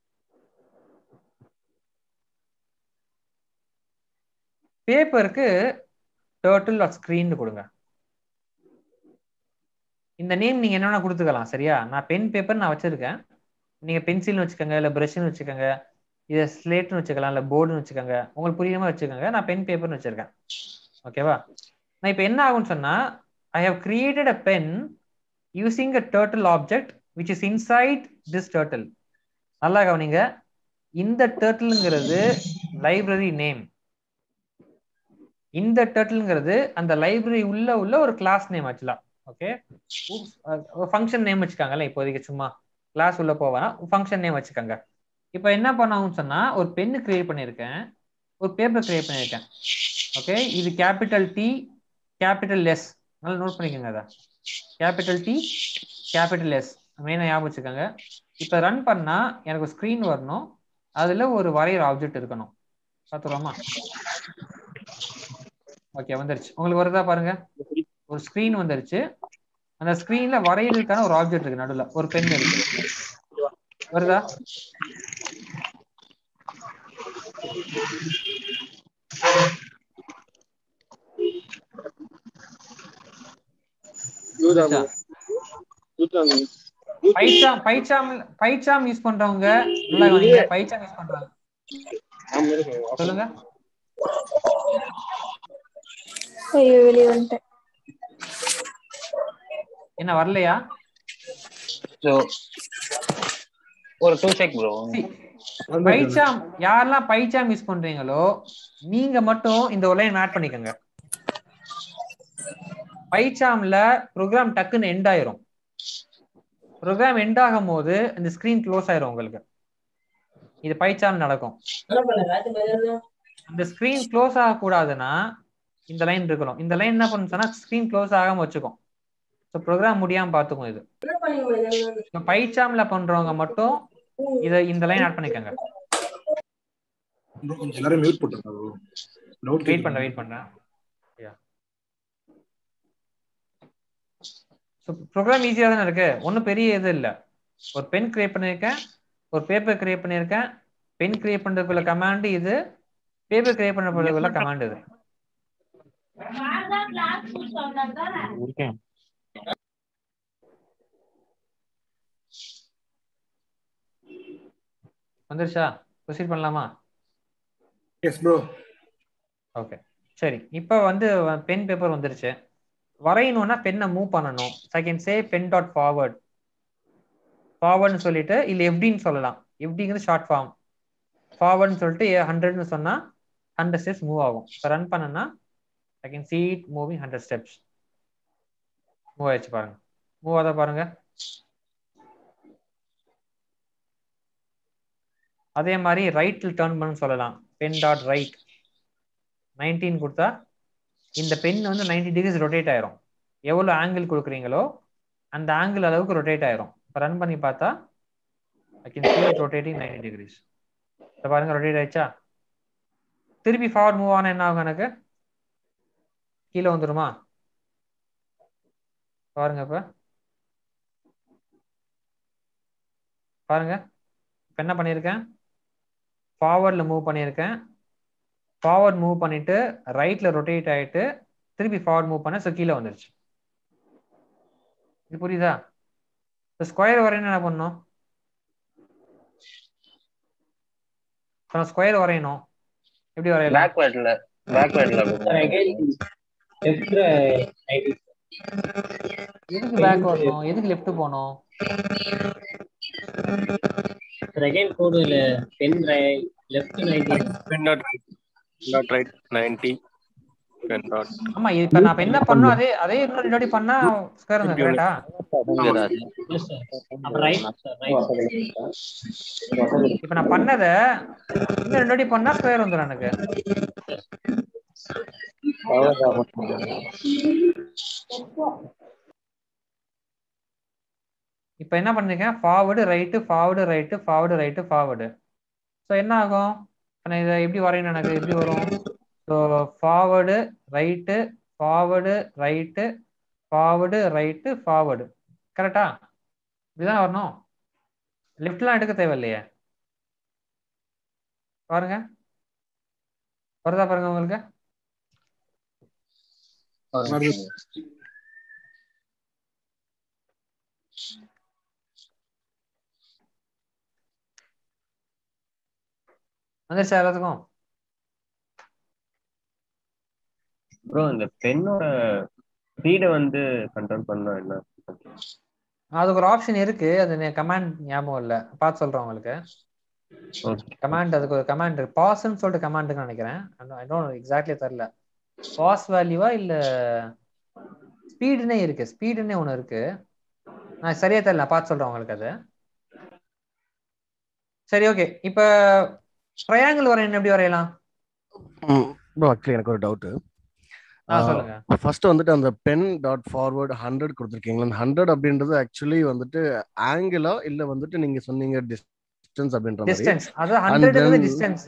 S1: பேப்பருக்கு டேர்ட்டில் டாட் ஸ்க்ரீன் கொடுங்க இந்த நேம் நீங்க என்ன வேணா கொடுத்துக்கலாம் சரியா நான் பென் பேப்பர் நான் வச்சிருக்கேன் நீங்க பென்சில்னு வச்சுக்கோங்க இல்ல பிரஷ்னு வச்சுக்கோங்க இதை ஸ்லேட்னு வச்சுக்கலாம் இல்ல போர்டுன்னு வச்சுக்கோங்க உங்களுக்கு புரியுற மாதிரி வச்சுக்கோங்க நான் பென் பேப்பர்னு வச்சிருக்கேன் ஓகேவா நான் இப்போ என்ன ஆகும்னு சொன்னா I have created a pen using a turtle object which is inside this turtle நல்லா கவனிங்க இந்த டேர்ட்டில்ங்கிறது லைப்ரரி நேம் இந்த டேர்ட்டில்ங்கிறது அந்த லைப்ரரி உள்ள உள்ள ஒரு கிளாஸ் நேம் ஆக்சுவலா ஓகே ஃபங்க்ஷன் நேம் வச்சுக்காங்கல்ல இப்போதைக்கு சும்மா கிளாஸ் உள்ள போவேன் ஃபங்க்ஷன் நேம் வச்சுக்கோங்க இப்போ என்ன பண்ணாகும்னு சொன்னா ஒரு பென்னு கிரியேட் பண்ணியிருக்கேன் ஒரு பேப்பர் கிரியேட் பண்ணியிருக்கேன் ஓகே இது கேபிட்டல் டி கேபிட்டல் எஸ் நல்லா நோட் பண்ணிக்கோங்க அதை கேபிட்டல் டி கேபிட்டல் எஸ் மெயினாக ஞாபகம் வச்சுக்கோங்க இப்போ ரன் பண்ணா எனக்கு ஸ்க்ரீன் வரணும் அதுல ஒரு வரைகிற ஆப்ஜெக்ட் இருக்கணும் பார்த்துருவோமா ஓகே வந்துருச்சு உங்களுக்கு வருதா பாருங்க ஒரு ஸ்க்ரீன் வந்துருச்சு அந்த ஸ்க்ரீன்ல வரையறதுக்கான ஒரு ஆப்ஜெக்ட் இருக்கு நடுவில் ஒரு பென் இருக்கு வருதா பைச்சாம் பைச்சாம் பைச்சாம் யூஸ் பண்றவங்க நல்லா கவனிங்க பைச்சாம் யூஸ் பண்றாங்க சொல்லுங்க
S2: ஐயோ வெளியே வந்துட்டேன்
S1: என்ன வரலையா
S6: ஸோ ஒரு டூ செக் ப்ரோ
S1: பைச்சாம் யாரெல்லாம் பைச்சாம் யூஸ் பண்றீங்களோ நீங்க மட்டும் இந்த ஒரு லைன் ஆட் பண்ணிக்கோங்க பைச்சாம்ல ப்ரோக்ராம் டக்குன்னு எண்ட் ஆயிரும் ப்ரோக்ராம் எண்ட் ஆகும் போது இந்த ஸ்கிரீன் க்ளோஸ் ஆயிரும் உங்களுக்கு இது பைச்சாம் நடக்கும் இந்த ஸ்கிரீன் க்ளோஸ் ஆகக்கூடாதுன்னா இந்த லைன் இருக்கணும் இந்த லைன் என்ன பண்ணும் சொன்னா ஸ்கிரீன் க்ளோஸ் ஆகாம வச்சுக்கும் ஸோ ப்ரோக்ராம் முடியாம பார்த்துக்கும் இது இப்போ பைச்சாம்ல பண்றவங்க மட்டும் இதை இந்த லைன் ஆட் பண்ணிக்கோங்க
S4: bro, கொஞ்சம் எல்லாரும் மியூட் போட்டுருக்காங்க டவுட்
S1: வெயிட் பண்றேன் வெயிட் பண்றேன் ஸோ ப்ரோக்ராம் ஈஸியாக தானே இருக்கு ஒன்றும் பெரிய இது இல்லை ஒரு பென் கிரியேட் பண்ணியிருக்கேன் ஒரு பேப்பர் கிரியேட் பண்ணியிருக்கேன் பென் கிரியேட் பண்ணுறதுக்குள்ள கமாண்ட் இது பேப்பர் கிரியேட் பண்ணுறதுக்குள்ள கமாண்ட் இது வந்துருச்சா ப்ரொசீட் பண்ணலாமா
S4: எஸ் ப்ரோ
S1: ஓகே சரி இப்போ வந்து பென் பேப்பர் வந்துருச்சு வரையணும்னா பென்னை மூவ் பண்ணணும் second say pen dot forward ஃபார்வர்ட்னு சொல்லிட்டு இல்லை எப்படின்னு சொல்லலாம் எப்படிங்கிறது ஷார்ட் ஃபார்ம் ஃபார்வர்ட்னு சொல்லிட்டு ஹண்ட்ரட்னு சொன்னால் ஹண்ட்ரட் ஸ்டெப்ஸ் மூவ் ஆகும் இப்போ ரன் பண்ணனா I can see it moving hundred steps move ஆயிடுச்சு பாருங்க மூவ் ஆதா பாருங்க அதே மாதிரி ரைட்டில் டேர்ன் பண்ணு சொல்லலாம் பென் டாட் ரைட் நைன்டீன் கொடுத்தா இந்த பென் வந்து நைன்டி டிகிரிஸ் ரொட்டேட் ஆயிரும் எவ்வளோ ஆங்கிள் கொடுக்குறீங்களோ அந்த ஆங்கிள் அளவுக்கு ரொட்டேட் ஆயிரும் இப்போ ரன் பண்ணி பார்த்தா I can see it rotating ninety degrees இப்போ பாருங்க ரொட்டேட் ஆயிடுச்சா திருப்பி ஃபார்வர்ட் மூவ் ஆனா என்ன ஆகும் எனக்கு கீழே வந்துருமா பாருங்க இப்ப பாருங்க இப்ப என்ன பண்ணியிருக்கேன் ஃபார்வர்டில் மூவ் பண்ணியிருக்கேன் ஃபார்வர்ட் மூவ் பண்ணிட்டு ரைட்ல ரொட்டேட் ஆயிட்டு திருப்பி ஃபார்வர்ட் மூவ் பண்ண ஸோ கீழே வந்துருச்சு இது புரியுதா இப்போ ஸ்கொயர் வரையணும் என்ன பண்ணணும் இப்போ நான் ஸ்கொயர் வரையணும் எப்படி வரையலாம்
S6: பேக்வேர்ட்ல பேக்வேர்ட்ல
S1: எதுக்கு பேக் வரணும் எதுக்கு லெஃப்ட் போகணும்
S10: செகண்ட் கோடுல pen left ninety
S3: pen dot dot right ninety pen dot
S1: ஆமா இது இப்ப நான் இப்ப என்ன பண்ணணும் அதே அதே இன்னொரு ரெடி பண்ணா ஸ்கொயர் வந்து கரெக்டா
S10: அப்புறம் ரைட் ரைட்
S1: இப்ப நான் பண்ணத இன்னும் ரெண்டு வாட்டி பண்ணா ஸ்கொயர் வந்துடும் எனக்கு இப்ப என்ன பண்ணிருக்கேன் forward right forward right forward right forward so என்ன ஆகும் இப்ப நான் இதை எப்படி வரையணும் எனக்கு எப்படி வரும் so forward right forward right forward right forward கரெக்டா இப்படிதான் வரணும் லெஃப்ட்லாம் எடுக்க தேவையில்லையே பாருங்க வருதா பாருங்க உங்களுக்கு வந்துருச்சா எல்லாத்துக்கும்
S3: ப்ரோ இந்த பெண்ணோட ஸ்பீடை வந்து கண்ட்ரோல் பண்ணா என்ன
S1: அதுக்கு ஒரு ஆப்ஷன் இருக்கு அது கமாண்ட் ஞாபகம் இல்ல பார்த்து சொல்றேன் உங்களுக்கு கமாண்ட் அதுக்கு ஒரு கமாண்ட் பாஸ்ன்னு சொல்லிட்டு கமாண்டுக்கு நினைக்கிறேன் ஐ டோன்ட் எக்ஸாக்ட்லி தெரியல பாஸ் வேல்யூவா இல்ல ஸ்பீடுனே இருக்கு ஸ்பீடுனே ஒன்று இருக்கு நான் சரியா தெரியல பார்த்து சொல்றேன் உங்களுக்கு அது சரி ஓகே இப்ப ட்ரையாங்கிள் வரையணும் எப்படி வரையலாம்
S11: ப்ரோ ஆக்சுவலி எனக்கு ஒரு டவுட்டு
S1: ஆ சொல்லுங்க
S11: ஃபர்ஸ்ட் வந்துட்டு அந்த பென் டாட் ஃபார்வர்ட் ஹண்ட்ரட் கொடுத்துருக்கீங்களா அந்த ஹண்ட்ரட் அப்படின்றது ஆக்சுவலி வந்துட்டு ஆங்கிளா இல்ல வந்துட்டு நீங்க சொன்னீங்க டிஸ்டன்ஸ் அப்படின்ற மாதிரி
S1: டிஸ்டன்ஸ் அது ஹண்ட்ரட் வந்து டிஸ்டன்ஸ்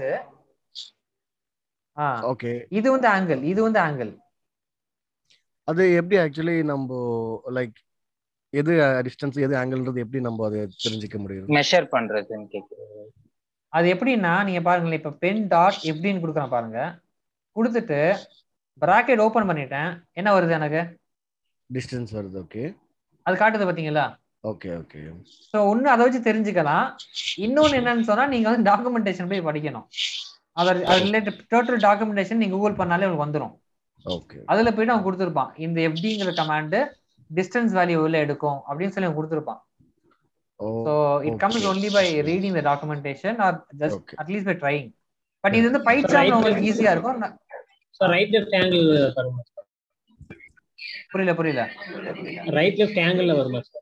S1: ஆ
S11: ஓகே
S1: இது வந்து ஆங்கிள் இது வந்து ஆங்கிள்
S11: அது எப்படி ஆக்சுவலி நம்ம லைக் எது டிஸ்டன்ஸ் எது ஆங்கிள்ன்றது எப்படி நம்ம அதை தெரிஞ்சுக்க முடியும்
S6: மெஷர் பண்றதுன்னு கேக்குறது
S1: அது எப்படின்னா நீங்க பாருங்களேன் இப்ப பென் டாட் எப்படின்னு கொடுக்குறேன் பாருங்க கொடுத்துட்டு பிராக்கெட் ஓபன் பண்ணிட்டேன் என்ன வருது எனக்கு
S11: டிஸ்டன்ஸ் வருது ஓகே
S1: அது காட்டுது பாத்தீங்களா
S11: ஓகே ஓகே
S1: ஸோ ஒன்று அதை வச்சு தெரிஞ்சுக்கலாம் இன்னொன்று என்னன்னு சொன்னா நீங்க வந்து டாக்குமெண்டேஷன் போய் படிக்கணும் அதை அது ரிலேட்டட் டோட்டல் டாக்குமெண்டேஷன் நீங்க கூகுள் பண்ணாலே உங்களுக்கு வந்துடும்
S11: ஓகே
S1: அதுல போயிட்டு அவன் கொடுத்துருப்பான் இந்த எஃப்டிங்கிற கமாண்டு டிஸ்டன்ஸ் வேல்யூ உள்ள எடுக்கும் அப்படின்னு சொல்லி அவன் கொடுத்துருப்பான் so it comes only by reading the documentation or just at least by trying but இது வந்து பைச்சாம் உங்களுக்கு ஈஸியா இருக்கும்
S10: சார் ரைட் லெஃப்ட் ஆங்கிள் வருமா
S1: புரியல புரியல
S10: ரைட் லெஃப்ட் ஆங்கிள் வருமா சார்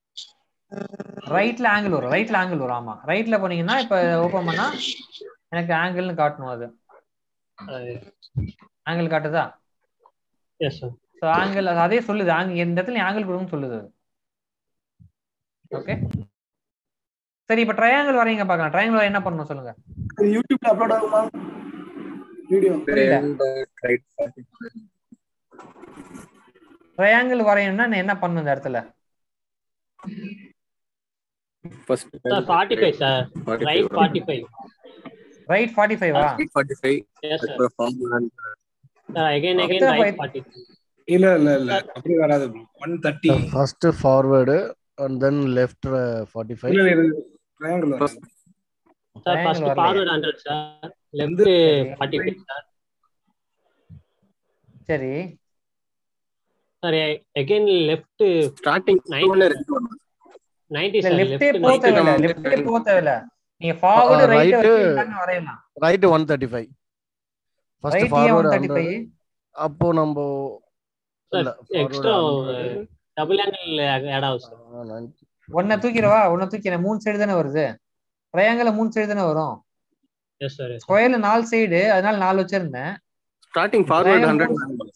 S1: ரைட்ல ஆங்கிள் வரும் ரைட்ல ஆங்கிள் வரும் ஆமா ரைட்ல போனீங்கன்னா இப்ப ஓபன் பண்ணா எனக்கு ஆங்கிள்னு காட்டணும் அது ஆங்கிள் காட்டுதா
S10: எஸ் சார்
S1: ஸோ ஆங்கிள் அதே சொல்லுது ஆங்கிள் எந்த இடத்துல ஆங்கிள் கொடுக்குன்னு சொல்லுது ஓகே சரி இப்ப ட்ரையாங்கிள் வரைங்க பார்க்கலாம் ட்ரையாங்கிள் வரைய என்ன பண்ணணும் சொல்லுங்க
S12: யூடியூப்ல அப்லோட் ஆகுமா வீடியோ
S1: ட்ரையாங்கிள் வரையணும்னா நான் என்ன பண்ணணும் இந்த இடத்துல
S8: first
S10: sir forty five sir right forty five
S1: right forty ஃபைவா
S8: ஃபார்ட்டி ஃபைவ்
S10: Yes, sir.
S8: அப்புறம் formula
S10: சார் அகைன் அகைன்
S1: எத்தனை
S10: ரைட்
S1: five?
S10: ஃபார்ட்டி
S12: இல்ல இல்ல இல்ல அப்படி வராது one thirty
S11: first forward and then left forty five
S12: triangle
S10: sir
S1: Triangle
S10: first
S1: வரலையே.
S10: Forward hundred sir left forty five sir
S1: சரி
S10: sir again left
S8: starting
S10: ninety
S1: இல்ல
S10: சார்
S1: லெஃப்டே
S10: லெஃப்ட்
S1: போக தேவையில்ல லெஃப்டே போக தேவையில்ல நீங்க ஃபார்வர்டு
S11: Uh,
S1: ரைட்
S11: right,
S1: வச்சு வரையலாம்
S11: right one thirty five first
S1: right ஏன் ஒன்
S11: ஃபார்வர்டு
S1: தேர்ட்டி
S11: அந்த
S1: ஃபைவ்
S11: அப்போ நம்ம
S10: சார்
S11: இல்ல forward
S10: extra
S11: 100.
S10: Double angle add ஆகும் சார்
S1: ஒன்ன தூக்கிறவா ஒன்ன தூக்கிறேன் மூணு சைடு தானே வருது ட்ரையாங்கிள் மூணு சைடு தானே வரும்
S10: எஸ் சார் எஸ்
S1: ஸ்கொயர்ல நாலு சைடு அதனால நாலு வச்சிருந்தேன்
S8: ஸ்டார்டிங் ஃபார்வர்ட்
S1: Triangle
S8: ஹண்ட்ரட்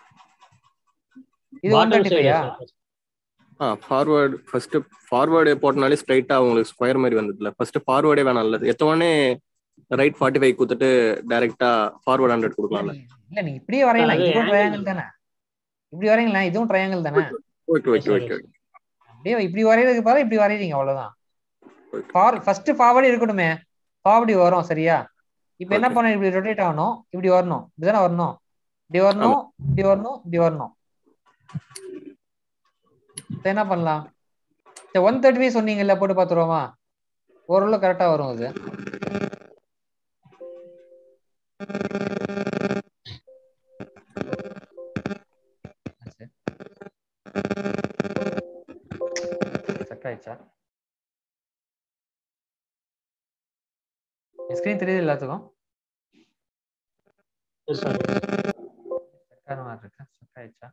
S1: இது ஒன்
S10: பாட்டம்
S1: தேர்ட்டி
S10: சைடு
S1: ஃபைவா
S8: ஆ ஃபார்வர்ட் ஃபர்ஸ்ட் ஃபார்வர்டு போட்டனாலே ஸ்ட்ரைட்டா உங்களுக்கு ஸ்கொயர் மாதிரி வந்ததுல ஃபர்ஸ்ட் ஃபார்வர்டே வேணாம் இல்ல எத்தவொடனே ரைட் ஃபார்ட்டி ஃபைவ் கொடுத்துட்டு டைரக்டா ஃபார்வர்ட் ஹண்ட்ரட் கொடுக்கலாம்ல
S1: இல்ல நீங்க இப்படியே வரையலாம்
S10: அது
S1: இதுவும்
S10: angle.
S1: ட்ரையாங்கிள் தானே இப்படி வரையங்களா இதுவும் ட்ரையாங்கிள் தானே
S8: ஓகே ஓகே ஓகே ஓகே
S1: அப்படியே இப்படி வரையறதுக்கு பதிலா இப்படி வரையறீங்க அவ்வளவுதான் ஃபார் ஃபர்ஸ்ட் ஃபார்வர்டு இருக்கணுமே ஃபார்வர்டு வரும் சரியா இப்போ என்ன பண்ண இப்படி ரொட்டேட் ஆகணும் இப்படி வரணும் இப்படிதானே வரணும் இப்படி வரணும் இப்படி வரணும் இப்படி வரணும் இப்ப என்ன பண்ணலாம் சரி ஒன் தேர்ட்டி ஃபைவ் சொன்னீங்கல்ல போட்டு பார்த்துருவோமா ஓரளவு கரெக்டா வரும் அது செட் ஆயிடுச்சா ஸ்கிரீன் தெரியுது எல்லாத்துக்கும்
S10: எஸ் சார்
S1: செட் ஆன மாதிரி இருக்கு செட் ஆயிடுச்சா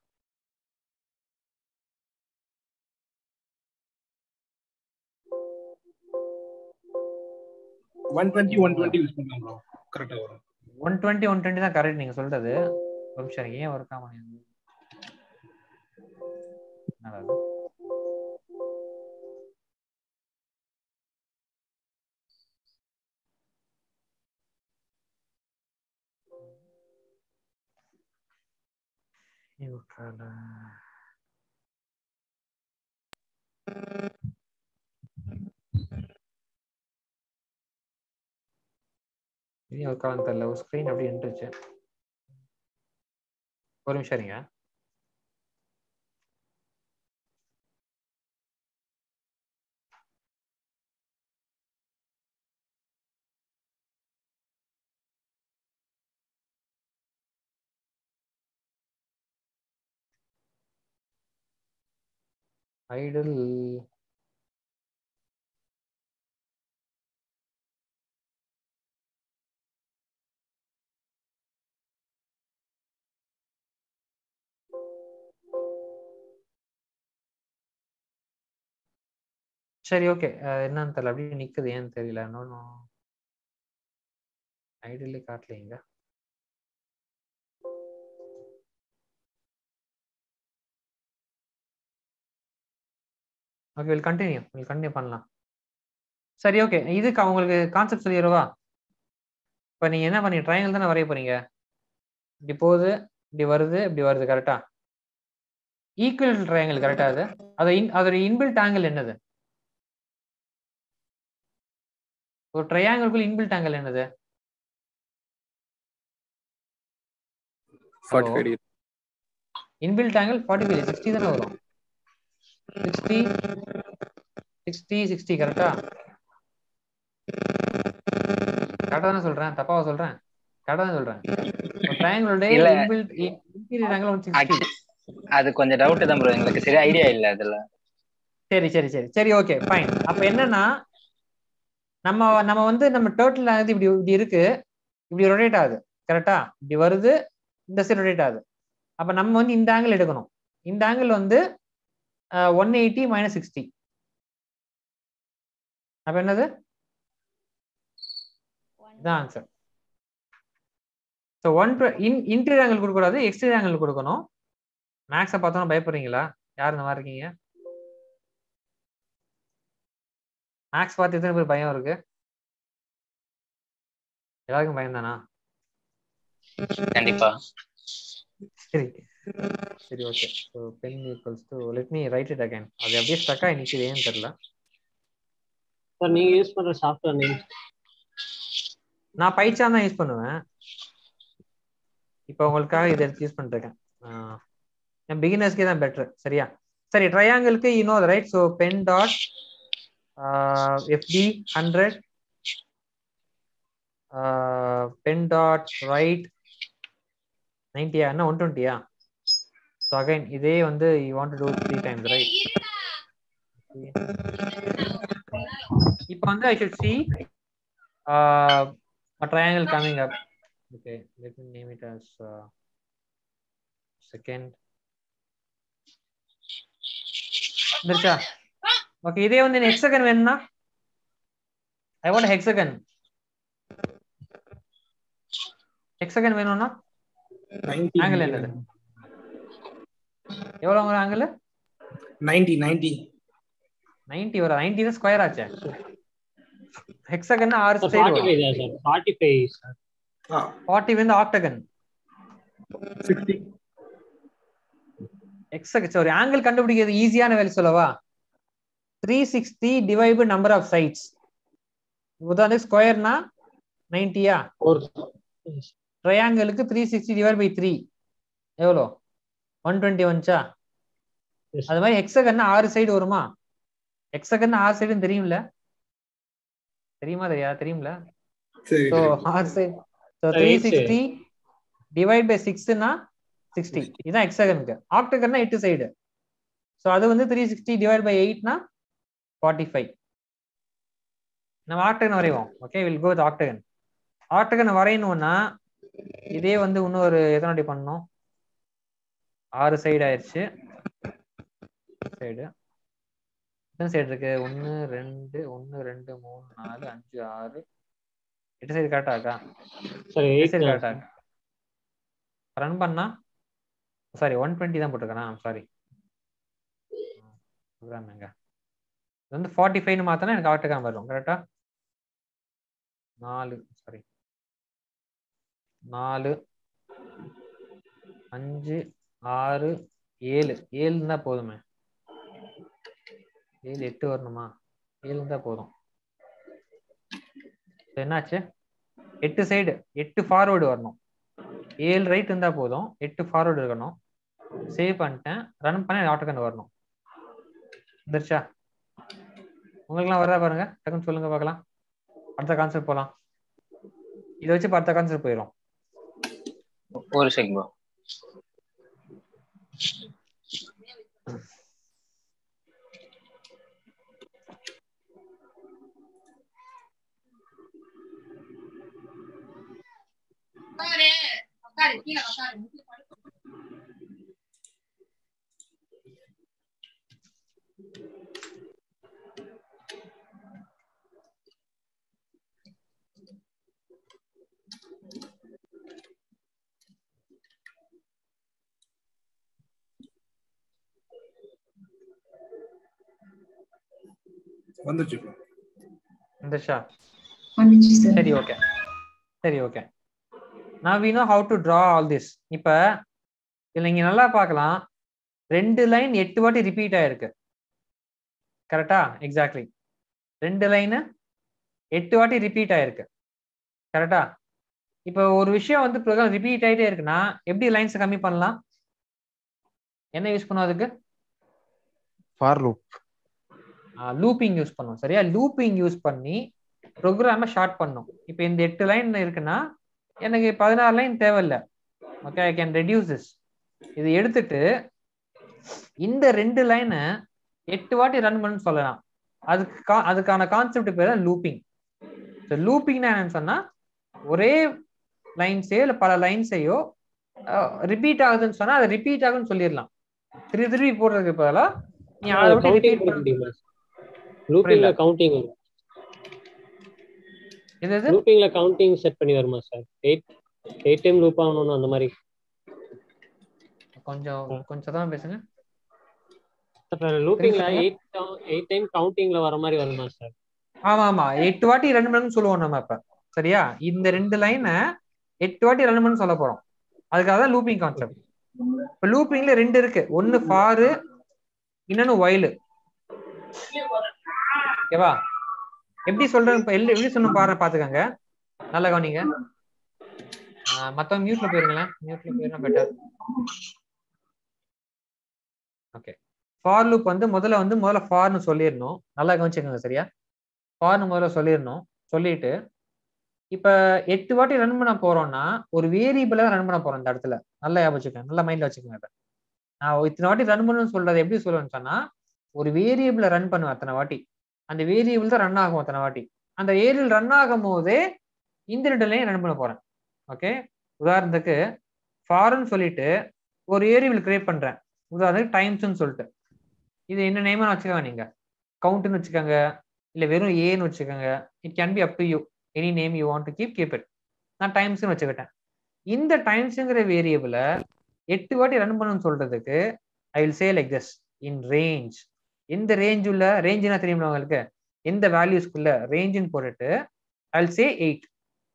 S12: one twenty one twenty use பண்ணலாம் ப்ரோ கரெக்டா வரும்
S1: ஒன் டுவெண்ட்டி ஒன் டுவெண்ட்டி தான் கரெக்ட் நீங்க சொல்றது ஒரு நிமிஷம் எனக்கு ஏன் ஒர்க் ஆக மாட்டேங்குது என்னடா இது? நியூட்ரல் இது ஒரு காலம் தெரியல ஒரு ஸ்க்ரீன் அப்படி நின்றுச்சு ஒரு நிமிஷம் இருங்க ஐடல் சரி ஓகே என்னன்னு தெரியல அப்படியே நிக்குது ஏன்னு தெரியல இன்னொன்னும் ஐடியிலே காட்டலைங்க okay will continue will continue பண்ணலாம் சரி ஓகே இதுக்கு அவங்களுக்கு கான்செப்ட் சொல்லிடுவா இப்போ நீங்கள் என்ன பண்ணி ட்ரையாங்கிள் தானே வரைய போறீங்க இப்படி போகுது இப்படி வருது இப்படி வருது கரெக்டா ஈக்குவல் ட்ரையாங்கிள் கரெக்டா அது அது இன் அதோட இன்பில்ட் ஆங்கிள் என்னது ஒரு ட்ரையாங்கிள்குள் இன்பில்ட் ஆங்கிள் என்னது
S8: forty five degree
S1: inbuilt angle forty five sixty தானே வரும் சிக்ஸ்டி சிக்ஸ்டி சிக்ஸ்டி கரெக்டா கரெக்டா தானே சொல்றேன் தப்பாவா சொல்றேன் கரெக்டா தான் சொல்றேன் ட்ரையாங்கிளோட
S6: இல்ல.
S1: Inbuilt interior angle one sixty
S6: அது கொஞ்சம் டவுட் தான் ப்ரோ எங்களுக்கு சரியா ஐடியா இல்ல அதுல
S1: சரி சரி சரி சரி ஓகே ஃபைன் அப்ப என்னன்னா நம்ம நம்ம வந்து நம்ம டோட்டல் ஆகுது இப்படி இப்படி இருக்கு இப்படி ரொட்டேட் ஆகுது கரெக்டா இப்படி வருது இந்த சைடு ரொட்டேட் ஆகுது அப்ப நம்ம வந்து இந்த ஆங்கிள் எடுக்கணும் இந்த ஆங்கிள் வந்து ஒன் எயிட்டி மைனஸ் சிக்ஸ்டி அப்ப என்னது இதான் answer so one in interior angle கொடுக்கக்கூடாது எக்ஸ்டீரியர் ஆங்கிள் கொடுக்கணும் மேக்ஸை பார்த்தோன்னா பயப்படுறீங்களா யார் இந்த மாதிரி இருக்கீங்க மேக்ஸ் பார்த்து எத்தனை பேர் பயம் இருக்கு எல்லாருக்கும் பயம் தானா
S6: கண்டிப்பா
S1: சரி சரி okay so pen equals to let me write it again அது அப்படியே ஸ்டக் ஆகி நிற்கிது ஏன்னு தெரியல
S10: சார் நீங்க யூஸ் பண்ற சாஃப்ட்வேர் நேம்
S1: நான் பைச்சான் தான் யூஸ் பண்ணுவேன் இப்போ உங்களுக்காக இதை எடுத்து யூஸ் பண்ணிருக்கேன் என் பிகினர்ஸ்க்கே தான் பெட்டர் சரியா சரி ட்ரையாங்கிளுக்கு you know right so pen dot FD hundred pen dot right நைன்டியா என்ன ஒன் டுவெண்ட்டியா ஸோ அகைன் இதே வந்து you want two three times right இப்போ வந்து I should see a triangle coming up. Okay, let me name it as uh, second. வந்துருச்சா ஓகே இதே வந்து ஹெக்ஸகன் வேணும்னா ஐ வாண்ட் ஹெக்ஸகன் ஹெக்ஸகன் வேணும்னா ஆங்கிள் என்னது எவ்வளவு உங்க ஆங்கிள்
S12: நைன்டி நைன்டி
S1: நைன்டி வர நைன்டி தான் ஸ்கொயர் ஆச்சே ஹெக்ஸகன் ஆறு
S10: sir
S1: side
S10: forty five sir forty five sir
S1: forty வந்து octagon
S12: sixty
S1: hexagon sorry angle கண்டுபிடிக்கிறது ஈஸியான வேலை சொல்லவா three sixty divide by number of sides உதாரணத்துக்கு ஸ்கொயர்னா நைன்டியா
S10: ஒரு
S1: ட்ரையாங்கிளுக்கு three sixty divide by three எவ்வளோ ஒன் டுவெண்ட்டி வந்துச்சா அது மாதிரி ஹெக்ஸகன் ஆறு சைடு வருமா ஹெக்ஸகன் ஆறு சைடுன்னு தெரியும்ல தெரியுமா தெரியாது தெரியும்ல
S12: சரி
S1: ஸோ ஆறு side so
S10: Right.
S1: Three sixty divide by சிக்ஸ்னா சிக்ஸ்டி இதுதான் ஹெக்ஸகனுக்கு ஆக்டகன்னா எட்டு சைடு ஸோ அது வந்து த்ரீ சிக்ஸ்டி டிவைட் பை எயிட்னா ஃபார்ட்டி ஃபைவ் நம்ம ஆக்டகன் வரைவோம் okay will go with octagon octagon வரையணும்னா இதே வந்து இன்னொரு எத்தனை வாட்டி பண்ணணும் ஆறு சைடு ஆயிடுச்சு சைடு எத்தனை சைடு இருக்கு ஒன்று ரெண்டு ஒன்று ரெண்டு மூணு நாலு அஞ்சு ஆறு எட்டு சைடு கரெக்டா இருக்கா
S10: சார்
S1: எட்டு
S10: எயிட்
S1: சைடு கரெக்டா ரன் பண்ணா சாரி ஒன் டுவெண்ட்டி தான் போட்டிருக்கேன் சாரி எங்க இது வந்து ஃபார்ட்டி ஃபைவ்னு மாத்தினா எனக்கு ஆட்டோகாம் வரும் கரெக்டா நாலு சாரி நாலு அஞ்சு ஆறு ஏழு ஏழு இருந்தா போதுமே ஏழு எட்டு வரணுமா ஏழு இருந்தா போதும் இப்ப என்னாச்சு எட்டு சைடு எட்டு ஃபார்வர்டு வரணும் ஏழு ரைட் இருந்தா போதும் எட்டு ஃபார்வர்டு இருக்கணும் சேவ் பண்ணிட்டேன் ரன் பண்ண ஆட்டோகன் வரணும் வந்துருச்சா உங்களுக்குலாம் வரதா பாருங்க டக்குன்னு சொல்லுங்க பார்க்கலாம் அடுத்த கான்செப்ட் போலாம் இதை வச்சு இப்ப அடுத்த கான்செப்ட் போயிடும்
S6: ஒரு செகண்ட் ப்ரோ
S12: வந்துச்சு bro.
S1: வந்துருச்சா
S2: வந்துச்சு சார்
S1: சரி ஓகே சரி ஓகே நான் we know how to draw all this இப்போ இதில் நீங்கள் நல்லா பார்க்கலாம் ரெண்டு லைன் எட்டு வாட்டி ரிப்பீட் ஆயிருக்கு கரெக்டா எக்ஸாக்ட்லி ரெண்டு லைனு எட்டு வாட்டி ரிப்பீட் ஆயிருக்கு கரெக்டா இப்போ ஒரு விஷயம் வந்து ப்ரோக்ராம் ரிப்பீட் ஆகிட்டே இருக்குன்னா எப்படி லைன்ஸ் கம்மி பண்ணலாம் என்ன யூஸ் பண்ணுவோம் அதுக்கு
S5: ஃபார் லூப்
S1: லூப்பிங் யூஸ் பண்ணும் சரியா லூப்பிங் யூஸ் பண்ணி ப்ரோக்ராமை ஷார்ட் பண்ணும் இப்போ இந்த எட்டு லைன் இருக்குன்னா எனக்கு பதினாறு லைன் தேவையில்ல okay I can reduce this இது எடுத்துட்டு இந்த ரெண்டு லைனை எட்டு வாட்டி ரன் பண்ணு சொல்லலாம் அதுக்கு கா- அதுக்கான கான்செப்ட் பேர் தான் லூப்பிங் ஸோ லூப்பிங்னா என்னன்னு சொன்னா ஒரே லைன்ஸையோ இல்லை பல லைன்ஸையோ ரிப்பீட் ஆகுதுன்னு சொன்னா அது ரிப்பீட் ஆகுதுன்னு சொல்லிடலாம் திருப்பி திருப்பி போடுறதுக்கு பதிலாக நீ அதை விட்டு
S10: கவுண்டிங்
S1: ரிப்பீட்
S10: பண்ண முடியுமா லூப்பிங்ல கவுண்டிங்
S1: இது இது
S10: லூப்பிங்ல கவுண்டிங் செட் பண்ணி வருமா sir eight eight time loop ஆகணும்னு அந்த மாதிரி
S1: கொஞ்சம் கொஞ்சம் தான் பேசுங்க
S10: லூப்பிங்ல
S1: சொல்லுங்க.
S10: எயிட் எயிட் டைம் கவுண்டிங்ல வர மாதிரி வருமா சார்
S1: ஆமா ஆமா எட்டு வாட்டி ரன் பண்ணு சொல்லுவோம் நம்ம இப்ப சரியா இந்த ரெண்டு லைனை எட்டு வாட்டி ரன் பண்ணு சொல்ல போறோம் அதுக்காக தான் லூப்பிங் கான்செப்ட் இப்ப லூப்பிங்ல ரெண்டு இருக்கு ஒன்னு ஃபாரு இன்னொன்னு ஒயிலு ஓகேவா எப்படி சொல்றேன் இப்ப எல்ல- எப்படி சொன்ன பாரு பாத்துக்கங்க நல்லா கவனிங்க ஆஹ் மத்தவங்க மியூட்ல போயிருங்களேன் மியூட்ல போயிருந்தா பெட்டர் ஓகே ஃபார் லூப் வந்து முதல்ல வந்து முதல்ல ஃபார்னு சொல்லிடணும் நல்லா கவனிச்சுக்கோங்க சரியா ஃபார்னு முதல்ல சொல்லிடணும் சொல்லிட்டு இப்ப எட்டு வாட்டி ரன் பண்ண போறோம்னா ஒரு வேரியபிளா ரன் பண்ண போறோம் இந்த இடத்துல நல்லா ஞாபகம் வச்சுக்கோங்க நல்லா மைண்ட்ல வச்சுக்கோங்க இதை நான் இத்தனை வாட்டி ரன் பண்ணணும்னு சொல்றது எப்படி சொல்லுவேன்னு சொன்னா ஒரு வேரியபிளை ரன் பண்ணுவேன் அத்தனை வாட்டி அந்த வேரியபிள் தான் ரன் ஆகும் அத்தனை வாட்டி அந்த வேரியபிள் ரன் ஆகும் போதே இந்த ரெண்டு லைன் ரன் பண்ண போறேன் ஓகே உதாரணத்துக்கு ஃபார்னு சொல்லிட்டு ஒரு வேரியபிள் கிரியேட் பண்றேன் உதாரணத்துக்கு டைம்ஸ்னு சொல்லிட்டு இது என்ன நேமா வச்சுக்கோங்க நீங்க கவுண்ட்னு வச்சுக்கோங்க இல்ல வெறும் ஏன்னு வச்சுக்கோங்க it can be up to you any name you want to keep keep it நான் டைம்ஸ்னு வச்சுக்கிட்டேன் இந்த டைம்ஸுங்கிற வேரியபிளை எட்டு வாட்டி ரன் பண்ணணும்னு சொல்றதுக்கு I will say like this in range எந்த ரேஞ்ச் உள்ள ரேஞ்சுனா தெரியுமா உங்களுக்கு எந்த வேல்யூஸ்க்குள்ள ரேஞ்சுன்னு போட்டுட்டு I will say eight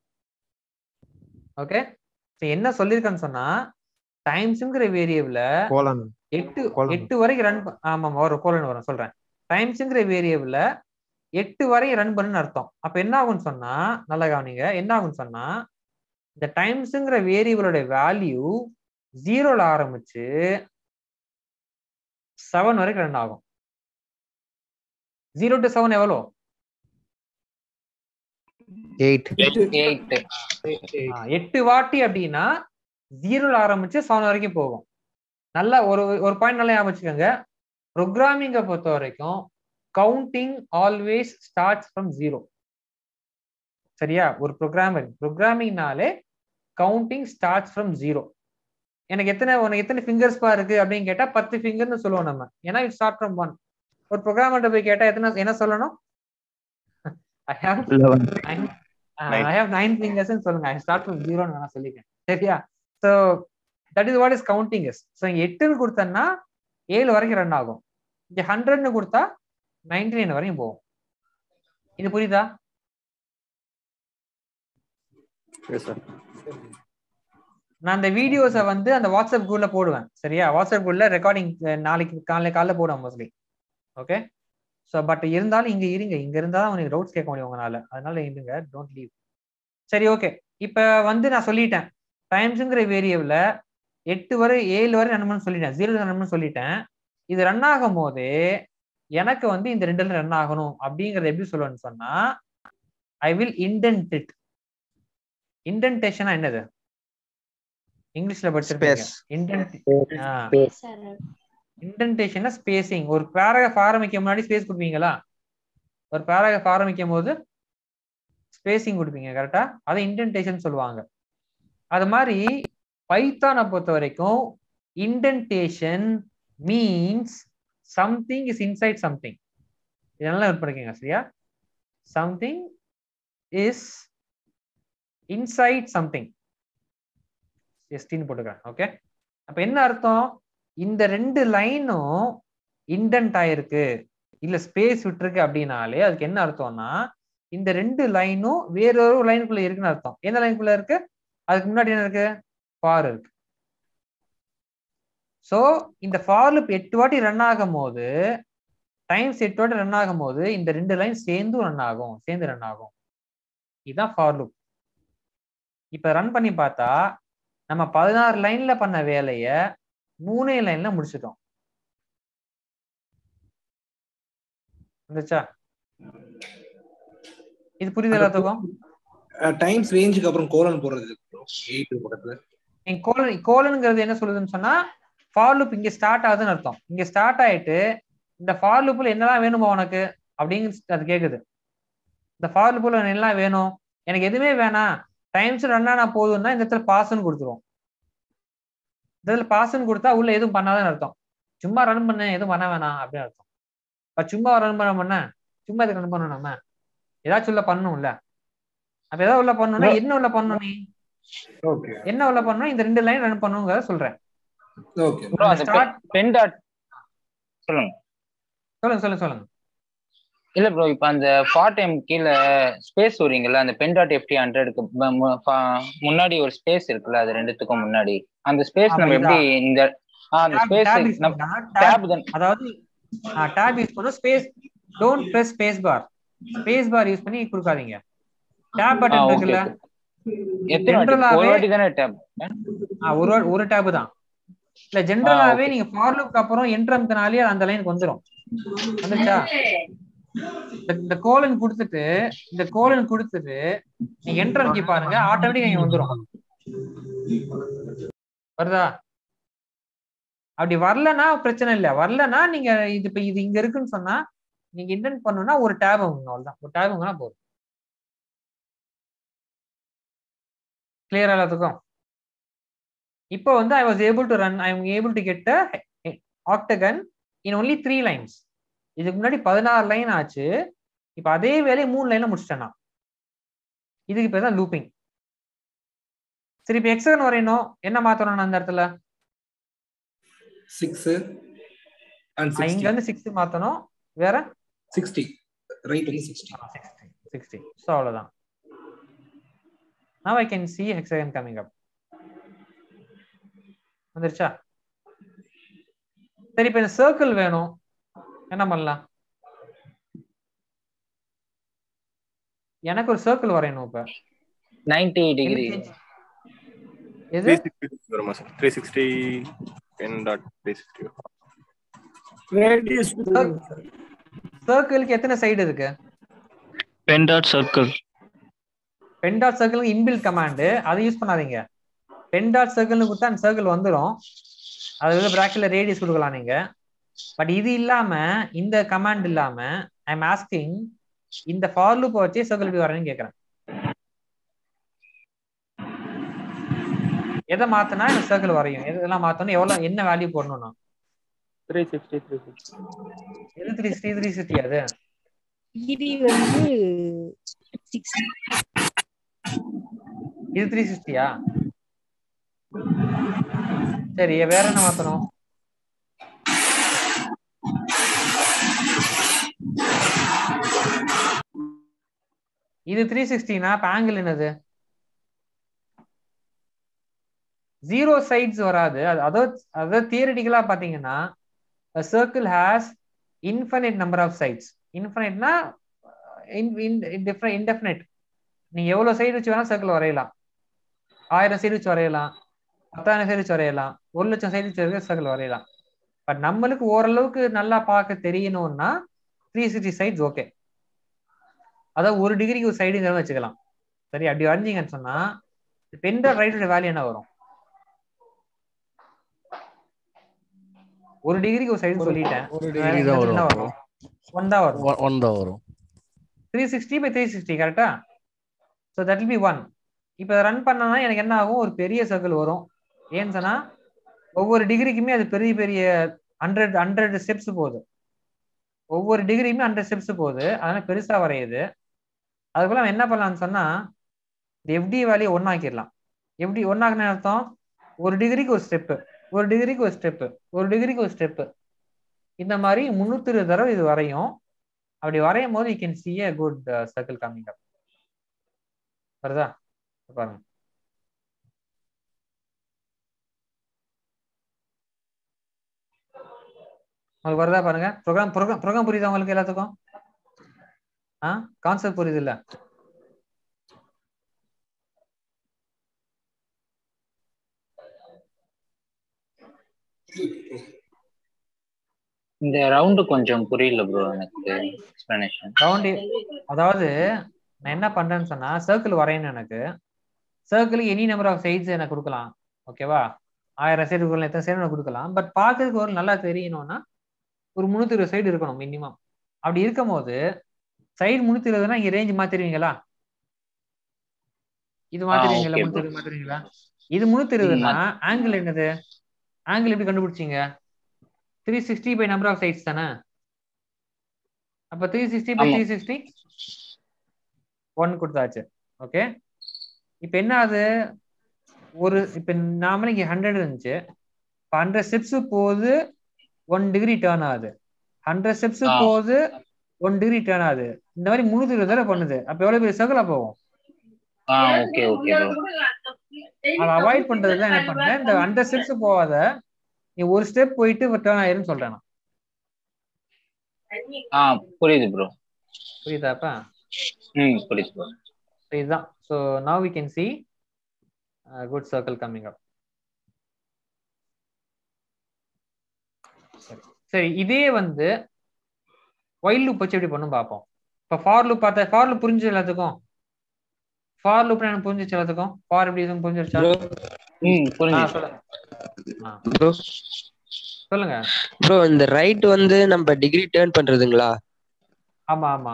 S1: okay என்ன சொல்லியிருக்கேன்னு சொன்னா டைம்ஸுங்கிற வேரியபிள
S5: கோலன்
S1: எட்டு
S5: Colon.
S1: எட்டு வரைக்கும் ரன் ஆமா வரும் கோலன் வரும் சொல்றேன் டைம்ஸுங்கிற வேரியபிள எட்டு வரையும் ரன் பண்ணுன்னு அர்த்தம் அப்ப என்ன ஆகும்னு சொன்னா நல்லா கவனிங்க என்ன ஆகும்னு சொன்னா இந்த டைம்ஸுங்கிற வேரியபிளோட வேல்யூ ஜீரோல ஆரம்பிச்சு செவன் வரைக்கும் ரன் ஆகும் ஜீரோ டு செவன் எவ்வளோ
S5: எயிட்
S6: எயிட்
S1: ஆ, எட்டு வாட்டி அப்படின்னா ஜீரோல ஆரம்பிச்சு செவன் வரைக்கும் போகும் நல்லா ஒரு ஒரு பாயிண்ட் நல்லா ஞாபகம் வச்சுக்கோங்க ப்ரோக்ராமிங்கை பொறுத்த வரைக்கும் counting always starts from zero சரியா ஒரு ப்ரோக்ராமிங் ப்ரோக்ராமிங்னாலே கவுண்டிங் ஸ்டார்ட்ஸ் ஃப்ரம் ஜீரோ எனக்கு எத்தனை உனக்கு எத்தனை ஃபிங்கர்ஸ் பா இருக்கு அப்படின்னு கேட்டா பத்து ஃபிங்கர்னு சொல்லுவோம் நம்ம ஏன்னா இட் ஸ்டார்ட் ஃப்ரம் ஒன் ஒரு ப்ரோக்ராமர்கிட்ட போய் கேட்டா எத்தனை என்ன சொல்லணும் I have I have nine fingers சொல்லுங்க ஐ ஸ்டார்ட் ஃப்ரம் ஜீரோன்னு நான் சொல்லிக்கிறேன் சரியா so that is what is counting is so இங்கே எட்டுன்னு கொடுத்தேன்னா ஏழு வரைக்கும் ரன் ஆகும் இங்கே ஹண்ட்ரட்னு கொடுத்தா நைன்டி நைன் வரையும் போகும் இது புரியுதா
S8: எஸ் சார்
S1: நான் அந்த வீடியோஸை வந்து அந்த வாட்ஸ்அப் குரூப்ல போடுவேன் சரியா வாட்ஸ்அப் குரூப்ல ரெக்கார்டிங் நாளைக்கு காலைல காலைல போடுவேன் மோஸ்ட்லி ஓகே ஸோ பட் இருந்தாலும் இங்க இருங்க இங்க இருந்தா தான் உனக்கு டவுட்ஸ் கேட்க முடியும் உங்களால அதனால இருங்க டோன்ட் லீவ் சரி ஓகே இப்போ வந்து நான் சொல்லிட்டேன் டைம்ஸுங்கிற வேரியபிள்ல எட்டு வரை ஏழு வரை ரன் பண்ண சொல்லிட்டேன் ஜீரோ ரன் பண்ண சொல்லிட்டேன் இது ரன் ஆகும் போது எனக்கு வந்து இந்த ரெண்டுல ரன் ஆகணும் அப்படிங்கறத எப்படி சொல்லுவேன்னு சொன்னா ஐ வில் இன்டென்ட் இட் இன்டென்டேஷனா என்னது இங்கிலீஷ்ல படிச்சிருப்பீங்க
S5: Space.
S1: இன்டென்ட் இன்டென்டேஷன்னா ஸ்பேசிங் ஒரு பேராகிராஃப் ஆரம்பிக்க முன்னாடி ஸ்பேஸ் கொடுப்பீங்களா ஒரு பேராகிராஃப் ஆரம்பிக்கும் போது ஸ்பேசிங் கொடுப்பீங்க கரெக்டா அதை இன்டென்டேஷன் சொல்லுவாங்க அது மாதிரி பைத்தானை பொறுத்த வரைக்கும் indentation means something is inside something இதெல்லாம் நோட் பண்ணிக்கோங்க சரியா சம்திங் இஸ் இன்சைட் சம்திங் எஸ்டின்னு போட்டுக்கிறேன் ஓகே அப்ப என்ன அர்த்தம் இந்த ரெண்டு லைனும் இண்டென்ட் ஆயிருக்கு இல்ல ஸ்பேஸ் விட்டுருக்கு அப்படின்னாலே அதுக்கு என்ன அர்த்தம்னா இந்த ரெண்டு லைனும் வேறொரு லைனுக்குள்ள இருக்குன்னு அர்த்தம் எந்த லைனுக்குள்ள இருக்கு அதுக்கு முன்னாடி என்ன இருக்கு ஃபார் இருக்கு சோ இந்த ஃபார் லுப் எட்டு வாட்டி ரன் ஆகும் போது டைம்ஸ் எட்டு வாட்டி ரன் ஆகும் போது இந்த ரெண்டு லைன் சேர்ந்து ரன் ஆகும் சேர்ந்து ரன் ஆகும் இதுதான் ஃபார் லுப் இப்ப ரன் பண்ணி பார்த்தா நம்ம பதினாறு லைன்ல பண்ண வேலைய மூணே லைன்ல முடிச்சிட்டோம் வந்துச்சா இது புரியுது எல்லாத்துக்கும்
S4: டைம்ஸ் ரேஞ்சுக்கு அப்புறம் கோலன் போடுறது எயிட் பக்கத்துல
S1: என் கோலன் கோலனுங்கிறது என்ன சொல்லுதுன்னு சொன்னா ஃபார் லூப் இங்க ஸ்டார்ட் ஆகுதுன்னு அர்த்தம் இங்க ஸ்டார்ட் ஆயிட்டு இந்த ஃபார் லூப்ல என்னலாம் வேணுமா உனக்கு அப்படிங்கிறது அது கேக்குது இந்த ஃபார் லூப்ல என்னெல்லாம் வேணும் எனக்கு எதுவுமே வேணாம் டைம்ஸ் ரன் ஆனா போதும்னா இந்த இடத்துல பாஸ்ன்னு கொடுத்துருவோம் இந்த இடத்துல பாஸ்ன்னு கொடுத்தா உள்ள எதுவும் பண்ணாதான் அர்த்தம் சும்மா ரன் பண்ண எதுவும் பண்ண வேணாம் அப்படின்னு அர்த்தம் இப்ப சும்மா ரன் பண்ண பண்ண சும்மா இதுக்கு ரன் பண்ணணும் நம்ம ஏதாச்சும் உள்ள பண்ணணும்ல அப்ப ஏதாவது உள்ள பண்ணணும்னா என்ன உள்ள பண்ணணும் நீ
S4: ஓகே
S1: என்ன உள்ள பண்ணணும் இந்த ரெண்டு லைன் ரன் பண்ணுங்கிறத சொல்றேன்
S4: ஓகே
S6: ப்ரோ அந்த
S1: ஸ்டார்ட்
S6: பென் டாட் சொல்லுங்க
S1: சொல்லுங்க சொல்லுங்க சொல்லுங்க
S6: இல்ல ப்ரோ இப்ப அந்த ஃபார் டைம் கீழே ஸ்பேஸ் வரீங்கல்ல அந்த பென் டாட் எஃப்டி ஹண்ட்ரடுக்கு முன்னாடி ஒரு ஸ்பேஸ் இருக்குல்ல அது ரெண்டுத்துக்கும் முன்னாடி அந்த ஸ்பேஸ்
S1: ஆமா,
S6: நம்ம எப்படி
S1: இதான்.
S6: இந்த ஆ, அந்த
S1: Tab- tab use
S6: ஸ்பேஸ் நம்ம
S1: பண்ணா,
S6: tab
S1: tab-
S6: தான்
S1: அதாவது டேப் யூஸ் பண்ணும் space don't press space bar space bar use பண்ணி கொடுக்காதீங்க டேப்
S6: ஆ,
S1: பட்டன்
S6: okay,
S1: இருக்குல்ல
S6: எத்தனை வாட்டி ஒரு
S1: ஜென்ரலாவே
S6: வாட்டி தானே டேப்
S1: ஆ, ஒரு வா- ஒரு டேப் தான் இல்ல ஜென்ரலாவே நீங்க ஃபார் லுக்கு அப்புறம் என்டர் அமுத்தினாலே அந்த லைனுக்கு வந்துரும் வந்துச்சா இந்த- இந்த கோலன் கொடுத்துட்டு இந்த கோலன் கொடுத்துட்டு நீங்க என்டர் அமுக்கி பாருங்க ஆட்டோமேட்டிக் இங்க வந்துரும் வருதா அப்படி வரலன்னா பிரச்சனை இல்ல வரலன்னா நீங்க இது இப்ப இது இங்க இருக்குன்னு சொன்னா நீங்க இன்டென்ட் பண்ணணும்னா ஒரு டேப் வாங்கணும் அவ்வளவுதான் ஒரு டேப் வாங்கினா போதும் கிளியர் எல்லாத்துக்கும் இப்போ வந்து I was able to run I am able to get octagon in only three lines இதுக்கு முன்னாடி பதினாறு லைன் ஆச்சு இப்போ அதே வேலையை மூணு லைன்ல முடிச்சிட்டேன் நான் இதுக்கு பேர் தான் லூப்பிங் சரி இப்போ எக்ஸகன் வரையணும் என்ன மாத்தணும் நான் அந்த இடத்துல
S4: சிக்ஸ் அண்ட்
S1: ஆ, இங்க வந்து சிக்ஸ் மாத்தணும் வேற
S4: சிக்ஸ்டி ரைட் வந்து சிக்ஸ்டி
S1: சிக்ஸ்டி ஸோ அவ்வளோதான் now I can see hexagon coming up வந்துருச்சா சரி இப்போ இந்த சர்க்கிள் வேணும் என்ன பண்ணலாம் எனக்கு ஒரு சர்க்கிள் வரையணும் இப்ப
S6: நைன்டி டிகிரி
S1: எது
S8: வருமா sir three sixty ten dot three sixty
S1: சர்க்கிளுக்கு எத்தனை சைடு இருக்கு
S9: pen dot circle
S1: pen dot circle inbuilt command அதை யூஸ் பண்ணாதீங்க பென் டாட் சர்க்கிள்னு கொடுத்தா அந்த சர்க்கிள் வந்துடும் அது வந்து பிராக்கெட்ல ரேடியஸ் கொடுக்கலாம் நீங்க பட் இது இல்லாம இந்த கமாண்ட் இல்லாம ஐ எம் ஆஸ்கிங் இந்த ஃபார் லூப் வச்சு சர்க்கிள் எப்படி வரேன்னு கேக்குறேன் எதை மாத்தினா இந்த சர்க்கிள் வரையும் எதெல்லாம் மாத்தணும் எவ்வளவு என்ன வேல்யூ போடணும்னா
S3: த்ரீ சிக்ஸ்டி த்ரீ சிக்ஸ்டி
S1: எது த்ரீ த்ரீ த்ரீ சிக்ஸ்டி அது
S13: இது வந்து சிக்ஸ்
S1: இது த்ரீ சிக்ஸ்டியா சரி வேற என்ன மாத்தணும் இது த்ரீ சிக்ஸ்டினா இப்ப ஆங்கிள் என்னது ஜீரோ சைட்ஸ் வராது அது அதோ அதாவது தியரிட்டிக்கலா பாத்தீங்கன்னா circle has infinite number of sides இன்ஃபைனைட்னா டிஃப்ரெண்ட் இன்டெஃபினைட் நீங்க எவ்வளவு சைடு வச்சு வேணா சர்க்கிள் வரையலாம் ஆயிரம் சைடு வச்சு வரையலாம் பத்தாயிரம் சைடு வச்சு வரையலாம் ஒரு லட்சம் சைடு வச்சு வரைக்கும் சர்க்கிள் வரையலாம் பட் நம்மளுக்கு ஓரளவுக்கு நல்லா பார்க்க தெரியணும்னா த்ரீ சிக்ஸ்டி சைட்ஸ் ஓகே அதாவது ஒரு டிகிரிக்கு ஒரு சைடுங்கிற வச்சுக்கலாம் சரி அப்படி வரைஞ்சிங்கன்னு சொன்னா பெண்ட ரைட்டோட வேல்யூ என்ன வரும் ஒரு டிகிரிக்கு ஒரு சைடு சொல்லிட்டேன்
S11: ஒரு டிகிரி தான் வரும்
S1: என்ன
S11: அப்போ.
S1: வரும் ஒன் தான் வரும்
S11: ஒன் தான் வரும்
S1: three sixty by three sixty கரெக்டா so that will be one இப்போ ரன் பண்ணனா எனக்கு என்ன ஆகும் ஒரு பெரிய சர்க்கிள் வரும் ஏன்னு சொன்னா ஒவ்வொரு டிகிரிக்குமே அது பெரிய பெரிய ஹண்ட்ரட் ஹண்ட்ரட் ஸ்டெப்ஸ் போகுது ஒவ்வொரு டிகிரியுமே ஹண்ட்ரட் ஸ்டெப்ஸ் போகுது அதனால பெருசா வரையுது அதுக்குள்ள நம்ம என்ன பண்ணலாம்னு சொன்னா இந்த எஃப்டி வேலையை ஒன்னாக்கிடலாம் எஃப்டி ஒன்னாக்குன அர்த்தம் ஒரு டிகிரிக்கு ஒரு ஸ்டெப்பு ஒரு டிகிரிக்கு ஒரு ஸ்டெப்பு ஒரு டிகிரிக்கு ஒரு ஸ்டெப்பு இந்த மாதிரி முந்நூத்தி இருபது தடவை இது வரையும் அப்படி வரையும் போது you can see a good circle coming up வருதா இப்ப பாருங்க உங்களுக்கு வருதா பாருங்க ப்ரோக்ராம் ப்ரோக்ராம் ப்ரோக்ராம் புரியுதா உங்களுக்கு எல்லாத்துக்கும் ஆ கான்செப்ட் புரியுது இல்ல
S6: இந்த ரவுண்டு கொஞ்சம் புரியல ப்ரோ எனக்கு எக்ஸ்பிளனேஷன்
S1: ரவுண்டு அதாவது நான் என்ன பண்றேன்னு சொன்னா சர்க்கிள் வரையணும் எனக்கு circle any number of sides எனக்கு கொடுக்கலாம் ஓகேவா ஆயிரம் சைடு கொடுக்கலாம் எத்தனை சைடு கொடுக்கலாம் பட் பார்க்கறதுக்கு ஒரு நல்லா தெரியணும்னா ஒரு முந்நூத்தி இருபது சைடு இருக்கணும் மினிமம் அப்படி இருக்கும் போது சைடு முந்நூத்தி இருபதுனா இங்க ரேஞ்ச் மாத்திருவீங்களா இது மாத்திருவீங்களா
S6: okay
S1: முந்நூத்தி
S6: bro.
S1: இருபது மாத்திருவீங்களா இது முந்நூத்தி இருபதுனா ஆங்கிள் என்னது ஆங்கிள் எப்படி கண்டுபிடிச்சீங்க three sixty by number of sides தானே அப்ப த்ரீ சிக்ஸ்டி பை
S6: ஆமா.
S1: த்ரீ சிக்ஸ்டி ஒன் கொடுத்தாச்சு ஓகே இப்போ என்ன ஆகுது ஒரு இப்போ நாமளே இங்கே ஹண்ட்ரட் இருந்துச்சு இப்போ ஹண்ட்ரட் ஸ்டெப்ஸ் போகுது ஒன் டிகிரி டேர்ன் ஆகுது ஹண்ட்ரட் ஸ்டெப்ஸ்
S6: ஆ.
S1: போகுது ஒன் டிகிரி டேர்ன் ஆகுது இந்த மாதிரி முந்நூத்தி இருபது தடவை பண்ணுது அப்போ எவ்வளவு பெரிய சர்க்கிளா போகும்
S6: ஆ ஓகே ஓகே ப்ரோ
S1: அதை அவாய்ட் பண்றதுக்கு தான் என்ன பண்றேன் இந்த ஹண்ட்ரட் ஸ்டெப்ஸ் போகாத நீ ஒரு ஸ்டெப் போயிட்டு டேர்ன் ஆயிருன்னு சொல்றேன் நான்
S6: ஆ புரியுது ப்ரோ
S1: புரியுதாப்பா
S6: ம் புரியுது ப்ரோ
S1: So இதுதான் so now we can see good circle coming up சரி இதே வந்து ஒயில் லூப் வச்சு எப்படி பண்ணும் பார்ப்போம் இப்போ ஃபார் லூப் பார்த்தா ஃபார் லூப் புரிஞ்சு எல்லாத்துக்கும் ஃபார் லூப் எனக்கு புரிஞ்சிச்சு எல்லாத்துக்கும் ஃபார் எப்படி இதுவும் புரிஞ்சிருச்சா
S6: ம்
S1: ஆ,
S6: புரிஞ்சுச்சு
S1: சொல்லுங்க ஆ,
S14: ப்ரோ
S1: சொல்லுங்க
S14: ப்ரோ இந்த ரைட் வந்து நம்ம டிகிரி டேர்ன் பண்றதுங்களா
S1: ஆமா ஆமா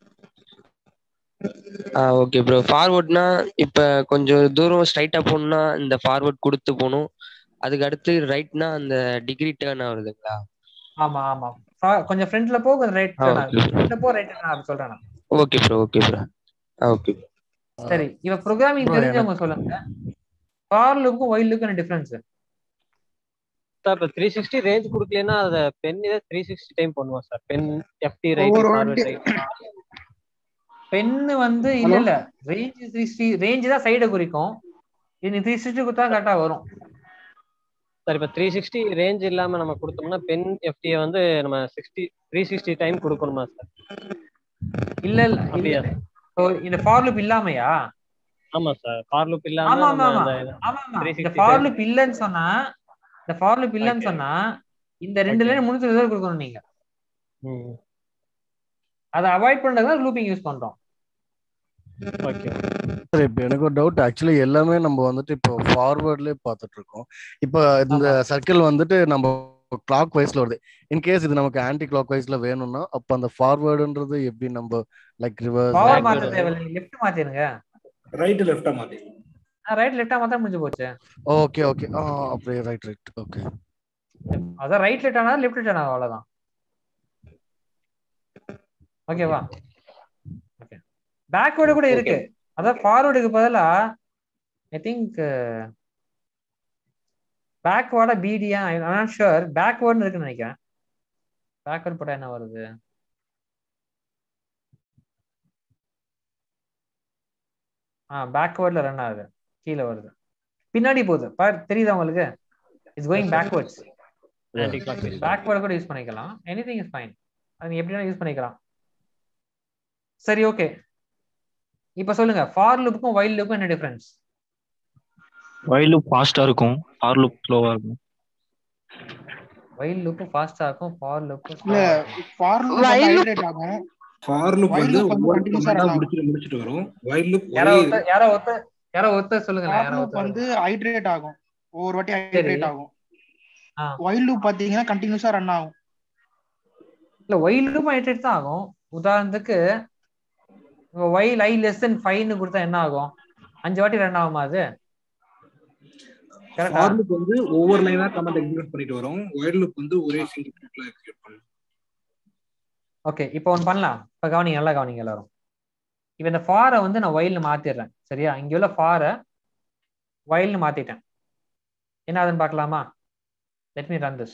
S14: ஆ ஓகே ப்ரோ ஃபார்வர்ட்னா இப்ப கொஞ்சம் தூரம் ஸ்ட்ரைட்டா போகணும்னா இந்த ஃபார்வர்ட் கொடுத்து போகணும் அதுக்கு அடுத்து ரைட்னா அந்த டிகிரி டேர்ன் ஆகுதுங்களா
S1: ஆமா ஆமா Fa- கொஞ்சம் ஃப்ரண்ட்ல போ கொஞ்சம் ரைட்
S14: ஆ,
S1: டர்ன்
S14: okay.
S1: ஆகுது ஃப்ரண்ட்ல போ ரைட் டர்ன் ஆகுது சொல்றேன் நான்
S14: ஓகே ப்ரோ ஓகே ப்ரோ ஆ ஓகே
S1: சரி இவ ப்ரோக்ராமிங்
S11: Bro,
S1: தெரிஞ்சவங்க சொல்லுங்க ஃபார் லூப்புக்கும் ஒயில் லுக்கும் என்ன டிஃபரன்ஸ்
S10: சார் இப்போ த்ரீ சிக்ஸ்டி ரேஞ்ச் கொடுக்கலன்னா அதை பென் இதை த்ரீ சிக்ஸ்டி டைம் பண்ணுவோம் சார் பென் எஃப்டி ரைட்
S7: ஒவ்வொரு
S10: ஃபார்வர்ட்
S7: வாட்டி-
S10: ரைட்
S1: பென்னு வந்து இல்ல இல்ல ரேஞ்ச் த்ரீ சிக்ஸ்டி ரேஞ்ச் தான் சைடை குறிக்கும் இது நீ த்ரீ சிக்ஸ்டி கொடுத்தா கரெக்டா வரும்
S10: சார் இப்போ த்ரீ சிக்ஸ்டி ரேஞ்ச் இல்லாம நம்ம கொடுத்தோம்னா பென் எஃப்டியை வந்து நம்ம சிக்ஸ்டி த்ரீ சிக்ஸ்டி டைம் கொடுக்கணுமா சார்
S1: இல்ல இல்ல
S10: அப்படியா
S1: இல்ல ஓ, இந்த ஃபார் லூப் இல்லாமையா
S10: ஆமா சார் ஃபார் லூப்
S1: ஆமா
S10: இல்லாம
S1: ஆமா
S10: நம்ம
S1: ஆமா
S10: அந்த
S1: ஆமா ஆமா
S10: த்ரீ
S1: இந்த
S10: சிக்ஸ்டி
S1: ஃபார்
S10: டைம்
S1: லூப் இல்லைன்னு சொன்னா இந்த ஃபார் லூப் இல்லைன்னு
S10: Okay.
S1: சொன்னா இந்த ரெண்டு லைன் முன்னூத்தி இருபது கொடுக்கணும் நீங்க
S10: ம்
S1: அதை அவாய்ட் பண்றதுக்கு தான் லூப்பிங் யூஸ் பண்றோம்
S10: ஓகே
S11: சார் இப்போ எனக்கு ஒரு டவுட் ஆக்சுவலி எல்லாமே நம்ம வந்துட்டு இப்போ ஃபார்வர்ட்லேயே பார்த்துட்டு இருக்கோம் இப்போ இந்த சர்க்கிள் வந்துட்டு நம்ம கிளாக் வைஸ்ல வருது இன்கேஸ் இது நமக்கு ஆன்டி கிளாக் வைஸ்ல வேணும்னா அப்போ அந்த ஃபார்வர்டுன்றது எப்படி நம்ம லைக் ரிவர்ஸ்
S1: பவர் மாத்த தேவையில்லை லெஃப்ட் மாத்திருங்க
S12: ரைட் லெஃப்டா மாத்தி
S1: ரைட் லெஃப்டா மாத்தா முடிஞ்சு போச்சு
S11: ஓகே ஓகே ஆ அப்படியே ரைட் ரைட் ஓகே
S1: அதான் ரைட் லெஃப்ட் ஆனா லெஃப்ட் லெஃப்ட் ஆனா அவ்வளவுதான் ஓகேவா ஓகே பேக்வேர்டு கூட இருக்கு அதான் ஃபார்வர்டுக்கு பதிலா ஐ திங்க் பேக்வேர்டா பிடியா ஐம் ஷுர் பேக்வேர்டு இருக்குன்னு நினைக்கிறேன் பேக்வேர்டு போட்டா என்ன வருது ஆ பேக்வேர்ட்ல ரன் ஆகுது கீழே வருது பின்னாடி போகுது பார் தெரியுதா உங்களுக்கு it's going backwards
S10: Anti-clockwise.
S1: Backward கூட யூஸ் பண்ணிக்கலாம் எனிதிங் இஸ் ஃபைன் அது நீ எப்படி யூஸ் பண்ணிக்கலாம் சரி ஓகே இப்போ சொல்லுங்க ஃபார் லுக்கும் வைல் லுக்கும் என்ன டிஃபரன்ஸ்
S9: வைல் லூப் ஃபாஸ்டா இருக்கும் ஃபார் லூப் ஸ்லோவா இருக்கும்
S1: வைல் லுக்கு ஃபாஸ்டா இருக்கும் ஃபார் லுக்கு
S7: இல்ல ஃபார் லூப் வந்து ஹைட்ரேட் ஆகும்
S4: ஃபார் லுப்
S7: While
S4: வந்து
S7: loop வந்து
S4: ஒவ்வொரு
S7: continuous ஆ
S4: time
S7: run
S4: தான்
S7: ஆகும்.
S4: முடிச்சுட்டு முடிச்சுட்டு வரும் வைல் லுப்
S1: யாரோ ஒருத்தர் யாரோ ஒருத்தர் யாரோ ஒருத்தர் சொல்லுங்க
S7: ஃபார்
S1: யாரோ
S7: லூப்
S1: ஒருத்தர்
S7: வந்து ஹைட்ரேட் ஆகும் ஒவ்வொரு வாட்டி
S1: சரி.
S7: ஹைட்ரேட் ஆகும்
S1: ஆ.
S7: வைல் லூப் பாத்தீங்கன்னா கண்டினியூஸா ரன் ஆகும்
S1: இல்ல ஒயில் லுக்கும் ஹைட்ரேட் தான் ஆகும் உதாரணத்துக்கு ஒயில் ஐ லெஸ் தென் ஃபைவ்னு கொடுத்தா என்ன ஆகும் அஞ்சு வாட்டி ரன் ஆகுமா அது கரெக்டா
S4: ஃபார் லுப் வந்து ஒவ்வொரு லைனா கமெண்ட் எக்ஸிக்யூட் பண்ணிட்டு வரும் வைல் லுப் வந்து ஒரே சிங்கிள் கிளிக்ல எக்ஸிக்யூட் பண்ணும்
S1: ஓகே இப்போ ஒன்று பண்ணலாம் இப்போ கவனிங்க நல்லா கவனிங்க எல்லாரும் இப்போ இந்த ஃபாரை வந்து நான் ஒயில்னு மாத்திடுறேன் சரியா இங்க உள்ள ஃபாரை ஒயில்னு மாத்திட்டேன் என்ன ஆகுதுன்னு பார்க்கலாமா let me run this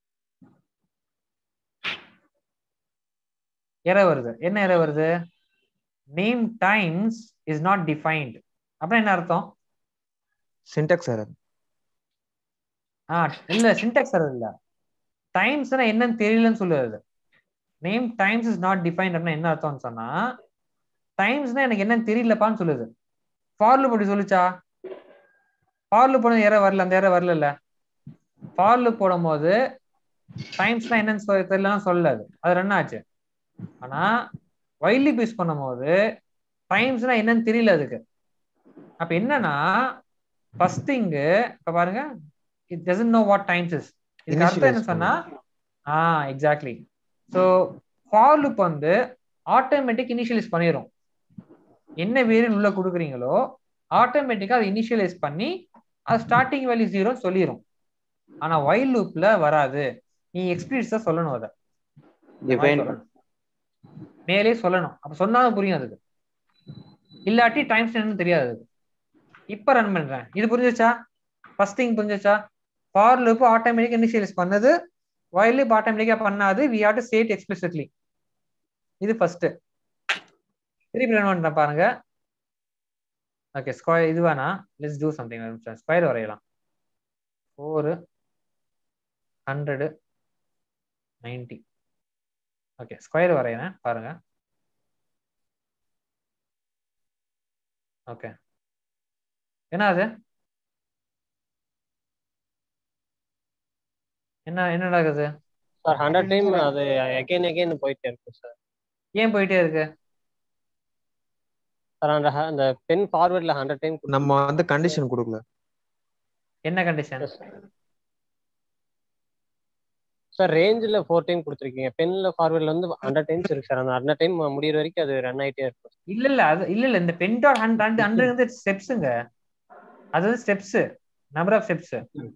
S1: error வருது என்ன எரர் வருது name times is not defined அப்புறம் என்ன அர்த்தம்
S5: சின்டாக்ஸ் எரர்
S1: ஆ இல்ல சின்டாக்ஸ் எரர் இல்ல டைம்ஸ்னா என்னன்னு தெரியலன்னு சொல்லுறது name times is not defined அப்படின்னா என்ன அர்த்தம்னு சொன்னா டைம்ஸ்னா எனக்கு என்னன்னு தெரியலப்பான்னு சொல்லுது ஃபார் லூப் அப்படி சொல்லுச்சா ஃபார் லூப் போனது எரர் வரல அந்த எரர் வரல இல்ல ஃபார் லூப் போடும்போது டைம்ஸ்னா என்னன்னு சொல்ல தெரியலன்னு சொல்லது அது ரன் ஆச்சு ஆனா வைல் லூப் யூஸ் பண்ணும்போது டைம்ஸ்னா என்னன்னு தெரியல அதுக்கு அப்ப என்னன்னா ஃபர்ஸ்ட் திங்கு இப்ப பாருங்க it doesn't know what times is இதுக்கு அர்த்தம் என்ன
S5: Initialize
S1: சொன்னா ஆ எக்ஸாக்ட்லி ஸோ ஃபார் லுப் வந்து ஆட்டோமேட்டிக் இனிஷியலைஸ் பண்ணிடும் என்ன வேரியபிள் உள்ள கொடுக்குறீங்களோ ஆட்டோமேட்டிக்கா அதை இனிஷியலைஸ் பண்ணி அது ஸ்டார்டிங் வேல்யூ ஜீரோ சொல்லிடும் ஆனா வைல் லூப்ல வராது நீ எக்ஸ்பீரியன்ஸா சொல்லணும் அதை இந்த மாதிரி
S15: Define
S1: சொல்லணும். மேலே சொல்லணும் அப்ப சொன்னாலும் புரியும் அதுக்கு இல்லாட்டி டைம்ஸ் என்னன்னு தெரியாது அதுக்கு இப்ப ரன் பண்றேன் இது புரிஞ்சுச்சா ஃபர்ஸ்ட் திங் புரிஞ்சுச்சா ஃபார் லூப் ஆட்டோமேட்டிக் இனிஷியலைஸ் பண்ணது வைல் லூப் ஆட்டோமேட்டிக்கா பண்ணாது we have to set explicitly இது ஃபர்ஸ்ட் திருப்பி ரன் பண்றேன் பாருங்க ஓகே ஸ்கொயர் இது வேணா லெட்ஸ் டூ சம்திங் ஸ்கொயர் வரையலாம் four hundred ninety okay square வரையறேன் பாருங்க ஓகே என்ன அது என்ன என்ன நடக்குது
S10: சார் ஹண்ட்ரட் டைம் அது அகைன் அகைன் போயிட்டே இருக்கு சார்
S1: ஏன் போயிட்டே இருக்கு
S10: சார் அந்த ஹ- அந்த பென் ஃபார்வர்ட்ல ஹண்ட்ரட் டைம்
S5: நம்ம வந்து கண்டிஷன் கொடுக்கல
S1: என்ன கண்டிஷன்
S10: சார் ரேஞ்சில் ஃபோர் டைம் கொடுத்துருக்கீங்க பென்ல ஃபார்வர்ட்ல வந்து ஹண்ட்ரட் டைம்ஸ் இருக்கு சார் அந்த ஹண்ட்ரட் டைம் முடியிற வரைக்கும் அது ரன் ஆயிட்டே இருக்கும்
S1: இல்ல இல்ல அது இல்ல இல்ல இந்த பென் டாட் ஹண்ட்ரட் ஹண்ட்ரட் வந்து ஸ்டெப்ஸுங்க அது வந்து ஸ்டெப்ஸ் நம்பர் ஆஃப் ஸ்டெப்ஸ்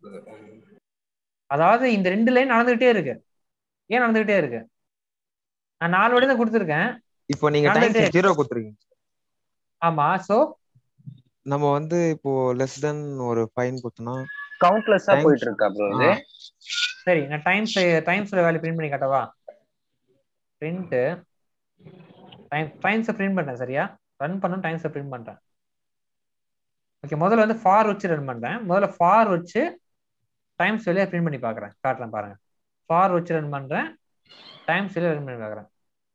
S1: அதாவது இந்த ரெண்டு லைன் நடந்துகிட்டே இருக்கு ஏன் நடந்துகிட்டே இருக்கு நான் நாலு வாட்டி தான் கொடுத்துருக்கேன்
S5: இப்போ நீங்க
S1: நடந்துட்டே
S5: டைம் ஜீரோ கொடுத்துருக்கீங்க
S1: ஆமா சோ
S5: நம்ம வந்து இப்போ லெஸ் தென் ஒரு ஃபைன் கொடுத்தோம்னா
S6: கவுண்ட்லெஸ்ஸா
S5: Times-
S6: போயிட்டு இருக்கா ப்ரோ இது
S1: சரி நான் டைம்ஸ் டைம்ஸ் வேல்யூ பிரிண்ட் பண்ணி காட்டவா பிரிண்ட் டைம் டைம்ஸ் பிரிண்ட் பண்றேன் சரியா ரன் பண்ணணும் டைம்ஸ் பிரிண்ட் பண்றேன் ஓகே முதல்ல வந்து ஃபார் வச்சு ரன் பண்றேன் முதல்ல ஃபார் வச்சு டைம்ஸ் வெளியே பிரிண்ட் பண்ணி பார்க்கறேன் காட்டுறேன் பாருங்க ஃபார் வச்சு ரன் பண்றேன் டைம்ஸ் வெளியே ரன் பண்ணி பார்க்கறேன்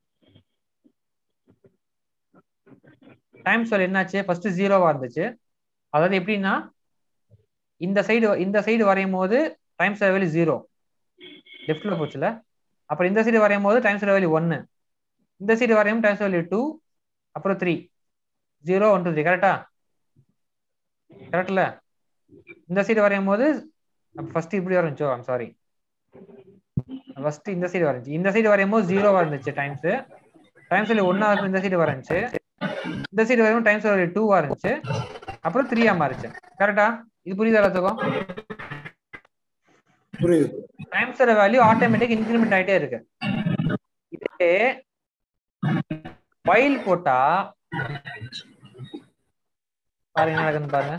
S1: டைம்ஸ் வேல்யூ என்னாச்சு ஃபர்ஸ்ட் ஜீரோவா இருந்துச்சு அதாவது எப்படின்னா இந்த சைடு இந்த சைடு வரையும் போது டைம்ஸ் வேல்யூ ஜீரோ லெஃப்ட்ல போச்சுல அப்புறம் இந்த சைடு வரையும் போது டைம்ஸ் வேல்யூ ஒன்னு இந்த சைடு வரையும் டைம்ஸ் வேல்யூ டூ அப்புறம் three zero one two three கரெக்டா கரெக்ட்ல இந்த சைடு வரையும் போது ஃபர்ஸ்ட் இப்படி வரைஞ்சோ ஐம் சாரி ஃபர்ஸ்ட் இந்த சைடு வரைஞ்சு இந்த சைடு வரையும் போது ஜீரோவா இருந்துச்சு டைம்ஸ் டைம்ஸ் வேல்யூ ஒன்னா இருக்கும் இந்த சைடு வரைஞ்சு இந்த சைடு வரையும் டைம்ஸ் வேல்யூ டூவா இருந்துச்சு அப்புறம் த்ரீயா மாறிச்சு கரெக்டா இது புரியுதா எல்லாத்துக்கும்
S4: புரியுது
S1: டைம்ஸோட வேல்யூ ஆட்டோமேட்டிக் இன்க்ரிமெண்ட் ஆயிட்டே இருக்கு இதே வைல் போட்டா பாருங்க என்ன நடக்குதுன்னு பாருங்க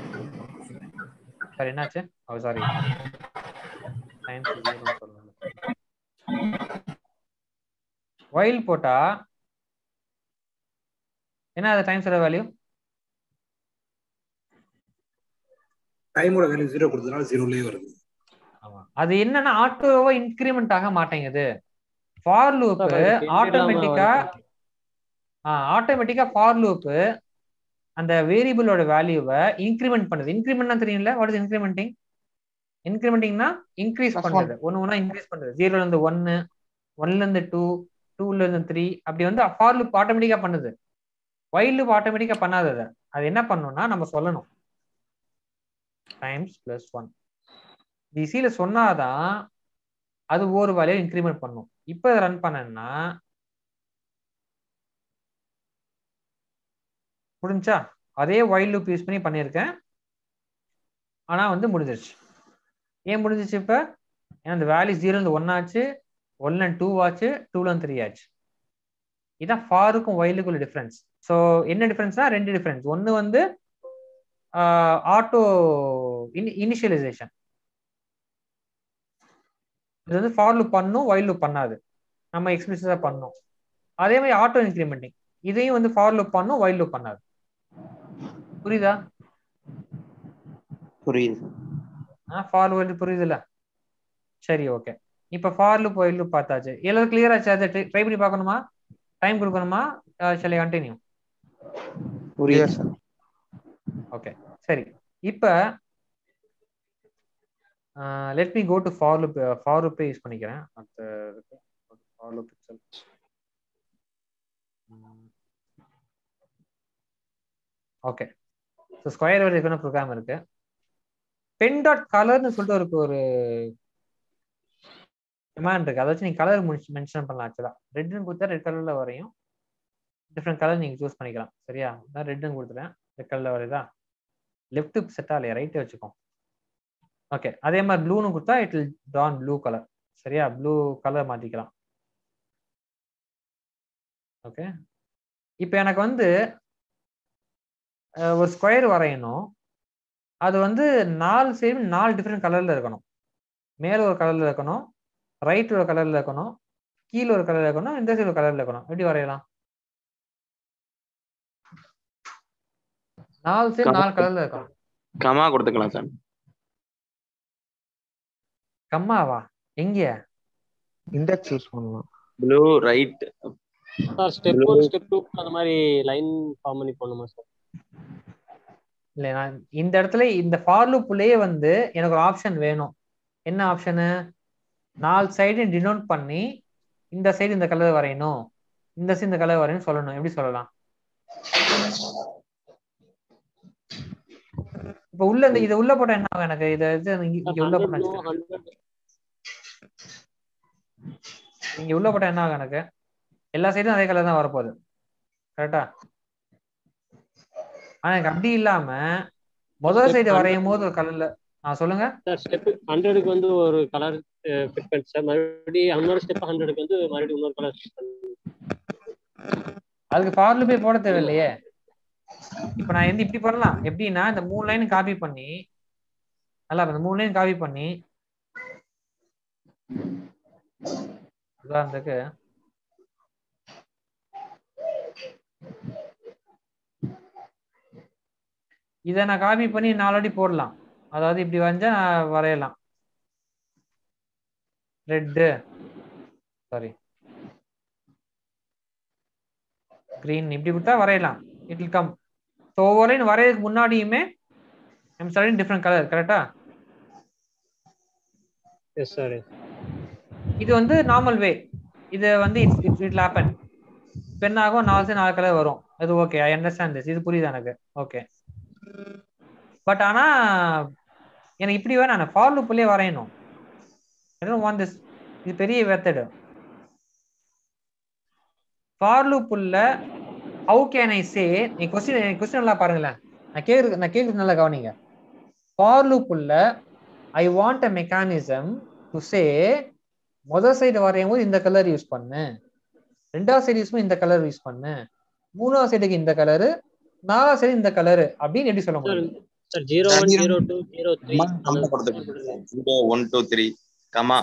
S1: சாரி என்னாச்சு ஓ சாரி டைம்ஸ் சொல்லணும் வைல் போட்டா என்ன அது டைம்ஸோட வேல்யூ
S4: டைமோட வேல்யூ ஜீரோ கொடுத்ததுனால ஜீரோலயே வருது
S1: ஆமா அது என்னன்னா ஆட்டோவா இன்கிரிமெண்ட் ஆக மாட்டேங்குது ஃபார் லூப்
S10: அது change இல்லாம
S1: ஆட்டோமேட்டிக்கா
S10: வருது.
S1: ஆட்டோமேட்டிக்கா ஃபார் லூப் அந்த வேரியபிளோட வேல்யூவை இன்க்ரிமெண்ட் பண்ணுது இன்க்ரிமெண்ட்னா தெரியும்ல வாட் இஸ் இன்க்ரிமெண்டிங் இன்க்ரிமெண்டிங்னா இன்க்ரீஸ்
S5: Plus
S1: பண்றது ஒன்னு ஒன்னா இன்க்ரீஸ் பண்றது ஜீரோல இருந்து ஒன்னு ஒன்ல இருந்து டூ டூல இருந்து த்ரீ அப்படி வந்து ஃபார் லூப் ஆட்டோமேட்டிக்கா பண்ணுது வைல் லூப் ஆட்டோமேட்டிக்கா பண்ணாது அதை அது என்ன பண்ணணும்னா நம்ம சொல்லணும் டைம்ஸ் பிளஸ் ஒன் டிசியில சொன்னாதான் அது ஒரு வேலையை இன்க்ரிமெண்ட் பண்ணும் இப்போ ரன் பண்ணேன்னா முடிஞ்சா அதே வைல் லூப் யூஸ் பண்ணி பண்ணியிருக்கேன் ஆனா வந்து முடிஞ்சிருச்சு ஏன் முடிஞ்சிச்சு இப்ப ஏன்னா இந்த வேல்யூ ஜீரோ இருந்து ஒன் ஆச்சு ஒன்ல டூ ஆச்சு டூல த்ரீ ஆச்சு இதான் ஃபாருக்கும் ஒயிலுக்கும் டிஃபரன்ஸ் ஸோ என்ன டிஃபரன்ஸ்னா ரெண்டு டிஃபரன்ஸ் ஒன்று வந்து ஆட்டோ இனிஷியலைசேஷன் இது வந்து ஃபார் லூப் பண்ணும் ஒயில் லூப் பண்ணாது நம்ம எக்ஸ்பிளிசிட்டா பண்ணோம் அதே மாதிரி ஆட்டோ இன்க்ரிமெண்டிங் இதையும் வந்து ஃபார் லூப் பண்ணும் ஒயில் லூப் பண்ணாது புரியுதா
S6: புரியுது
S1: ஃபார் ஒயில் புரியுதுல்ல சரி ஓகே இப்போ ஃபார் லூப் ஒயில் லூப் பார்த்தாச்சு எல்லாரும் கிளியர் ஆச்சு அதை ட்ரை பண்ணி பார்க்கணுமா டைம் கொடுக்கணுமா சரி கண்டினியூ
S5: புரியுது சார்
S1: ஓகே சரி இப்போ let me go to for loop for லூப்பே யூஸ் பண்ணிக்கிறேன் மற்ற for loop okay so square வேர்டுக்கான ப்ரோக்ராம் இருக்கு பென் டாட் கலர்னு சொல்லிட்டு ஒரு ஒரு கமாண்ட் இருக்கு அதை வச்சு நீங்க கலர் மென்ஷன் பண்ணலாம் ஆக்சுவலா ரெட்னு கொடுத்தா ரெட் கலர்ல வரையும் டிஃப்ரெண்ட் கலர் நீங்க சூஸ் பண்ணிக்கலாம் சரியா நான் ரெட்னு கொடுத்துட்டேன் ரெட் கலர்ல வருதா லெஃப்ட் செட் ஆகலையா ரைட்டே வச்சுக்கோ ஓகே அதே மாதிரி ப்ளூன்னு கொடுத்தா it will done blue colour சரியா ப்ளூ கலர் மாத்திக்கலாம் ஓகே இப்போ எனக்கு வந்து ஒரு ஸ்கொயர் வரையணும் அது வந்து நாலு சைடு நாலு டிஃப்ரெண்ட் கலர்ல இருக்கணும் மேல ஒரு கலர்ல இருக்கணும் ரைட் ஒரு கலர்ல இருக்கணும் கீழே ஒரு கலர்ல இருக்கணும் இந்த சைடு ஒரு கலர்ல இருக்கணும் எப்படி வரையலாம் நாலு சைடு நாலு கலர்ல இருக்கணும்
S6: கமா கொடுத்துக்கலாம் சார்
S1: கம்மாவா எங்க
S5: இண்டெக்ஸ் யூஸ் பண்ணலாம்
S6: blue right
S10: sir step one step two அந்த மாதிரி லைன் ஃபார்ம் பண்ணி போடணுமா சார்
S1: இல்ல நான் இந்த இடத்துல இந்த ஃபார் லூப்லயே வந்து எனக்கு ஒரு ஆப்ஷன் வேணும் என்ன ஆப்ஷனு நாலு சைடு டினோட் பண்ணி இந்த சைடு இந்த கலர் வரையணும் இந்த சைடு இந்த கலர் வரையணும் சொல்லணும் எப்படி சொல்லலாம் இப்ப உள்ள இந்த இது உள்ள போட்டா என்ன ஆகும் எனக்கு இத இது இங்க உள்ள போட்டா இங்க உள்ள போட்டா என்ன ஆகும் எனக்கு எல்லா சைடும் அதே கலர் தான் வரப்போகுது கரெக்டா ஆனா எனக்கு அப்படி இல்லாம முதல் சைடு வரையும் போது ஒரு கலர்ல ஆ சொல்லுங்க
S10: சார் ஸ்டெப் ஹண்ட்ரடுக்கு வந்து ஒரு கலர் ஃபிட் பண்ணி சார் மறுபடியும் இன்னொரு ஸ்டெப் ஹண்ட்ரடுக்கு வந்து மறுபடியும் இன்னொரு கலர் ஃபிட் பண்ணி
S1: அதுக்கு ஃபார்ல போய் போட தேவையில்லையே இப்ப நான் வந்து இப்படி பண்ணலாம் எப்படின்னா இந்த மூணு லைன் காப்பி பண்ணி நல்லா இந்த மூணு லைன் காப்பி பண்ணி உதாரணத்துக்கு இதை நான் காப்பி பண்ணி நாலடி போடலாம் அதாவது இப்படி வரைஞ்சா நான் வரையலாம் ரெட்டு சாரி கிரீன் இப்படி கொடுத்தா வரையலாம் இட் வில் கம் ஸோ ஒவ்வொரு லைன் வரையறதுக்கு முன்னாடியுமே ஐம் ஸ்டடிங் டிஃப்ரெண்ட் கலர் கரெக்டா
S10: எஸ் சார்
S1: இது வந்து நார்மல் வே இது வந்து it's it's it happen pen ஆகும் நாலு நாலு கலர் வரும் அது ஓகே ஐ அண்டர்ஸ்டாண்ட் திஸ் இது புரியுது எனக்கு ஓகே பட் ஆனா எனக்கு இப்படி வேணாம் நான் ஃபார் லூப்லயே வரையணும் வாண்ட் திஸ் இது பெரிய மெத்தடு ஃபார் லூப் உள்ள ஹவு கேன் ஐ சே நீ கொஸ்டின் கொஸ்டின் நல்லா பாருங்களேன் நான் கேக்குறது நான் கேக்குறது நல்லா கவனிங்க ஃபார் லூப் உள்ள I want a mechanism to say முதல் சைடு வரையும் போது இந்த கலர் யூஸ் பண்ணு ரெண்டாவது சைடு யூஸ் பண்ணி இந்த கலர் யூஸ் பண்ணு மூணாவது சைடுக்கு இந்த கலரு நாலாவது சைடு இந்த கலரு அப்படின்னு எப்படி சொல்ல முடியும்
S10: sir zero one zero two zero three
S15: zero one two three comma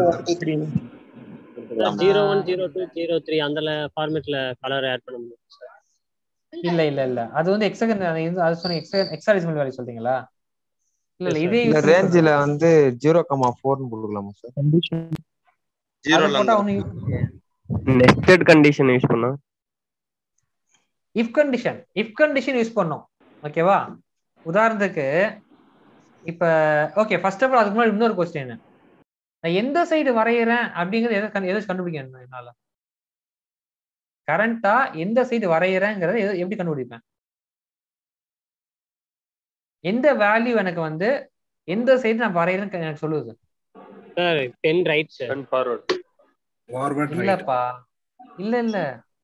S10: zero one zero two zero three அந்த ஃபார்மேட்ல கலர் ஆட் பண்ண முடியும்
S1: இல்ல இல்ல இல்ல அது வந்து எக்ஸகன் அது சொன்ன எக்ஸா எக்ஸாடிசிமல் வேல்யூ சொல்றீங்களா இல்ல இல்ல இதே
S5: இந்த
S1: use
S5: ரேஞ்சில வந்து ஜீரோ கமா ஃபோர்னு கொடுக்கலாமா சார்
S1: அது போட்டா ஒண்ணும் use இல்லையே.
S3: நெஸ்டட் கண்டிஷன் யூஸ் பண்ணா
S1: if condition if condition use பண்ணோம் ஓகேவா உதாரணத்துக்கு இப்ப ஓகே ஃபர்ஸ்ட் ஆஃப் ஆல் அதுக்கு முன்னாடி இன்னொரு கொஸ்டின் நான் எந்த சைடு வரைகிறேன் அப்படிங்கறது எதை கண்டு- எதை கண்டுபிடிக்கணும் என்னால கரண்டா எந்த சைடு வரைகிறேங்கிறத எதை- எப்படி கண்டுபிடிப்பேன் எந்த வேல்யூ எனக்கு வந்து எந்த சைடு நான் வரைகிறேன்னு எனக்கு சொல்லுது
S10: sir pen right sir
S3: pen forward
S12: forward right
S1: இல்லப்பா இல்ல இல்ல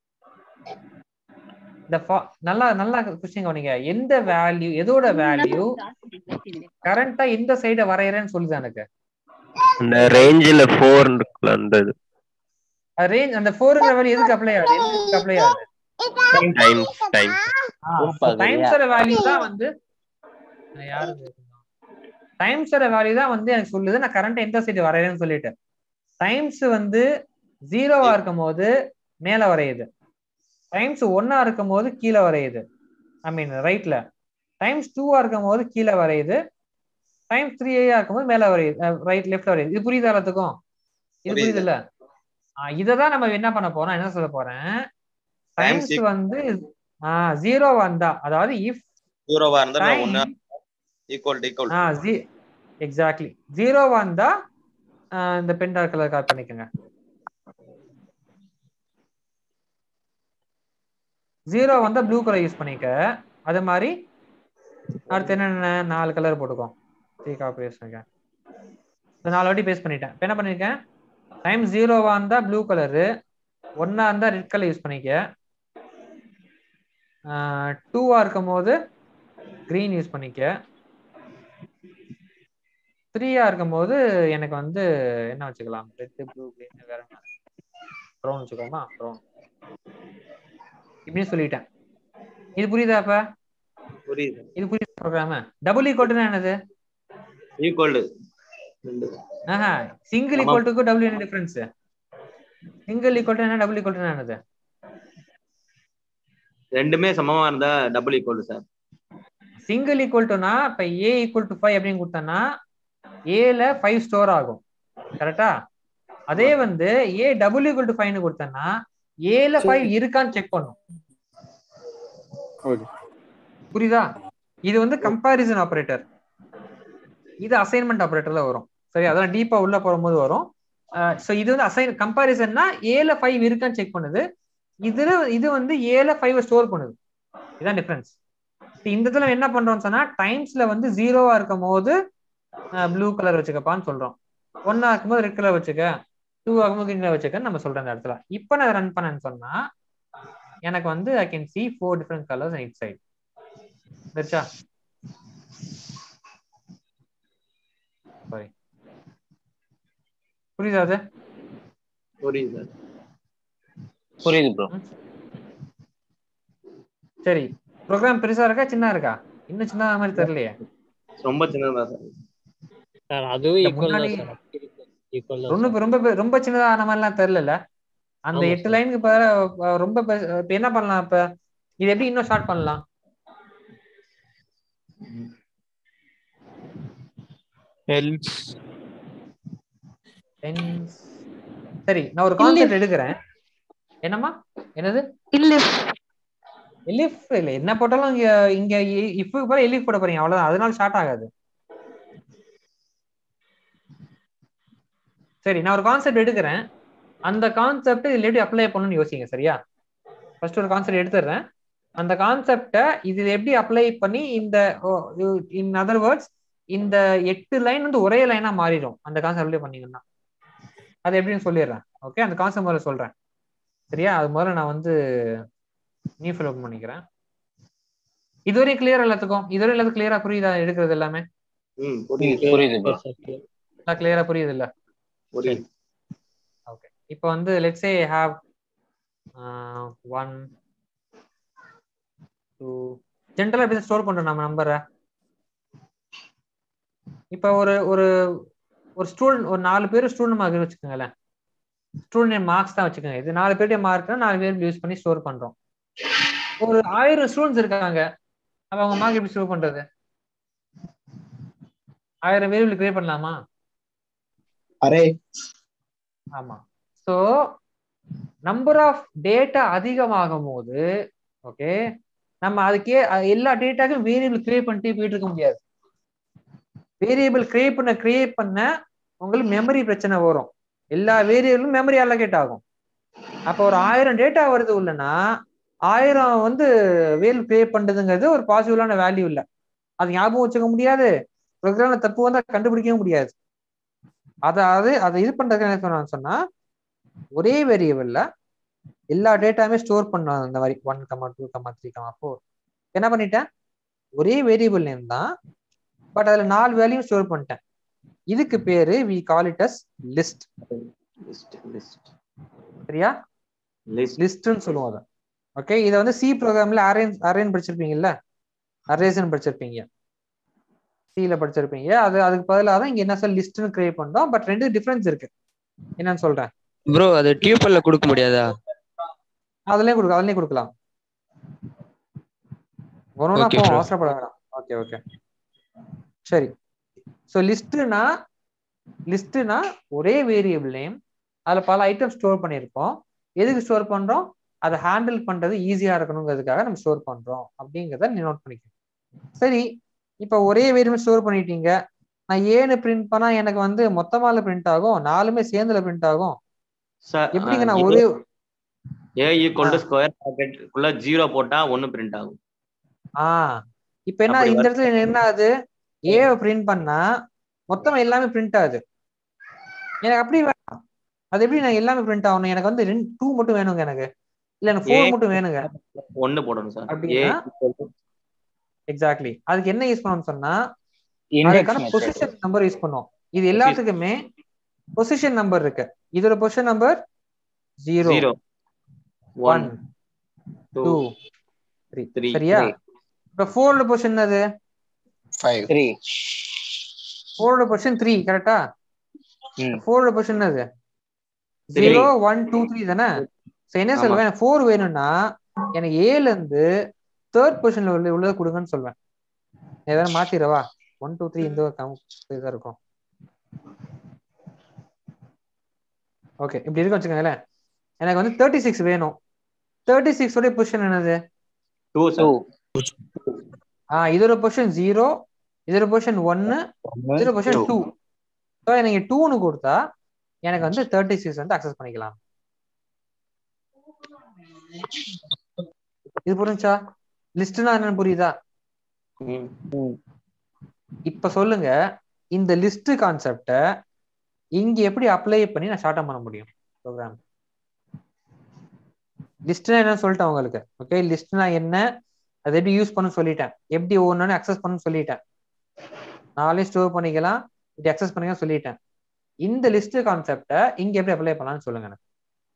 S1: இந்த fa- நல்லா நல்லா கொஸ்டின் கவனிங்க எந்த வேல்யூ எதோட வேல்யூ கரண்டா எந்த சைட வரையறேன்னு சொல்லுது எனக்கு
S3: அந்த ரேஞ்சில் ஃபோர் இருக்குல்ல அந்த இது
S1: ரேஞ்ச் அந்த ஃபோருங்கிற வேல்யூ எதுக்கு அப்ளை ஆகுது எதுக்கு அப்ளை ஆகுது
S3: டைம்ஸ் டைம்
S1: டைம்ஸோட வேல்யூ தான் வந்து நான் யாரு டைம்ஸோட வேல்யூ தான் வந்து எனக்கு சொல்லுது நான் கரண்ட் எந்த சைடு வரையறேன்னு சொல்லிட்டு டைம்ஸ் வந்து ஜீரோவா இருக்கும் போது மேல வரையுது டைம்ஸ் ஒன்னா இருக்கும் போது கீழே வரையுது ஐ மீன் ரைட்ல டைம்ஸ் டூவா இருக்கும் போது கீழே வரையுது டைம்ஸ் த்ரீ இருக்கும் போது மேல வரையுது ரைட் லெஃப்ட் வரையுது இது புரியுதா எல்லாத்துக்கும் இது
S15: புரியுது.
S1: புரியுது இல்ல இததான் நம்ம என்ன பண்ண போறோம் என்ன சொல்ல போறேன்
S15: Times
S1: டைம்ஸ் வந்து ஜீரோ வந்தா அதாவது இஃப்
S15: ஜீரோவா இருந்தா நான்
S1: Time.
S15: ஒண்ணு ஈக்குவல் டு ஈக்குவல்
S1: ஆ ஜி எக்ஸாக்ட்லி ஜீரோ வந்தா ஆஹ் இந்த பென் டார்க் கலர் கால் பண்ணிக்கோங்க ஜீரோ வந்தா ப்ளூ கலர் யூஸ் பண்ணிக்க அது மாதிரி அடுத்து என்னென்ன நாலு கலர் போட்டுக்கோ த்ரீ காப்பி பேஸ்ட் பண்ணிக்கேன் இந்த நாலு வாட்டி பேஸ்ட் பண்ணிட்டேன் இப்போ என்ன பண்ணிருக்கேன் டைம் ஜீரோவா இருந்தா ப்ளூ கலரு ஒன்னா இருந்தா ரெட் கலர் யூஸ் பண்ணிக்க டூவா இருக்கும் போது கிரீன் யூஸ் பண்ணிக்க த்ரீயா இருக்கும் போது எனக்கு வந்து என்ன வச்சுக்கலாம் ரெட் ப்ளூ கிரீன் வேற ப்ரௌன் வச்சுக்கோமா ப்ரௌன் இப்படின்னு சொல்லிட்டேன் இது புரியுதா அப்ப
S15: புரியுது
S1: இது புரியுது ப்ரோக்ராம் டபுள் ஈக்குவல்னா என்னது
S15: ஈக்குவல் ரெண்டு
S1: ஆஹா சிங்கிள்
S15: ஆமா.
S1: ஈக்குவல் டுக்கு டபுள் என்ன டிஃபரன்ஸ் சிங்கிள் ஈக்குவல் என்ன டபுள் ஈக்குவல் என்னது
S15: ரெண்டுமே சமமா இருந்தா double equal sir
S1: single equal டுனா இப்ப ஏ ஈக்குவல் டு ஃபைவ் அப்படின்னு கொடுத்தேன்னா ஏல ஃபைவ் ஸ்டோர் ஆகும் கரெக்டா அதே வந்து ஏ டபுள் ஈக்குவல் டு ஃபைவ்னு கொடுத்தேன்னா ஏல ஃபைவ் இருக்கான்னு செக் பண்ணும் புரியுதா இது வந்து கம்பாரிசன் ஆபரேட்டர் இது அசைன்மெண்ட் ஆபரேட்டர்ல வரும் சரி அதெல்லாம் டீப்பா உள்ள போகும்போது வரும் ஸோ இது வந்து அசைன் கம்பாரிசன்னா ஏல ஃபைவ் இருக்கான்னு செக் பண்ணுது இதுல இது வந்து ஏல ஃபைவ் ஸ்டோர் பண்ணுது இதுதான் டிஃபரன்ஸ் இந்த இதுல என்ன பண்றோம்னு சொன்னா டைம்ஸ்ல வந்து ஜீரோவா இருக்கும் போது ப்ளூ கலர் வச்சுக்கப்பான்னு சொல்றோம் ஒன்னா இருக்கும்போது ரெட் கலர் வச்சுக்க டூ ஆகும்போது green கலர் வச்சுக்கன்னு நம்ம சொல்றோம் இந்த இடத்துல இப்போ நான் ரன் பண்ணேன்னு சொன்னா எனக்கு வந்து I can see four different colours it side சரிச்சா சாரி புரியுதா அது
S15: புரியுது சார்
S6: புரியுது ப்ரோ
S1: சரி ப்ரோக்ராம் பெருசா இருக்கா சின்ன இருக்கா இன்னும் சின்னதா மாதிரி தெரியலையே
S15: ரொம்ப சின்னதா சார்
S10: சார் அதுவும்
S1: இல்ல,
S10: ஈக்குவல் தான்
S1: முன்னாடி-
S10: சார் ஈக்குவல் தான்
S1: ரொம்ப ரொம்ப பெ- ரொம்ப சின்னதா ஆன மாதிரிலாம் தெரியல அந்த
S10: ஆமா
S1: எட்டு
S10: sir.
S1: லைனுக்கு இப்ப ரொம்ப பெ- இப்ப என்ன பண்ணலாம் இப்ப இது எப்படி இன்னும் ஸ்டார்ட் பண்ணலாம்
S5: else
S1: Hence- சரி நான் ஒரு கான்செப்ட் எடுக்கிறேன் என்னம்மா என்னது எலிஃப் இல்ல என்ன போட்டாலும் இங்க இங்க இஃப்க்கு போற எலிஃப் போட போறீங்க அவ்வளவுதான் அதனால ஸ்டார்ட் ஆகாது சரி நான் ஒரு கான்செப்ட் எடுக்கிறேன் அந்த கான்செப்ட் இதுல எப்படி அப்ளை பண்ணணும்னு யோசிங்க சரியா ஃபர்ஸ்ட் ஒரு கான்செப்ட் எடுத்துடுறேன் அந்த கான்செப்டை இது எப்படி அப்ளை பண்ணி இந்த இன் அதர் வேர்ட்ஸ் இந்த எட்டு லைன் வந்து ஒரே லைனா மாறிடும் அந்த கான்செப்ட் அப்ளை பண்ணீங்கன்னா அது எப்படின்னு சொல்லிடுறேன் ஓகே அந்த கான்செப்ட் முதல்ல சொல்றேன் சரியா அது முதல்ல நான் வந்து நியூ ஃபில் ஓப்பன் பண்ணிக்கிறேன் இதுவரை கிளியர் எல்லாத்துக்கும் இதுவரை எல்லாத்துக்கும் கிளியரா புரியுதா எடுக்கிறது எல்லாமே
S15: ம்
S6: புரியுது புரியுது ப்ரோ
S1: நல்லா கிளியரா புரியுது இல்ல
S15: புரியுது
S1: ஓகே இப்போ வந்து let's say have one two ஜென்ரலா எப்படி ஸ்டோர் பண்றோம் நம்ம நம்பரை இப்போ ஒரு ஒரு ஒரு ஸ்டூடெண்ட் ஒரு நாலு பேர் ஸ்டூடெண்ட் மார்க் வச்சுக்கோங்களேன் ஸ்டூடெண்ட் மார்க்ஸ் தான் வச்சுக்கோங்க இது நாலு பேருடைய மார்க் நாலு பேர் யூஸ் பண்ணி ஸ்டோர் பண்றோம் ஒரு ஆயிரம் ஸ்டூடெண்ட்ஸ் இருக்காங்க அப்ப அவங்க மார்க் எப்படி ஸ்டோர் பண்றது ஆயிரம் வேரியபிள் கிரியேட் பண்ணலாமா
S12: அரே
S1: ஆமா சோ நம்பர் ஆஃப் டேட்டா அதிகமாகும் போது ஓகே நம்ம அதுக்கே அ- எல்லா டேட்டாக்கும் வேரியபிள் கிரியேட் பண்ணிட்டே போயிட்டு இருக்க முடியாது வேரியபிள் கிரியேட் பண்ண கிரியேட் பண்ண உங்களுக்கு மெமரி பிரச்சனை வரும் எல்லா வேரியபிளும் மெமரி அலோகேட் ஆகும் அப்போ ஒரு ஆயிரம் டேட்டா வருது உள்ளனா ஆயிரம் வந்து வேரியபிள் கிரியேட் பண்றதுங்கிறது ஒரு பாசிபிளான வேல்யூ இல்லை அது ஞாபகம் வச்சுக்க முடியாது ப்ரோக்ராம்ல தப்பு வந்தா கண்டுபிடிக்கவும் முடியாது அதாவது அதை இது பண்றதுக்கு என்ன சொன்னான்னு சொன்னா ஒரே வேரியபிள்ல எல்லா டேட்டாவுமே ஸ்டோர் பண்ணாங்க இந்த மாதிரி one comma two comma three comma four என்ன பண்ணிட்டேன் ஒரே வேரியபிள் நேம் தான் பட் அதுல நாலு வேல்யூ ஸ்டோர் பண்ணிட்டேன் இதுக்கு பேரு we call it as list
S15: list list
S1: சரியா
S15: லிஸ்ட்
S1: லிஸ்ட்னு சொல்லுவோம் அதை ஓகே இதை வந்து சி ப்ரோக்ராம்ல அரேஞ்ச் அரேஞ்ச் படிச்சிருப்பீங்கல்ல அரேஸ்ன்னு படிச்சிருப்பீங்க சில படிச்சிருப்பீங்க அது அதுக்கு பதிலாக தான் இங்க என்ன சொல் லிஸ்ட்னு கிரியேட் பண்ணோம் பட் ரெண்டு டிஃபரன்ஸ் இருக்கு என்னன்னு சொல்றேன்
S14: ப்ரோ அது டியூப்பல்ல கொடுக்க முடியாதா
S1: அதுலயும் கொடுக்க அதுலயும் கொடுக்கலாம் ஒன்னொன்னா
S14: Okay,
S1: போவோம்
S14: bro.
S1: அவசரப்பட வேணாம் ஓகே ஓகே சரி ஸோ லிஸ்ட்னா லிஸ்ட்னா ஒரே வேரியபிள் நேம் அதுல பல ஐட்டம் ஸ்டோர் பண்ணியிருப்போம் எதுக்கு ஸ்டோர் பண்றோம் அதை ஹேண்டில் பண்றது ஈஸியா இருக்கணுங்கிறதுக்காக நம்ம ஸ்டோர் பண்றோம் அப்படிங்கிறத நீ நோட் பண்ணிக்கணும் சரி இப்போ ஒரே வேரியபிள் ஸ்டோர் பண்ணிட்டீங்க நான் ஏன்னு பிரிண்ட் பண்ணா எனக்கு வந்து மொத்தமால பிரிண்ட் ஆகும் நாலுமே சேர்ந்துல பிரிண்ட் ஆகும்
S15: சார்
S1: எப்படிங்க நான் ஒரே
S15: ஏ ஈக்குவல் டு ஸ்கொயர் பாக்கெட்டுக்குள்ள ஜீரோ போட்டா ஒன்னு பிரிண்ட் ஆகும்
S1: ஆ இப்போ என்ன
S15: அப்படி
S1: இந்த
S15: வரும்.
S1: இடத்துல என்ன ஆகுது ஏவை பிரிண்ட் பண்ணா மொத்தம் எல்லாமே பிரிண்ட் ஆகுது எனக்கு அப்படி வேணாம் அது எப்படி நான் எல்லாமே பிரிண்ட் ஆகணும் எனக்கு வந்து ரெண்டு டூ மட்டும் வேணுங்க எனக்கு இல்ல எனக்கு
S15: ஏ
S1: ஃபோர் மட்டும் வேணுங்க
S15: ஒன்னு போடணும் சார் ஏ
S1: அப்படின்னா
S15: equal to
S1: எக்ஸாக்ட்லி அதுக்கு என்ன யூஸ் பண்ணணும்னு சொன்னா
S6: Index
S1: அதுக்கான
S6: method.
S1: பொசிஷன் நம்பர் யூஸ் பண்ணுவோம் இது எல்லாத்துக்குமே பொசிஷன் நம்பர் இருக்கு இதோட position number zero
S15: zero
S1: one
S15: one
S1: two
S15: two
S1: three
S15: three
S1: சரியா இப்ப ஃபோரோட பொசிஷன் என்னது
S5: ஃபைவ்
S6: த்ரீ
S1: ஃபோரோட பொசிஷன் த்ரீ கரெக்டா
S6: ம்
S1: ஃபோரோட பொசிஷன் என்னது
S15: Three.
S1: Zero one two three தானே சோ என்ன
S15: ஆமா.
S1: சொல்லுவேன் எனக்கு ஃபோர் வேணும்னா எனக்கு ஏல இருந்து தேர்ட் பொசிஷன்ல உள்ள உள்ளதை கொடுங்கன்னு சொல்வேன் ஏதாவது மாத்திரவா ஒன் டூ த்ரீ இந்த ஒரு கம் இதா இருக்கும் ஓகே இப்படி இருக்கு வச்சுக்கோங்களேன் எனக்கு வந்து தேர்ட்டி சிக்ஸ் வேணும் தேர்ட்டி சிக்ஸ் உடைய பொசிஷன் என்னது
S15: டூ
S6: டூ
S15: சார்
S1: ஆ இதோட பொசிஷன் ஜீரோ இதோட பொசிஷன் ஒன்னு இதோட பொசிஷன் டூ ஸோ எனக்கு டூன்னு கொடுத்தா எனக்கு வந்து தேர்ட்டி சிக்ஸ் வந்து அக்சஸ் பண்ணிக்கலாம் இது புரிஞ்சா லிஸ்ட்னா என்னன்னு புரியுதா இப்ப சொல்லுங்க இந்த லிஸ்ட் கான்செப்ட இங்க எப்படி அப்ளை பண்ணி நான் ஷார்ட் பண்ண முடியும் ப்ரோக்ராம் லிஸ்ட்னா என்ன சொல்லிட்டேன் உங்களுக்கு ஓகே லிஸ்ட்னா என்ன அதை எப்படி யூஸ் பண்ண சொல்லிட்டேன் எப்படி ஒவ்வொன்னு அக்சஸ் பண்ண சொல்லிட்டேன் நாளையும் ஸ்டோர் பண்ணிக்கலாம் இப்படி அக்சஸ் பண்ணிக்கலாம் சொல்லிட்டேன் இந்த லிஸ்ட் கான்செப்டை இங்க எப்படி அப்ளை பண்ணலாம்னு சொல்லுங்க எனக்கு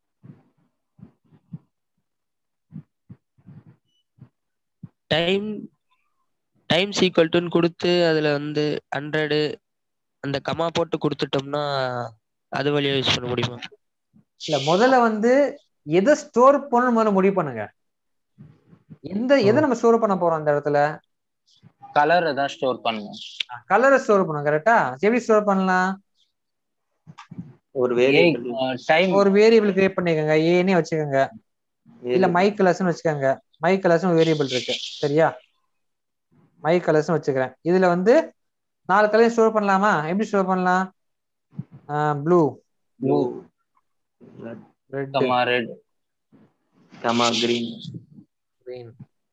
S14: டைம் டைம் சீக்வல்ட்டுன்னு கொடுத்து அதுல வந்து ஹண்ட்ரடு அந்த கமா போட்டு கொடுத்துட்டோம்னா அது வழியா யூஸ் பண்ண முடியுமா
S1: இல்ல முதல்ல வந்து எதை ஸ்டோர் பண்ணணும் முதல்ல முடிவு பண்ணுங்க எந்த எதை நம்ம ஸ்டோர் பண்ண போறோம் அந்த இடத்துல
S6: கலரை தான் ஸ்டோர் பண்ணணும்
S1: கலரை ஸ்டோர் பண்ணும் கரெக்டா எப்படி ஸ்டோர் பண்ணலாம்
S15: ஒரு வேரியபிள்
S6: டைம்
S1: ஒரு வேரியபிள் கிரியேட் பண்ணிக்கோங்க ஏனே வச்சுக்கோங்க இல்ல மை கலர்ஸ்னு வச்சுக்கோங்க மை கலர்ஸ் ஒரு வேரியபிள் இருக்கு சரியா மை கலர்ஸ் வச்சுக்கிறேன் இதுல வந்து நாலு கலர் ஸ்டோர் பண்ணலாமா எப்படி ஸ்டோர் பண்ணலாம் blue
S6: blue
S1: red
S6: comma red
S15: comma green
S1: green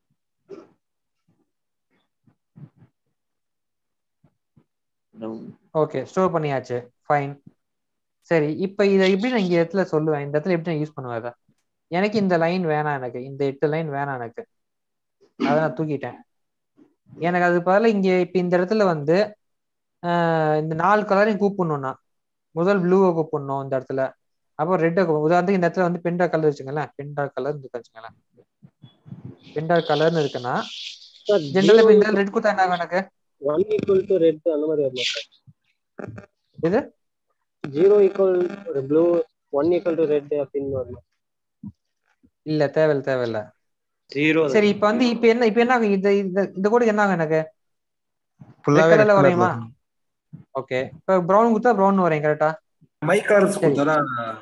S1: okay store பண்ணியாச்சு ஃபைன் சரி இப்போ இதை எப்படி நான் இங்க இடத்துல சொல்லுவேன் இந்த இடத்துல எப்படி நான் யூஸ் பண்ணுவேன் அதை எனக்கு இந்த லைன் வேணாம் எனக்கு இந்த எட்டு லைன் வேணாம் எனக்கு அதை நான் தூக்கிட்டேன் எனக்கு அது பதிலா இங்க இப்ப இந்த இடத்துல வந்து ஆஹ் இந்த நாலு கலரையும் கூப்பிடணும்னா முதல் ப்ளூவை கூப்பிடணும் இந்த இடத்துல அப்புறம் ரெட்டை உதாரணத்துக்கு இந்த இடத்துல வந்து பெண்டா கலர் வச்சுங்களேன் பெண்டா கலர் இருக்கு வச்சுங்களேன் பெண்டா கலர்னு இருக்குன்னா ஜென்ரலா இப்ப இந்த ரெட் குத்தா என்ன ஆகும் எனக்கு
S10: ஒன் ஈக்குவல் டு ரெட் அந்த மாதிரி வருமா சார்
S1: இது
S10: zero equal blue one equal to red அப்படின்னு வருமா
S1: இல்ல தேவையில்ல தேவையில்ல
S15: ஜீரோ
S1: சரி இப்ப வந்து இப்ப என்ன இப்ப என்ன ஆகும் இது இந்த இந்த கோடு என்ன ஆகும் எனக்கு
S5: ஃபுல்லாவே
S1: கலர்ல
S5: red
S1: வரையுமா ஓகே இப்போ ப்ரௌன் கொடுத்தா ப்ரௌன் வரேன் கரெக்டா
S4: மை கலர்ஸ் கொடுத்தா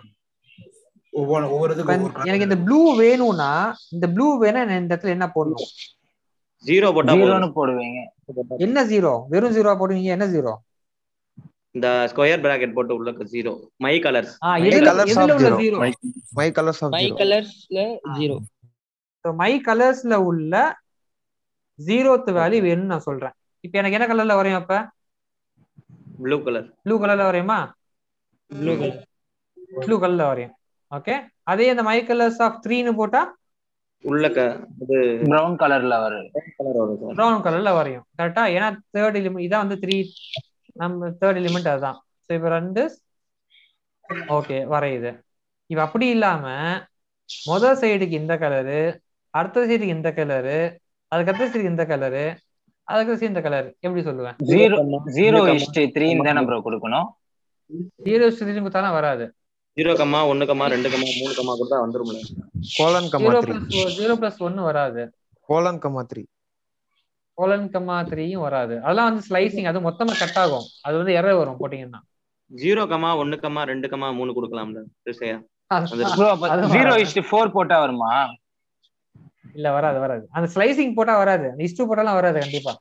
S4: ஒவ்வொரு ஒவ்வொரு இதுக்கும் ஒவ்வொரு colour.
S1: எனக்கு இந்த ப்ளூ வேணும்னா இந்த ப்ளூ வேணா நான் இந்த இடத்துல என்ன போடணும்
S15: ஜீரோ போட்டா
S6: ஜீரோன்னு
S15: போதும்.
S6: போடுவீங்க
S1: என்ன ஜீரோ வெறும் ஜீரோ போடுவீங்க என்ன ஜீரோ
S15: இந்த ஸ்கொயர் பிராக்கெட் போட்டு உள்ள ஜீரோ மை கலர்ஸ்
S1: ஆ
S5: மை
S1: எதுல
S5: கலர்ஸ்
S1: எதுல
S5: ஆஃப்
S1: உள்ள
S5: zero
S1: zero
S5: my my colours of
S14: my
S5: zero
S14: கலர்ஸ்ல ஜீரோ
S1: மை கலர்ஸ்ல உள்ள ஜீரோத் வேல்யூ வேணும்னு நான் சொல்றேன் இப்போ எனக்கு என்ன கலர்ல வரையும் அப்ப
S15: ப்ளூ கலர்
S1: ப்ளூ கலர்ல வரையுமா
S14: ப்ளூ கலர்
S1: ப்ளூ கலர்ல வரையும் ஓகே அதே இந்த மை கலர்ஸ் ஆஃப் த்ரீன்னு போட்டா
S15: உள்ள க இது
S6: பிரவுன் கலர்ல வரும்
S15: கலர் வரும் சார்
S1: ப்ரௌன் கலர்ல வரையும் கரெக்டா ஏன்னா தேர்ட் எலிமெண்ட் இதான் வந்து த்ரீ நம்ம தேர்ட் எலிமெண்ட் அதுதான் ஸோ இப்போ ரெண்டு ஓகே வரையுது இப்போ அப்படி இல்லாம முதல் சைடுக்கு இந்த கலரு அடுத்த சைடுக்கு இந்த கலரு அதுக்கடுத்த சைடுக்கு இந்த கலரு அதுக்கு சைடு இந்த கலர் எப்படி சொல்லுவேன்
S6: ஜீரோ ஜீரோ இஸ்ட் த்ரீன்னு தானே ப்ரோ கொடுக்கணும்
S1: ஜீரோ ஸ்டிரிங் கொடுத்தாலும் வராது
S15: ஜீரோ கம்மா ஒன்னு கம்மா ரெண்டு கம்மா மூணு கம்மா கொடுத்தா வந்துரும்ல
S5: colon comma
S1: zero
S5: three
S1: plus zero plus ஒன்னு வராது
S5: colon comma three
S1: colon comma த்ரீயும் வராது அதெல்லாம் வந்து ஸ்லைசிங் அது மொத்தமா கட் ஆகும் அது வந்து எரர் வரும் போட்டீங்கன்னா
S15: ஜீரோ கம்மா ஒன்னு கம்மா ரெண்டு கம்மா மூணு கொடுக்கலாம்ல சரியா
S1: அது-
S6: ப்ரோ அப்ப
S1: அது
S6: ஜீரோ
S1: வராது.
S6: இஸ்ட் ஃபோர் போட்டா வருமா
S1: இல்ல வராது வராது அந்த ஸ்லைசிங் போட்டா வராது அந்த இஸ்டு போட்டாலாம் வராது கண்டிப்பா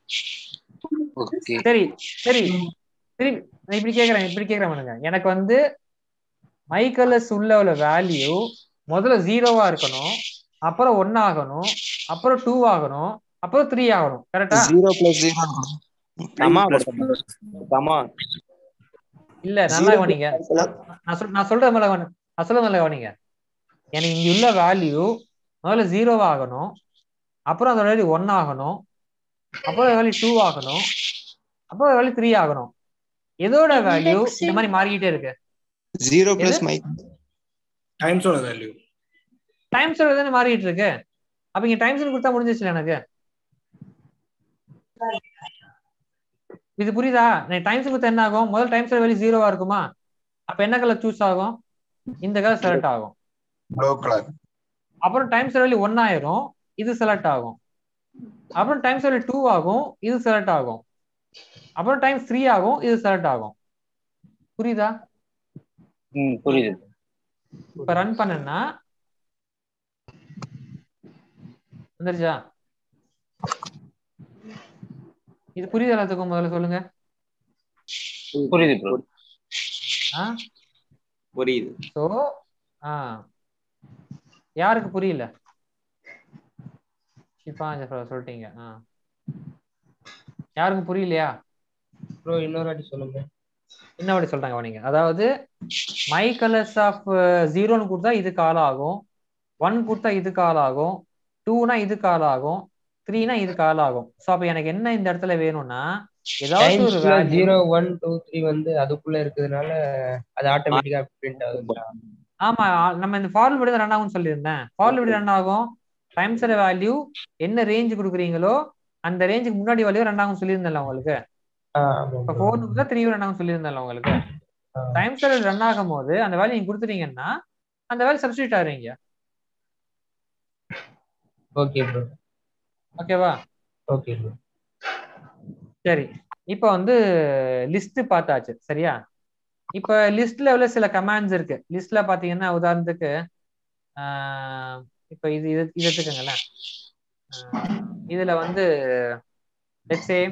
S6: ஓகே
S1: சரி சரி சரி நான் இப்படி கேக்குறேன் இப்படி கேக்குறேன் பண்ணுங்க எனக்கு வந்து மைக்கலஸ் உள்ள உள்ள வேல்யூ முதல்ல ஜீரோவா இருக்கணும் அப்புறம் ஒன் ஆகணும் அப்புறம் டூ ஆகணும் அப்புறம் த்ரீ ஆகணும் கரெக்டா
S5: zero plus zero
S15: comma comma
S1: இல்ல நல்லா கவனிங்க நான் சொல் நான் சொல்ற மேல கவனி நான் சொல்ற மேல கவனிங்க எனக்கு இங்க உள்ள வேல்யூ முதல்ல ஜீரோவா ஆகணும் அப்புறம் அதோட வேல்யூ ஒன் ஆகணும் அப்புறம் அதோட வேல்யூ டூ ஆகணும் அப்புறம் அதோட வேல்யூ த்ரீ ஆகணும் எதோட வேல்யூ இந்த மாதிரி மாறிக்கிட்டே இருக்கு
S5: ஜீரோ பிளஸ் மை
S4: டைம்ஸோட வேல்யூ
S1: டைம்ஸ் தானே மாறிட்டு இருக்கு அப்ப இங்க டைம்ஸ் கொடுத்தா முடிஞ்சிச்சுல எனக்கு இது புரியுதா நான் டைம்ஸ் கொடுத்தா என்ன ஆகும் முதல் டைம்ஸ் வேல்யூ ஜீரோவா இருக்குமா அப்ப என்ன கலர் சூஸ் ஆகும் இந்த கலர் செலக்ட் ஆகும்
S4: ப்ளூ கலர்
S1: அப்புறம் டைம்ஸ் வேல்யூ ஒன் ஆயிரும் இது செலக்ட் ஆகும் அப்புறம் டைம்ஸ் வேல்யூ டூ ஆகும் இது செலக்ட் ஆகும் அப்புறம் டைம்ஸ் த்ரீ ஆகும் இது செலக்ட் ஆகும் புரியுதா
S6: ம் புரியுது
S1: இப்ப ரன் பண்ணனா வந்துருச்சா இது புரியுது எல்லாத்துக்கும் முதல்ல சொல்லுங்க
S6: புரியுது ப்ரோ
S1: ஆ
S15: புரியுது
S1: ஸோ ஆ யாருக்கு புரியல இப்போ சொல்லிட்டீங்க ஆ யாருக்கும் புரியலையா
S14: ப்ரோ இன்னொரு வாட்டி சொல்லுங்க
S1: என்ன வாட்டி சொல்றாங்க கவனிங்க அதாவது மை கலர்ஸ் ஆஃப் ஜீரோன்னு கொடுத்தா இது கால் ஆகும் ஒன் கொடுத்தா இது கால் ஆகும் டூனா இது கால் ஆகும் த்ரீனா இது கால் ஆகும் ஸோ அப்போ எனக்கு என்ன இந்த இடத்துல வேணும்னா ஏதாவது ஒரு
S10: டைம்ஸ்ல
S1: value
S10: zero one two three வந்து அதுக்குள்ள இருக்கிறதுனால அது ஆட்டோமேட்டிக்கா பிரிண்ட் ஆகுதுங்களா
S1: ஆமா ஆ- நம்ம இந்த ஃபார்வர்ட் விட ரன் ஆகும்னு சொல்லியிருந்தேன் ஃபார்வர்ட் விட ரன் ஆகும் டைம்ஸோட வேல்யூ என்ன ரேஞ்ச் கொடுக்குறீங்களோ அந்த ரேஞ்சுக்கு முன்னாடி வேல்யூ ரன் ஆகும் சொல்லியிருந்தேன்ல உங்களுக்கு இப்போ ஃபோர் கொடுத்தா த்ரீ ரன் ஆகும் சொல்லியிருந்தேன்ல உங்களுக்கு டைம்ஸ் ரன் ஆகும் போது அந்த வேல்யூ நீங்க கொடுத்துட்டீங்கன்னா அந்த வேல்யூ சப்ஸ்டியூட் ஆகுறீங்க
S10: ஓகே ப்ரோ
S1: ஓகேவா
S10: ஓகே ப்ரோ
S1: சரி இப்போ வந்து லிஸ்ட் பார்த்தாச்சு சரியா இப்போ லிஸ்ட்ல உள்ள சில கமாண்ட்ஸ் இருக்கு லிஸ்ட்ல பாத்தீங்கன்னா உதாரணத்துக்கு ஆஹ் இப்போ இது இது இது எடுத்துக்கோங்களேன் ஆஹ் இதுல வந்து let's say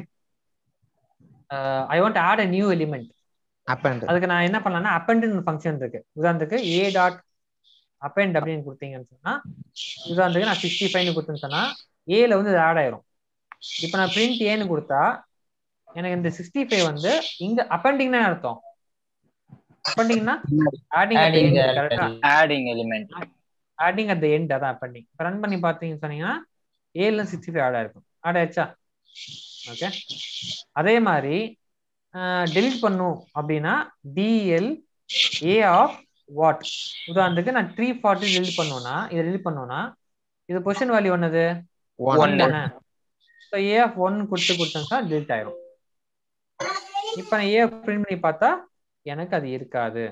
S1: I want add a new element
S5: append
S1: அதுக்கு நான் என்ன பண்ணலாம்னா அப்பெண்ட்னு ஃபங்க்ஷன் இருக்கு உதாரணத்துக்கு ஏ டாட் அப்பெண்ட் அப்படின்னு கொடுத்தீங்கன்னு சொன்னா உதாரணத்துக்கு நான் சிக்ஸ்டி ஃபைவ்னு கொடுத்தேன்னு சொன்னா ஏல வந்து இது ஆட் ஆயிரும் இப்போ நான் பிரிண்ட் ஏன்னு கொடுத்தா எனக்கு இந்த சிக்ஸ்டி ஃபைவ் வந்து இங்க அப்பெண்டிங்னா அர்த்தம் அப்பெண்டிங்னா ஆடிங் அட்
S6: Adding
S1: எண்ட் கரெக்டா
S6: adding element
S1: adding at end அதான் அப்பெண்டிங் இப்போ ரன் பண்ணி பார்த்தீங்கன்னு சொன்னீங்கன்னா ஏல சிக்ஸ்டி ஃபைவ் ஆட் ஆயிருக்கும் ஆட் ஆயிடுச்சா ஓகே அதே மாதிரி டெலிட் பண்ணும் அப்படின்னா டிஎல் ஏ ஆஃப் வாட் உதாரணத்துக்கு நான் த்ரீ ஃபார்ட்டி டெலிட் பண்ணுவேன்னா இதை டெலிட் பண்ணுவேன்னா இது பொசிஷன் வேல்யூ என்னது
S5: One.
S1: ஒன் தானே ஸோ ஏ ஆஃப் ஒன் கொடுத்து கொடுத்தேன்னா டெலிட் ஆயிரும் இப்போ நான் ஏ பிரிண்ட் பண்ணி பார்த்தா எனக்கு அது இருக்காது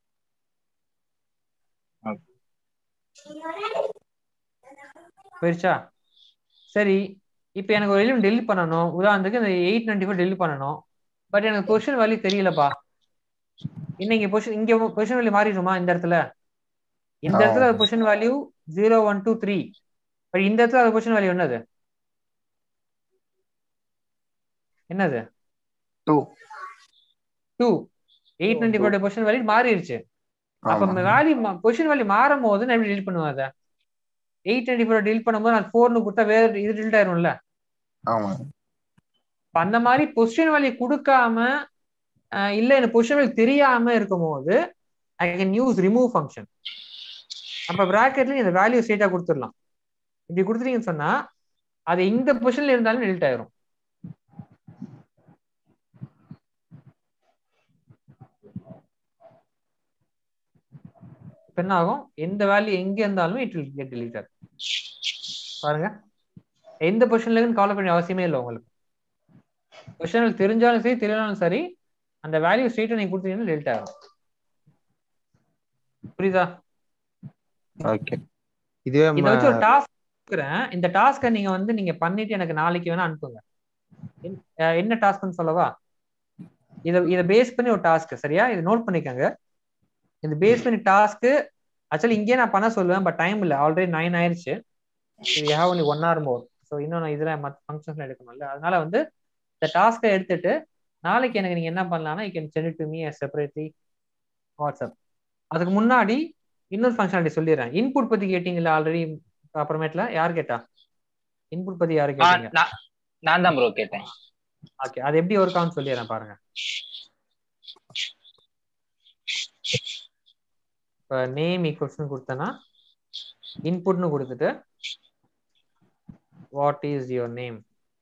S1: போயிருச்சா சரி இப்போ எனக்கு ஒரு எலிமெண்ட் டெலிட் பண்ணணும் உதாரணத்துக்கு இந்த எயிட் நைன்டி ஃபோர் டெலிட் பண்ணணும் பட் எனக்கு பொசிஷன் வேல்யூ தெரியலப்பா இன்னைக்கு பொசிஷன் இங்க பொசிஷன் வேல்யூ மாறிடுமா இந்த இடத்துல இந்த இடத்துல position value zero one two three but இந்த இடத்துல அது பொசிஷன் வேல்யூ என்னது என்னது
S12: two
S1: two eight twenty four position value மாறிடுச்சு அப்ப வேல்யூ பொசிஷன் வேல்யூ மாறும் போது நான் எப்படி டீல் பண்ணுவேன் அதை எயிட் டுவெண்ட்டி ஃபோர் டீல் பண்ணும்போது நான் ஃபோர்னு கொடுத்தா வேற இது டில்ட் ஆயிரும்ல
S12: ஆமா
S1: இப்ப அந்த மாதிரி பொசிஷன் வேல்யூ கொடுக்காம அஹ் இல்ல எனக்கு பொசிஷன் வேல்யூ தெரியாம இருக்கும்போது I can use remove function அப்ப பிராக்கெட்ல இந்த வேல்யூ ஸ்ட்ரெயிட்டா கொடுத்துடலாம் இப்படி கொடுத்துட்டீங்கன்னு சொன்னா அது இந்த பொசிஷன்ல இருந்தாலும் டெலிட் ஆயிரும் இப்ப என்ன ஆகும் எந்த வேல்யூ எங்க இருந்தாலும் இட் வில் கெட் டெலிட்டட் பாருங்க எந்த பொசிஷன்ல இருந்து கவலை பண்ண அவசியமே இல்லை உங்களுக்கு பொசிஷன் தெரிஞ்சாலும் சரி தெரியலாலும் சரி அந்த வேல்யூ ஸ்ட்ரெயிட்டா நீங்க கொடுத்தீங்கன்னா டெலிட் ஆகும் புரியுதா
S5: ஓகே இதுவே
S1: இதை வச்சு ஒரு டாஸ்க் கொடுக்குறேன் இந்த டாஸ்க்கை நீங்க வந்து நீங்க பண்ணிட்டு எனக்கு நாளைக்கு வேணா அனுப்புங்க என்- அஹ் என்ன டாஸ்க்னு சொல்லவா இதை இதை பேஸ் பண்ணி ஒரு டாஸ்க் சரியா இதை நோட் பண்ணிக்கோங்க இந்த பேஸ் பண்ணி டாஸ்க்கு ஆக்சுவலி இங்கேயே நான் பண்ண சொல்லுவேன் பட் டைம் இல்லை ஆல்ரெடி நைன் ஆயிருச்சு we have only one hour more so இன்னும் நான் இதில் மற்ற ஃபங்க்ஷன்ஸ்ல எடுக்கணும்ல அதனால வந்து இந்த டாஸ்க்கை எடுத்துட்டு நாளைக்கு எனக்கு நீங்க என்ன பண்ணலாம்னா you can send to me separately WhatsApp அதுக்கு முன்னாடி இன்னொரு ஃபங்க்ஷனாலிட்டி சொல்லிடுறேன் இன்புட் பத்தி கேட்டீங்கல்ல ஆல்ரெடி அப்புறமேட்ல யார் கேட்டா இன்புட் பத்தி யாரு
S6: ஆ,
S1: கேட்டீங்க
S6: நான் நான் தான் ப்ரோ கேட்டேன்
S1: ஓகே அது எப்படி ஒர்க் ஆகும்னு சொல்லிடுறேன் பாருங்க இப்போ நேம் ஈக்குவல்ஸ்னு கொடுத்தேன்னா இன்புட்னு கொடுத்துட்டு வாட் இஸ் யுவர் நேம்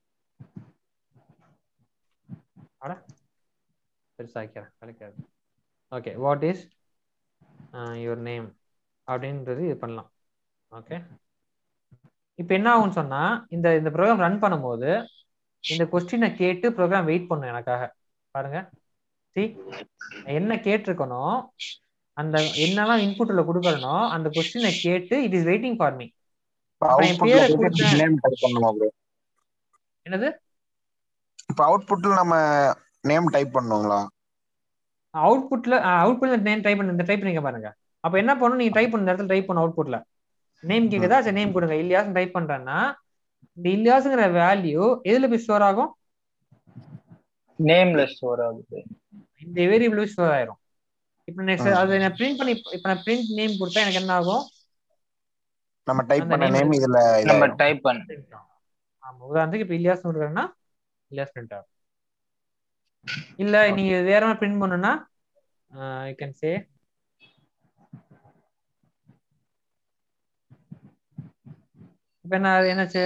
S1: அட பெருசாக்கிறேன் கிடைக்காது okay what is your name அப்படின்றது இது பண்ணலாம் ஓகே இப்போ என்ன ஆகும்னு சொன்னா இந்த இந்த ப்ரோக்ராம் ரன் பண்ணும்போது இந்த கொஸ்டினை கேட்டு ப்ரோக்ராம் வெயிட் பண்ணும் எனக்காக பாருங்க சி என்ன கேட்டிருக்கணும் அந்த என்னெல்லாம் இன்புட்ல கொடுக்கறனோ அந்த கொஸ்டினை கேட்டு it is waiting for me என் பேரை கொடுத்தேன்
S12: நேம் டைப் பண்ணணுமா ப்ரோ
S1: என்னது
S12: இப்ப அவுட்புட்ல நம்ம நேம் டைப் பண்ணுங்களா
S1: அவுட்புட்ல அவுட்புட்ல நேம் டைப் பண்ண இந்த டைப் பண்ணீங்க பாருங்க அப்ப என்ன பண்ணணும் நீங்க டைப் பண்ண இந்த இடத்துல டைப் பண்ண அவுட்புட்ல நேம் கேக்குதா சரி நேம் கொடுங்க இல்லியாஸ் டைப் பண்றேன்னா இந்த இல்லியாஸ்ங்கிற வேல்யூ எதுல போய் ஸ்டோர் ஆகும்
S6: நேம்ல ஸ்டோர் ஆகுது
S1: இந்த வேரியபிள் ஸ்டோர் ஆயிரும் இப்போ நெக்ஸ்ட் அதை நான் பிரிண்ட் பண்ணி இப்போ நான் பிரிண்ட் நேம் கொடுத்தா எனக்கு என்ன ஆகும்
S12: நம்ம டைப்
S1: அந்த
S12: பண்ண
S1: name
S12: நேம் இதுல
S6: நம்ம
S12: இதாயிரும்.
S6: டைப் பண்ண
S1: ஆமா உதாரணத்துக்கு இப்போ இலியாஸ் கொடுக்குறேன்னா இலியாஸ் பிரிண்ட் ஆகும் இல்ல நீங்க வேற மாதிரி பிரிண்ட் பண்ணணும்னா யூ கேன் சே இப்போ என்ன என்னாச்சு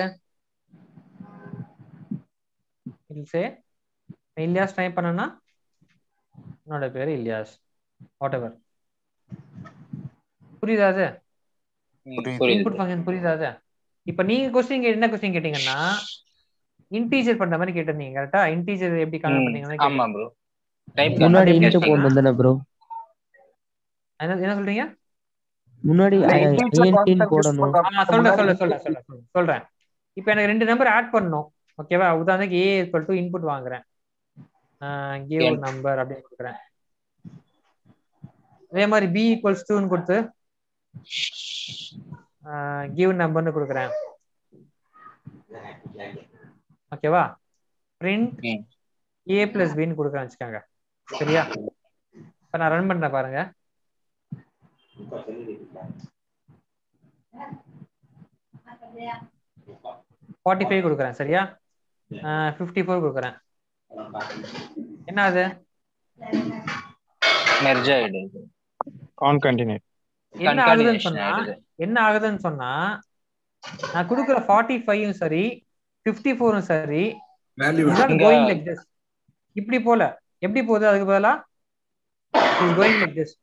S1: இது சே இலியாஸ் டைப் பண்ணனா என்னோட பேரு இலியாஸ் வாட் எவர் புரியுதா அது இன்புட் ஃபங்க்ஷன் புரியுதா அது இப்போ நீங்க கொஸ்டின் என்ன கொஸ்டின் கேட்டீங்கன்னா இன்டீஜர் பண்ற மாதிரி கேட்டிருந்தீங்க கரெக்டா இன்டீஜர் எப்படி கன்வெர்ட் பண்ணீங்கன்னா
S6: ஆமா
S1: கேட்டீங்க.
S6: ப்ரோ டைப்
S14: முன்னாடி
S1: எப்படி
S14: இன்ட்டு
S1: கேட்டீங்கன்னா-
S14: போடணும் தானே ப்ரோ
S1: என்ன என்ன சொல்றீங்க
S14: முன்னாடி
S12: இல்ல, integer
S14: ஐஎன்டின்னு
S12: concept use
S14: போடணும்
S12: பண்றப்ப
S1: ஆமா சொல்றேன்
S12: முன்னாடி
S1: சொல்றேன் சொல்றேன் சொல்றேன் சொல்றேன், சொல்றேன் இப்போ எனக்கு ரெண்டு நம்பர் ஆட் பண்ணணும் ஓகேவா உதாரணத்துக்கு ஏ ஈக்குவல் டு இன்புட் வாங்குறேன் கிவ்
S6: Yes.
S1: நம்பர் அப்படின்னு கொடுக்குறேன் அதே மாதிரி பி ஈக்குவல்ஸ் டூன்னு கொடுத்து கிவ் நம்பர்னு கொடுக்குறேன் ஓகேவா பிரிண்ட்
S6: ம்.
S1: ஏ பிளஸ் பின்னு கொடுக்குறேன் வச்சுக்கோங்க சரியா இப்போ நான் ரன் பண்றேன் பாருங்க ஃபார்ட்டி ஃபைவ் கொடுக்குறேன் சரியா ஃபிஃப்டி ஃபோர் கொடுக்குறேன் என்ன அது
S6: மெர்ஜ் ஆயிடுது
S16: கான் கண்டினியூ
S1: என்ன ஆகுதுன்னு
S6: Concatenation
S1: சொன்னா
S6: ஆயிடுது.
S1: என்ன ஆகுதுன்னு சொன்னா நான் கொடுக்குற ஃபார்ட்டி ஃபைவும் சரி ஃபிஃப்டி ஃபோரும் சரி
S4: வேல்யூ
S6: இங்க-
S1: கோயிங் லைக் திஸ் இப்படி போல எப்படி போகுது அதுக்கு பதிலா கோயிங் லைக் திஸ்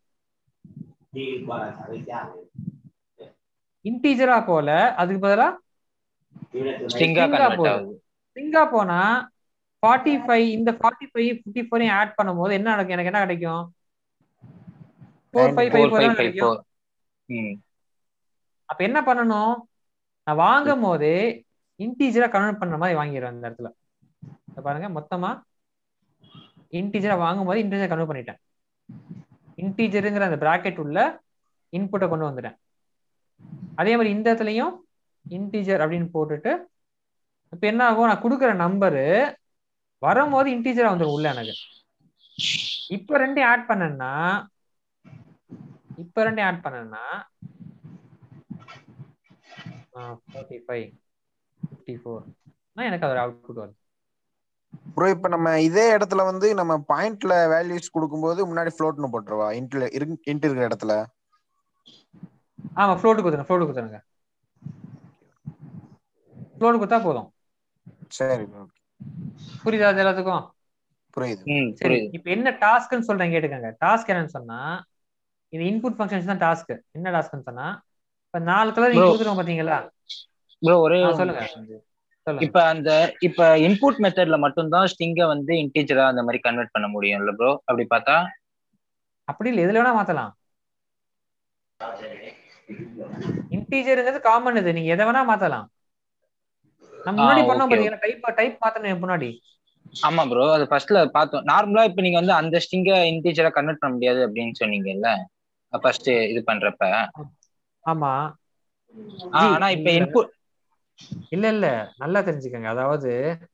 S1: இன்டீஜரா போல அதுக்கு பதிலா
S6: ஸ்ட்ரிங்கா
S1: string ஆ
S6: கன்வெர்ட்
S1: போகுது
S6: ஆகுது
S1: ஸ்ட்ரிங்கா போனா ஃபார்ட்டி ஃபைவ் இந்த ஃபார்ட்டி ஃபைவ் ஃபிஃப்டி ஃபோரையும் ஆட் பண்ணும்போது என்ன நடக்கும் எனக்கு என்ன கிடைக்கும் four five
S6: four
S1: five four
S6: five five
S1: கிடைக்கும்
S6: ஃபோர் ம்
S1: அப்ப என்ன பண்ணணும் நான் வாங்கும் போதே இன்டீஜரா கன்வெர்ட் பண்ற மாதிரி வாங்கிடுவேன் அந்த இடத்துல இத பாருங்க மொத்தமா இன்டீஜரை வாங்கும்போது இன்டீஜர் கன்வெர்ட் பண்ணிட்டேன் இன்டீஜருங்கிற அந்த பிராக்கெட் உள்ள இன்புட்டை கொண்டு வந்துட்டேன் அதே மாதிரி இந்த இடத்துலையும் இன்டீஜர் அப்படின்னு போட்டுட்டு இப்போ என்ன ஆகும் நான் கொடுக்குற நம்பரு வரும்போது இன்டீஜரா வந்துடும் உள்ள எனக்கு இப்போ ரெண்டையும் ஆட் பண்ணேன்னா இப்போ ரெண்டையும் ஆட் பண்ணேன்னா ஃபார்ட்டி ஃபைவ் ஃபிஃப்டி ஃபோர் எனக்கு அதோட அவுட்புட் வருது
S12: ப்ரோ இப்ப நம்ம இதே இடத்துல வந்து நம்ம பாயிண்ட்ல வேல்யூஸ் கொடுக்கும்போது முன்னாடி ஃப்ளோட்னு போட்டுருவா இன்ட்ல இன்ட் இருக்கிற இடத்துல
S1: ஆமா ஃப்ளோட்டு கொடுத்துருங்க ஃப்ளோட்டு கொடுத்துருங்க ஃப்ளோட் கொடுத்தா போதும்
S12: சரி bro.
S1: புரியுதா அது எல்லாத்துக்கும்
S12: புரியுது
S1: சரி இப்போ என்ன டாஸ்க்னு சொல்றேன் கேட்டுக்கங்க டாஸ்க் என்னன்னு சொன்னா இது இன்புட் ஃபங்க்ஷன்ஸ் தான் டாஸ்க் என்ன டாஸ்க்னு சொன்னா இப்ப நாலு கலர் நீங்க
S6: Bro.
S1: கொடுத்துருவோம் பாத்தீங்களா
S6: ப்ரோ ஒரே
S1: ஆ,
S6: ஒரு
S1: சொல்லுங்க
S6: நிமிஷம்.
S1: சொல்லுங்க
S6: இப்ப அந்த இப்ப இன்புட் மெத்தட்ல மட்டும்தான் ஸ்ட்ரிங்க வந்து இன்டீஜரா அந்த மாதிரி கன்வெர்ட் பண்ண முடியும்ல ப்ரோ அப்படி பார்த்தா
S1: அப்படி இல்லை எதுல வேணா மாத்தலாம் இன்டீஜருங்கிறது காமன் இது நீங்க எதை வேணா மாத்தலாம் நம்ம முன்னாடி
S6: ஆ,
S1: பண்ணோம்
S6: okay,
S1: பாத்தீங்களா டைப் டைப் மாத்தணும் முன்னாடி
S6: ஆமா ப்ரோ அது ஃபர்ஸ்ட்ல பார்த்தோம் நார்மலா இப்ப நீங்க வந்து அந்த ஸ்ட்ரிங்க இன்டீஜரா கன்வெர்ட் பண்ண முடியாது அப்படின்னு சொன்னீங்கல்ல ஃபர்ஸ்ட் இது பண்றப்ப
S1: ஆமா
S6: ஆ,
S1: ஜி,
S6: ஆனா இப்ப
S1: நீங்க-
S6: இன்புட்
S1: இல்ல இல்ல நல்லா தெரிஞ்சுக்கங்க அதாவது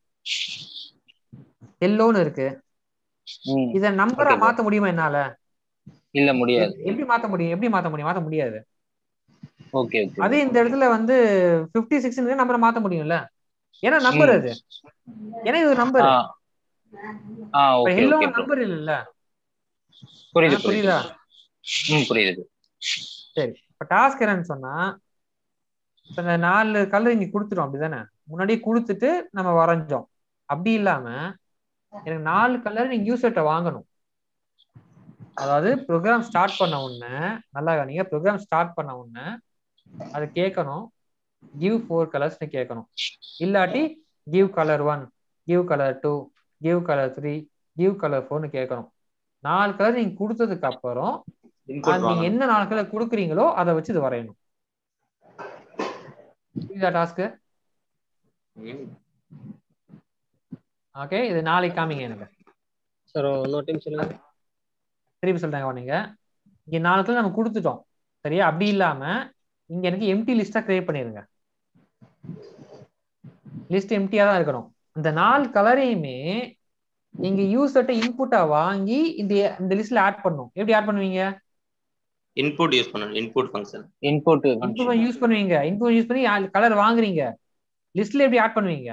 S1: எல்லோன்னு இருக்கு இத நம்பரா
S6: Okay, bro.
S1: மாத்த முடியுமா என்னால
S6: இல்ல முடியாது
S1: எப்படி மாத்த முடியும் எப்படி மாத்த முடியும் மாத்த முடியாது
S6: ஓகே ஓகே
S1: அதே இந்த இடத்துல வந்து 56 சிக்ஸ் நம்பரை மாத்த முடியும்ல ஏன்னா நம்பர்
S6: ம்.
S1: அது ஏன்னா இது ஒரு நம்பர்
S6: ஆ ஆ okay
S1: yellow
S6: okay bro
S1: number இல்லல்ல
S6: புரியுது
S1: ஆ,
S6: புரியுது
S1: புரியுதா
S6: ம் புரியுது
S1: சரி இப்ப டாஸ்க் என்னன்னு சொன்னா இப்ப இந்த நாலு கலர் இங்க கொடுத்துட்டோம் அப்படிதானே முன்னாடியே கொடுத்துட்டு நம்ம வரைஞ்சோம் அப்படி இல்லாம எனக்கு நாலு கலர் நீங்க யூசர்ட்ட வாங்கணும் அதாவது ப்ரோக்ராம் ஸ்டார்ட் பண்ண உடனே நல்லா நீங்க ப்ரோக்ராம் ஸ்டார்ட் பண்ண உடனே அது கேட்கணும் கிவ் ஃபோர் கலர்ஸ்னு கேட்கணும் இல்லாட்டி give colour one give colour two give colour three give colour ஃபோர்னு கேட்கணும் நாலு கலர் நீங்க கொடுத்ததுக்கு அப்புறம்
S15: Input
S1: அது நீங்க
S15: வாங்கணும்.
S1: என்ன நாலு கலர் கொடுக்குறீங்களோ அதை வச்சு இது வரையணும் புரியுதா டாஸ்க்கு ஓகே இது நாளைக்கு காமிங்க எனக்கு
S10: சார் இன்னொரு டைம் சொல்லுங்க
S1: திருப்பி சொல்றாங்க நீங்க இங்க நாலு கலர் நம்ம கொடுத்துட்டோம் சரியா அப்படி இல்லாம இங்க எனக்கு எம்டி லிஸ்டா கிரியேட் பண்ணிருங்க லிஸ்ட் எம்டியா தான் இருக்கணும் அந்த நாலு கலரையுமே நீங்க யூசர்ட்ட இன்புட்டா வாங்கி இந்த இந்த லிஸ்ட்ல ஆட் பண்ணும் எப்படி ஆட் பண்ணுவீங்க
S15: இன்புட் யூஸ் பண்ணணும் input function
S6: input
S1: input use பண்ணுவீங்க இன்புட் யூஸ் பண்ணி கலர் வாங்குறீங்க லிஸ்ட்ல எப்படி ஆட் பண்ணுவீங்க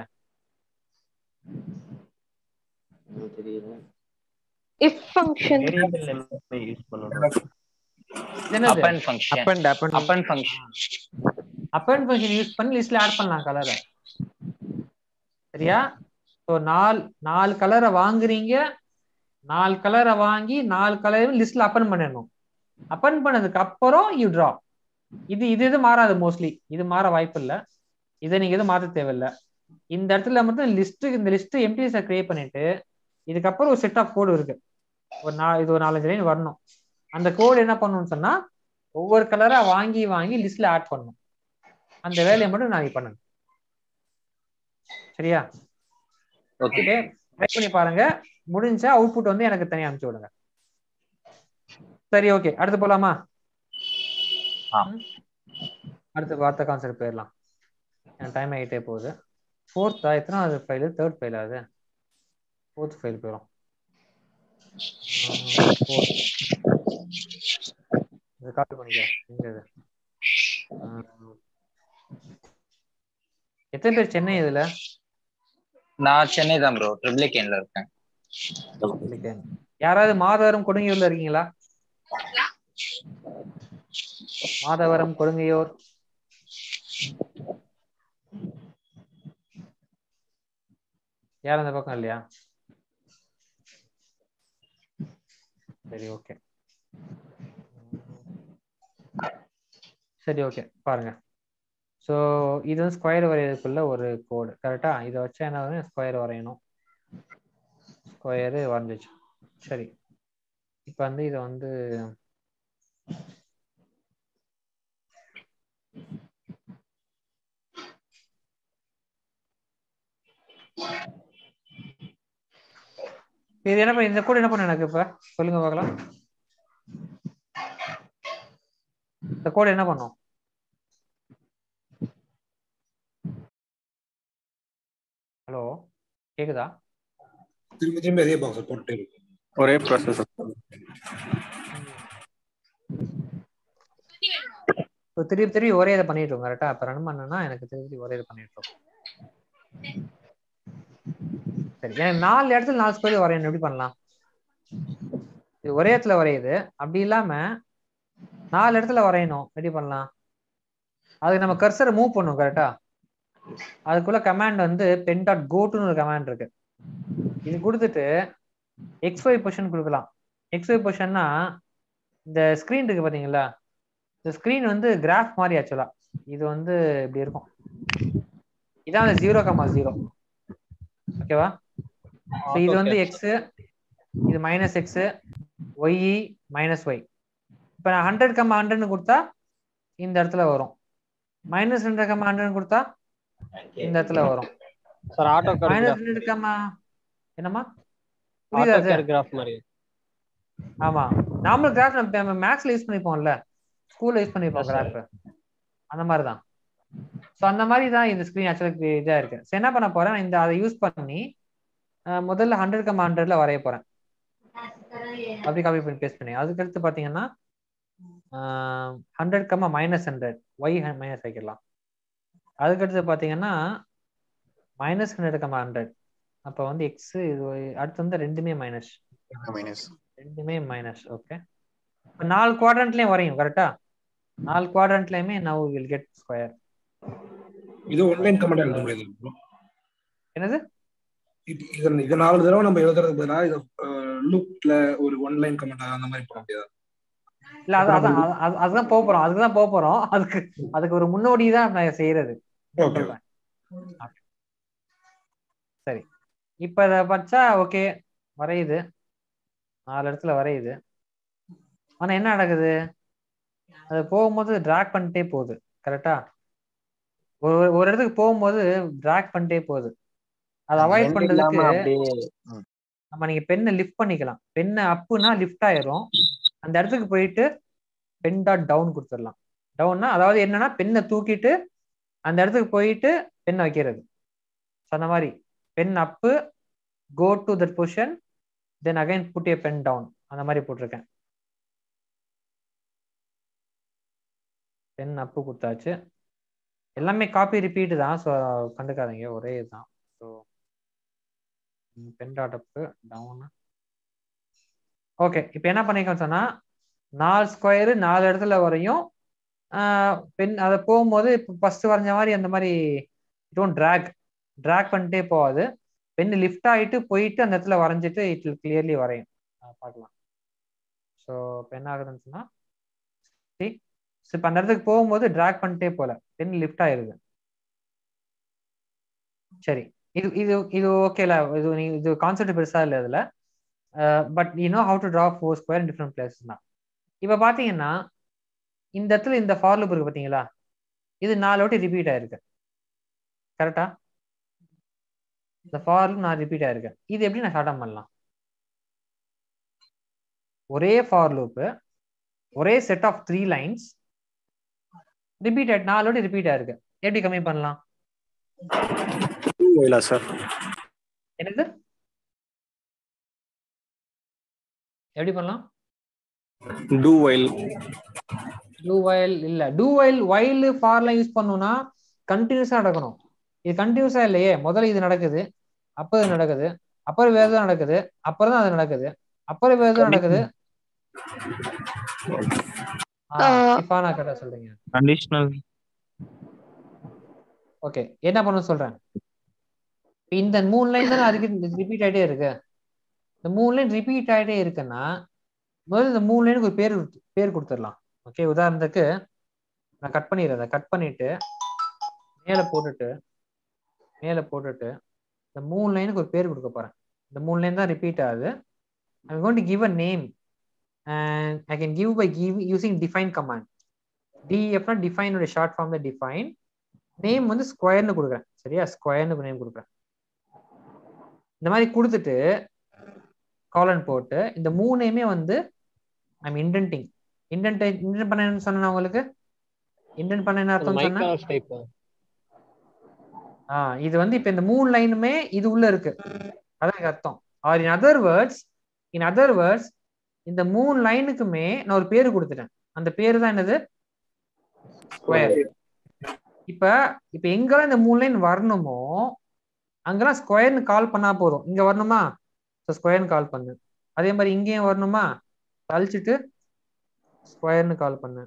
S15: தெரியல
S2: இஃப் ஃபங்க்ஷன்
S3: வேரியபிள் யூஸ் பண்ணணும்
S1: என்னது
S6: append function
S5: Append, append.
S6: Append function
S1: append function use பண்ணி லிஸ்ட்ல ஆட் பண்ணலாம் கலரை சரியா ஸோ நாலு நாலு கலரை வாங்குறீங்க நாலு கலரை வாங்கி நாலு கலரையும் லிஸ்ட்ல அப்பன் பண்ணிடணும் அப்பன் பண்ணதுக்கு அப்புறம் யூ ட்ரா இது இது இது மாறாது மோஸ்ட்லி இது மாற வாய்ப்பு இல்லை இதை நீங்க எதுவும் மாற்ற தேவையில்லை இந்த இடத்துல மட்டும் லிஸ்ட் இந்த லிஸ்ட் எம்டிஎஸை கிரியேட் பண்ணிட்டு இதுக்கப்புறம் ஒரு செட் ஆஃப் கோடு இருக்கு ஒரு நா இது ஒரு நாலஞ்சு லைன் வரணும் அந்த கோடு என்ன பண்ணணும்னு சொன்னா ஒவ்வொரு கலரா வாங்கி வாங்கி லிஸ்ட்ல ஆட் பண்ணணும் அந்த வேலையை மட்டும் நாளைக்கு பண்ணுங்க சரியா
S6: ஓகே
S1: ஓகே ட்ரை பண்ணி பாருங்க முடிஞ்சா அவுட்புட் வந்து எனக்கு தனியா அனுப்பிச்சு விடுங்க சரி ஓகே அடுத்து போலாமா
S6: ஆ.
S1: ம். அடுத்து பார்த்த கான்செப்ட் போயிடலாம் என் டைம் ஆகிட்டே போகுது ஃபோர்த்தா எத்தனாவது ஃபைலு தேர்ட் ஃபைல் அது ஃபோர்த் ஃபைல் போயிடும் இது காப்பி பண்ணிக்க எங்க இது ஆ. எத்தனை பேர் சென்னை இதுல
S6: நான் சென்னை தான் ப்ரோ ட்ரிபிளிகேன்ல இருக்கேன்
S1: இருக்கேன். யாராவது மாதவரம் கொடுங்கையூர்ல இருக்கீங்களா மாதவரம் கொடுங்கையூர் யாரும் அந்த பக்கம் இல்லையா சரி ஓகே சரி ஓகே பாருங்க ஸோ இது வந்து ஸ்கொயர் வரையறதுக்குள்ள ஒரு கோடு கரெக்டா இதை வச்சா என்ன ஸ்கொயர் வரையணும் ஸ்கொயரு வரைஞ்சிச்சு சரி இப்போ வந்து இதை வந்து இது என்ன பண்ண இந்த கோட் என்ன பண்ண எனக்கு இப்ப சொல்லுங்க பார்க்கலாம் இந்த கோட் என்ன பண்ணும் ஹலோ கேக்குதா
S4: திரும்பி திரும்பி அதே பாக்ஸ் போட்டுட்டே இருக்கு
S8: ஒரே ப்ராசஸ்
S1: இப்போ திருப்பி திருப்பி ஒரே இதை பண்ணிட்டு இருக்கோம் கரெக்டா அப்ப ரன் பண்ணனா எனக்கு திருப்பி திருப்பி ஒரே இதை பண்ணிட்டு இருக்கோம் சரி எனக்கு நாலு இடத்துல நாலு ஸ்கொயர் வரையணும் எப்படி பண்ணலாம் இது ஒரே இடத்துல வரையுது அப்படி இல்லாம நாலு இடத்துல வரையணும் எப்படி பண்ணலாம் அதுக்கு நம்ம கர்சரை மூவ் பண்ணும் கரெக்டா அதுக்குள்ள கமாண்ட் வந்து பென் டாட் கோட்டுன்னு ஒரு கமாண்ட் இருக்கு இது கொடுத்துட்டு எக்ஸ் ஒய் பொசிஷன் கொடுக்கலாம் எக்ஸ் ஒய் பொசிஷன்னா இந்த ஸ்க்ரீன் இருக்கு பாத்தீங்களா இந்த ஸ்க்ரீன் வந்து கிராஃப் மாதிரி ஆக்சுவலா இது வந்து இப்படி இருக்கும் இதான் அந்த ஜீரோ கமா ஜீரோ ஓகேவா இது வந்து எக்ஸ் இது minus X Y minus Y இப்போ நான் ஹண்ட்ரட் கம்மா ஹண்ட்ரட்னு கொடுத்தா இந்த இடத்துல வரும் மைனஸ் ஹண்ட்ரட் கம்மா ஹண்ட்ரட் கொடுத்தா இந்த இடத்துல வரும்
S10: sir auto
S1: minus hundred comma என்னம்மா புரியுதா
S10: ஆட்டோ
S1: சார்
S10: கிராஃப் மாதிரி
S1: ஆமா நார்மல் கிராஃப் நம்ம மேக்ஸ்ல யூஸ் பண்ணிப்போம்ல ஸ்கூல்ல யூஸ் பண்ணிப்போம் கிராஃப் அந்த மாதிரி தான் ஸோ அந்த மாதிரி தான் இந்த ஸ்க்ரீன் ஆக்சுவலாக இதாக இருக்கு ஸோ என்ன பண்ண போறேன் இந்த அதை யூஸ் பண்ணி அஹ், முதல்ல ஹண்ட்ரட் கம் ஹண்ட்ரட்ல வரைய போறேன் அப்படி காப்பி பண்ணி பேஸ்ட் பண்ணி அதுக்கடுத்து பார்த்தீங்கன்னா hundred comma minus hundred Y minus வைக்கலாம் அதுக்கடுத்து பார்த்தீங்கன்னா மைனஸ் ஹண்ட்ரட் கம்மா ஹண்ட்ரட் அப்போ வந்து எக்ஸ் இது y- அடுத்து வந்து ரெண்டுமே மைனஸ்
S12: மைனஸ்
S1: ரெண்டுமே மைனஸ் ஓகே இப்போ நாலு குவாட்ரண்ட்லயும் வரையும் கரெக்டா நாலு குவாட்ரண்ட்லயுமே நவ் வில் கெட் ஸ்கொயர்
S4: இது ஒன்லைன் கமெண்ட் எழுத முடியாது bro.
S1: என்னது
S4: இது இது இது நாலு தடவை நம்ம எழுதுறதுக்கு பதிலாக இதை லூப்ல ஒரு ஒன்லைன் கமெண்ட் அந்த மாதிரி போட முடியாது
S1: இல்ல அது அதான் அது- அது- அதுதான் போக போறோம் அதுக்கு தான் போக போறோம் அதுக்கு அதுக்கு ஒரு முன்னோடி தான் நான் செய்யறது
S4: Okay.
S1: சொல்றேன். Okay. சரி இப்ப இத பச்சா ஓகே வரையுது நாலு இடத்துல வரையுது ஆனா என்ன நடக்குது அது போகும்போது டிராக் பண்ணிட்டே போகுது கரெக்டா ஒரு ஒரு- ஒரு இடத்துக்கு போகும்போது டிராக் பண்ணிட்டே போகுது அதை அவாய்ட்
S12: End இல்லாம
S1: பண்றதுக்கு
S12: அப்படியே ம்.
S1: நம்ம நீங்க பெண்ணை லிஃப்ட் பண்ணிக்கலாம் பெண்ணை அப்புனா லிஃப்ட் ஆயிரும் அந்த இடத்துக்கு போயிட்டு பென் டாட் டவுன் கொடுத்துடலாம் டவுன்னா அதாவது என்னன்னா பெண்ணை தூக்கிட்டு அந்த இடத்துக்கு போயிட்டு பெண்ணை வைக்கிறது So, அந்த மாதிரி pen up go to that position then again put a pen down அந்த மாதிரி போட்டிருக்கேன் பென் அப்பு கொடுத்தாச்சு எல்லாமே காப்பி ரிப்பீட் தான் ஸோ கண்டுக்காதீங்க ஒரே இதுதான் so pen dot up down okay இப்போ என்ன பண்ணிக்கோன்னு சொன்னா நாலு ஸ்கொயரு நாலு இடத்துல வரையும் பென் அதை போகும்போது இப்போ ஃபர்ஸ்ட் வரைஞ்ச மாதிரி அந்த மாதிரி டோன்ட் ட்ராக் ட்ராக் பண்ணிட்டே போகாது பென் லிஃப்ட் ஆகிட்டு போயிட்டு அந்த இடத்துல வரைஞ்சிட்டு இட் வில் கிளியர்லி வரையும் அஹ் பார்க்கலாம் ஸோ இப்போ என்ன ஆகுதுன்னு சொன்னா ஸோ இப்போ அந்த இடத்துக்கு போகும்போது ட்ராக் பண்ணிட்டே போகல பென் லிஃப்ட் ஆயிருது சரி இது இது இது ஓகேல இது நீ இது கான்செப்ட் பெருசா இல்லை இதுல but you know how to draw four square in different places தான் இப்போ பார்த்தீங்கன்னா இந்த இடத்துல இந்த ஃபார் லூப் இருக்கு பார்த்தீங்களா இது நாலு வாட்டி ரிப்பீட் ஆயிருக்கு கரெக்டா இந்த ஃபார் லூப் நான் ரிப்பீட் ஆயிருக்கேன் இது எப்படி நான் ஷார்ட் பண்ணலாம் ஒரே ஃபார் லூப்பு ஒரே set of three lines repeat ஆயிட்டு நாலு வாட்டி ரிப்பீட் ஆயிருக்கு எப்படி கம்மி பண்ணலாம்
S8: இல்ல சார்
S1: என்னது எப்படி பண்ணலாம்
S8: டூ வைல்
S1: டூ வைல் இல்ல டூ வைல் வைல் ஃபார்லாம் யூஸ் பண்ணணும்னா கண்டினியூஸா நடக்கணும் இது கண்டினியூஸா இல்லையே முதல்ல இது நடக்குது அப்ப இது நடக்குது அப்புறம் வேற எதுவும் நடக்குது அப்புறம் தான் அது நடக்குது அப்புறம் வேற எதுவும் நடக்குது இஃபானா கரெக்டா சொல்றீங்க
S9: கண்டிஷனல்
S1: ஓகே என்ன பண்ண சொல்றேன் இப்ப இந்த மூணு லைன் தானே அதுக்கு ரிப்பீட் ஆயிட்டே இருக்கு இந்த மூணு லைன் ரிப்பீட் ஆயிட்டே இருக்குன்னா முதல்ல இந்த மூணு லைனுக்கு ஒரு பேர் கொடுத்து- பேர் கொடுத்துடலாம் ஓகே உதாரணத்துக்கு நான் கட் பண்ணிடுறேன் கட் பண்ணிட்டு மேலே போட்டுட்டு மேலே போட்டுட்டு இந்த மூணு லைனுக்கு ஒரு பேர் கொடுக்க போறேன் இந்த மூணு லைன் தான் ரிப்பீட் ஆகுது I'm going to give a name and I can give by give, using define command def னா define உடைய ஷார்ட் ஃபார்ம் தான் define நேம் வந்து ஸ்கொயர்னு கொடுக்குறேன் சரியா ஸ்கொயர்னு நேம் கொடுக்குறேன் இந்த மாதிரி கொடுத்துட்டு காலன் போட்டு இந்த மூணையுமே வந்து ஐம் இன்டென்டிங் இன்டென்ட் இன்டென்ட் பண்ண என்ன சொன்னேன் உங்களுக்கு இன்டென்ட் பண்ண என்ன அர்த்தம் சொன்னேன்
S10: மைக்ரோ டைப்
S1: ஆ இது வந்து இப்ப இந்த மூணு லைனுமே இது உள்ள இருக்கு அதான் எனக்கு அர்த்தம் or in other words in other words இந்த மூணு லைனுக்குமே நான் ஒரு பேரு கொடுத்துட்டேன் அந்த பேரு தான் என்னது ஸ்கொயர் இப்ப இப்ப எங்கெல்லாம் இந்த மூணு லைன் வரணுமோ அங்கெல்லாம் ஸ்கொயர்னு கால் பண்ணா போதும் இங்க வரணுமா ஸ்கொயர்னு கால் பண்ணு அதே மாதிரி இங்கேயும் வரணுமா கழிச்சிட்டு ஸ்கொயர்னு கால் பண்ணு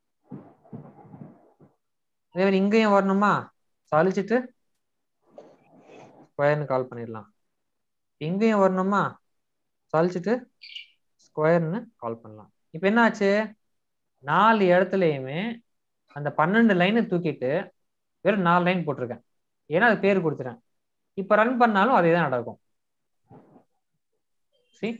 S1: அதே மாதிரி இங்கேயும் வரணுமா சலிச்சிட்டு ஸ்கொயர்னு கால் பண்ணிடலாம் இங்கேயும் வரணுமா சலிச்சிட்டு ஸ்கொயர்னு கால் பண்ணலாம் இப்போ என்ன ஆச்சு நாலு இடத்துலையுமே அந்த பன்னெண்டு லைனை தூக்கிட்டு வெறும் நாலு லைன் போட்டிருக்கேன் ஏன்னா அது பேர் கொடுத்துட்டேன் இப்போ ரன் பண்ணாலும் அதே தான் நடக்கும் see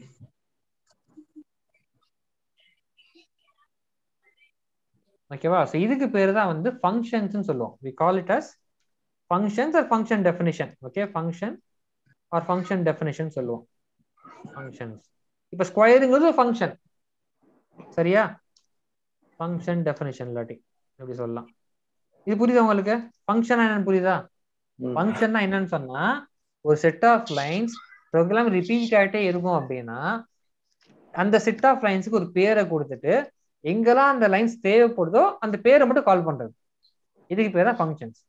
S1: ஓகேவா ஸோ இதுக்கு பேர் தான் வந்து ஃபங்க்ஷன்ஸ்னு சொல்லுவோம் we call it as functions or function definition okay function or function definition சொல்லுவோம் ஃபங்க்ஷன்ஸ் இப்போ ஸ்கொயருங்கிறது ஃபங்க்ஷன் சரியா ஃபங்க்ஷன் டெஃபினிஷன் இல்லாட்டி எப்படி சொல்லலாம் இது புரியுதா உங்களுக்கு ஃபங்க்ஷன் என்னன்னு புரியுதா ஃபங்க்ஷன்னா என்னன்னு சொன்னா ஒரு set of lines program repeat ஆகிட்டே இருக்கும் அப்படின்னா அந்த செட் ஆஃப் லைன்ஸுக்கு ஒரு பேரை கொடுத்துட்டு எங்கெல்லாம் அந்த லைன்ஸ் தேவைப்படுதோ அந்த பேரை மட்டும் கால் பண்றது இதுக்கு பேர் தான் ஃபங்க்ஷன்ஸ்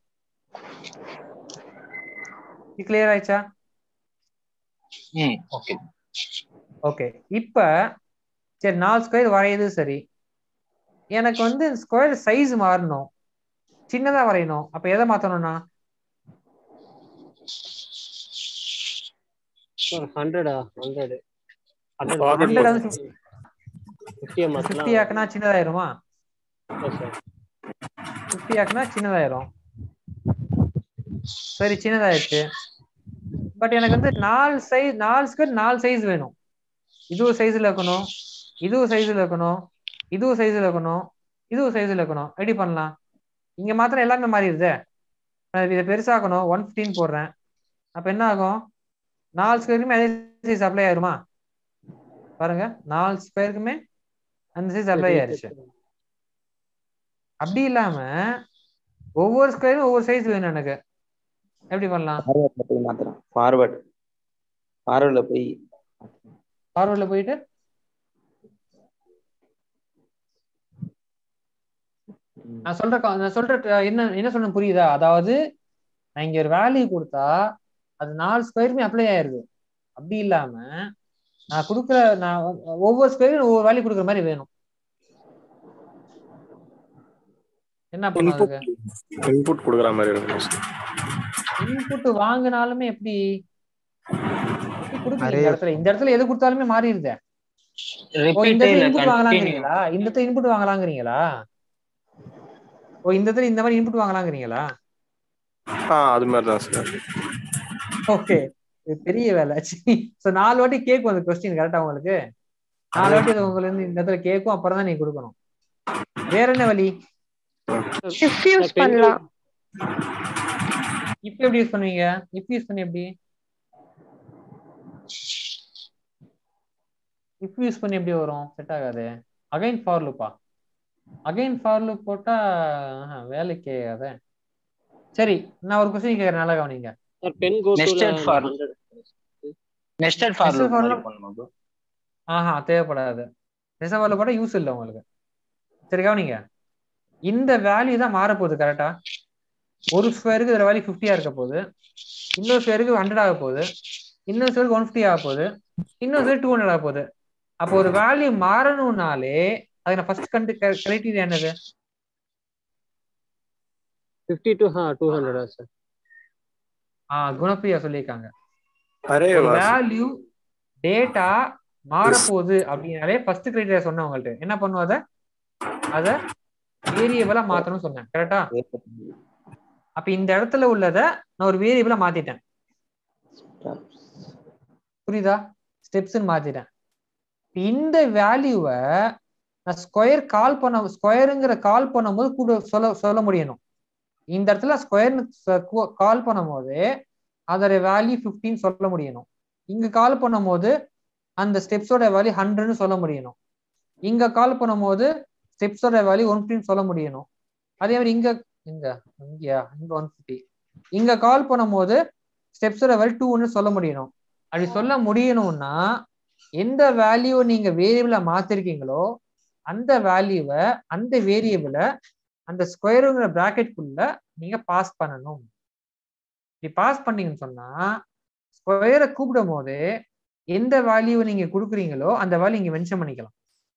S1: இது கிளியர் ஆயிடுச்சா
S6: ம் ஓகே
S1: ஓகே இப்ப சரி நாலு ஸ்கொயர் வரையுது சரி எனக்கு வந்து ஸ்கொயர் சைஸ் மாறணும் சின்னதா வரையணும் அப்ப எதை மாத்தணும்னா
S10: ஹண்ட்ரடா ஹண்ட்ரட்
S1: ஹண்ட்ரட் வந்து
S10: ஃபிஃப்டியை மாத்தலாம்
S1: ஃபிஃப்டி ஆக்குனா சின்னதாயிருமா ஃபிஃப்டி ஆக்குனா சின்னதாயிரும் சரி சின்னதாயிருச்சு பட் எனக்கு வந்து நாலு சைஸ் நாலு ஸ்கொயர் நாலு சைஸ் வேணும் இதுவும் சைஸ்ல இருக்கணும் இதுவும் சைஸ்ல இருக்கணும் இதுவும் சைஸ்ல இருக்கணும் இதுவும் சைஸ்ல இருக்கணும் ரெடி பண்ணலாம் இங்க மாத்திரம் எல்லாமே மாறிடுதே நான் இதை பெருசாக்கணும் ஒன் ஃபிஃப்டின் போடுறேன் அப்ப என்ன ஆகும் நாலு ஸ்கொயருக்குமே அதே சைஸ் அப்ளை ஆயிருமா பாருங்க நாலு ஸ்கொயருக்குமே அந்த சைஸ் அப்ளை ஆயிருச்சு அப்படி இல்லாம ஒவ்வொரு ஸ்கொயரும் ஒவ்வொரு சைஸ் வேணும் எனக்கு எப்படி பண்ணலாம்
S6: ஃபார்வர்ட்ல போய் மாத்துறோம் ஃபார்வர்ட் ஃபார்வர்ட்ல போய்
S1: ஃபார்வர்ட்ல போயிட்டு நான் சொல்ற கா- நான் சொல்ற ட- என்ன என்ன சொன்ன புரியுதா அதாவது நான் இங்க ஒரு வேல்யூ கொடுத்தா அது நாலு ஸ்கொயருமே அப்ளை ஆயிருது அப்படி இல்லாம நான் கொடுக்குற நான் ஒ- ஒவ்வொரு ஸ்கொயரும் ஒவ்வொரு வேல்யூ கொடுக்குற மாதிரி வேணும் என்ன பண்ணும்
S8: இன்புட்
S1: அதுக்கு
S8: இன்புட் கொடுக்குற மாதிரி இருக்கும்
S1: இன்புட் வாங்கினாலுமே எப்படி எப்படி கொடுப்பீங்க
S5: அரே
S1: இந்த இடத்துல இந்த இடத்துல எது கொடுத்தாலுமே மாறிடுதே ஓ இந்த
S6: ரிப்பீட்டே
S1: இடத்துல
S6: இல்ல
S1: இன்புட்
S6: கண்டினியூ
S1: வாங்கலாங்கிறீங்களா இந்த இடத்துல இன்புட் வாங்கலாங்கிறீங்களா ஓ இந்த இடத்துல இந்த மாதிரி இன்புட் வாங்கலாங்கிறீங்களா
S8: ஆ அது மாதிரி தான் சார்
S1: ஓகே இது பெரிய வேலை சோ நாலு வாட்டி கேட்கும் அந்த கொஸ்டின் கரெக்டா உங்களுக்கு நாலு வாட்டி அது உங்களுக்கு வந்து இந்த இடத்துல கேட்கும் அப்புறம் தான் நீங்க கொடுக்கணும் வேற என்ன வழி
S2: if யூஸ் பண்ணலாம்
S1: இப்ப எப்படி யூஸ் பண்ணுவீங்க இப்ப யூஸ் பண்ணி எப்படி if யூஸ் பண்ணி எப்படி வரும் செட் ஆகாது அகைன் ஃபார் லூப்பா அகைன் ஃபார் லூப் போட்டா ஆஹா, வேலைக்கு ஆகாதே சரி நான் ஒரு கொஸ்டின் கேட்கறேன் நல்லா கவனிங்க
S10: சார் பென் கோ
S6: nested for nested for
S1: Nested
S6: loop
S1: for
S6: மாதிரி
S1: loop?
S6: பண்ணணும் bro.
S1: ஆஹா தேவைப்படாது ரிசர்வர்ல போட்டா யூஸ் இல்லை உங்களுக்கு சரி கவனிங்க இந்த வேல்யூ தான் மாறப்போகுது கரெக்டா ஒரு ஸ்கொயருக்கு இதோட வேல்யூ ஃபிஃப்டியா இருக்க போகுது இன்னொரு ஸ்கொயருக்கு ஹண்ட்ரட் ஆக போகுது இன்னொரு ஸ்கொயருக்கு ஒன் ஃபிஃப்டி ஆக போகுது இன்னொரு ஸ்கொயர் டூ ஹண்ட்ரட் ஆக போகுது அப்போ ஒரு வேல்யூ மாறணும்னாலே அதுக்கு நான் ஃபர்ஸ்ட் கண்டு கிரைட்டீரியா என்னது
S10: ஃபிஃப்டி டு ஹா டூ ஹண்ட்ரடா சார்
S1: ஆ குணப்பிரியா சொல்லியிருக்காங்க
S8: அரே
S1: ஒரு
S8: வாஸ்
S1: வேல்யூ டேட்டா மாறப்போகுது அப்படின்னாலே ஃபர்ஸ்ட் கிரைட்டீரியா சொன்னேன் உங்கள்ட்ட என்ன பண்ணுவோம் அதை அதை வேரியபிளா மாத்தணும்னு சொன்னேன் கரெக்டா அப்ப இந்த இடத்துல உள்ளத நான் ஒரு வேரியபிளா மாத்திட்டேன் புரியுதா ஸ்டெப்ஸ் மாத்திட்டேன் இப்ப இந்த வேல்யூவை நான் ஸ்கொயர் கால் பண்ண ஸ்கொயருங்கிற கால் பண்ணும்போது கூட சொல்ல சொல்ல முடியணும் இந்த இடத்துல ஸ்கொயர்னு கால் பண்ணும்போது அதோட வேல்யூ 15 சொல்ல முடியணும் இங்க கால் பண்ணும்போது அந்த ஸ்டெப்ஸோட வேல்யூ ஹண்ட்ரட்னு சொல்ல முடியணும் இங்க கால் பண்ணும்போது ஸ்டெப்ஸோட வேல்யூ ஒன் ஃபிஃப்டின்னு சொல்ல முடியணும் அதே மாதிரி இங்க இங்க இங்கயா இங்க ஒன் ஃபிஃப்டி இங்க கால் பண்ணும்போது ஸ்டெப்ஸோட வேல்யூ டூன்னு சொல்ல முடியணும் அப்படி சொல்ல முடியணும்னா எந்த வேல்யூ நீங்க வேரியபிளா மாத்திருக்கீங்களோ அந்த வேல்யூவை அந்த வேரியபிளை அந்த ஸ்கொயருங்கிற பிராக்கெட்குள்ள நீங்க பாஸ் பண்ணணும் இப்படி பாஸ் பண்ணீங்கன்னு சொன்னா ஸ்கொயரை கூப்பிடும் போது எந்த வேல்யூ நீங்க கொடுக்குறீங்களோ அந்த வேல்யூ இங்க மென்ஷன் பண்ணிக்கலாம்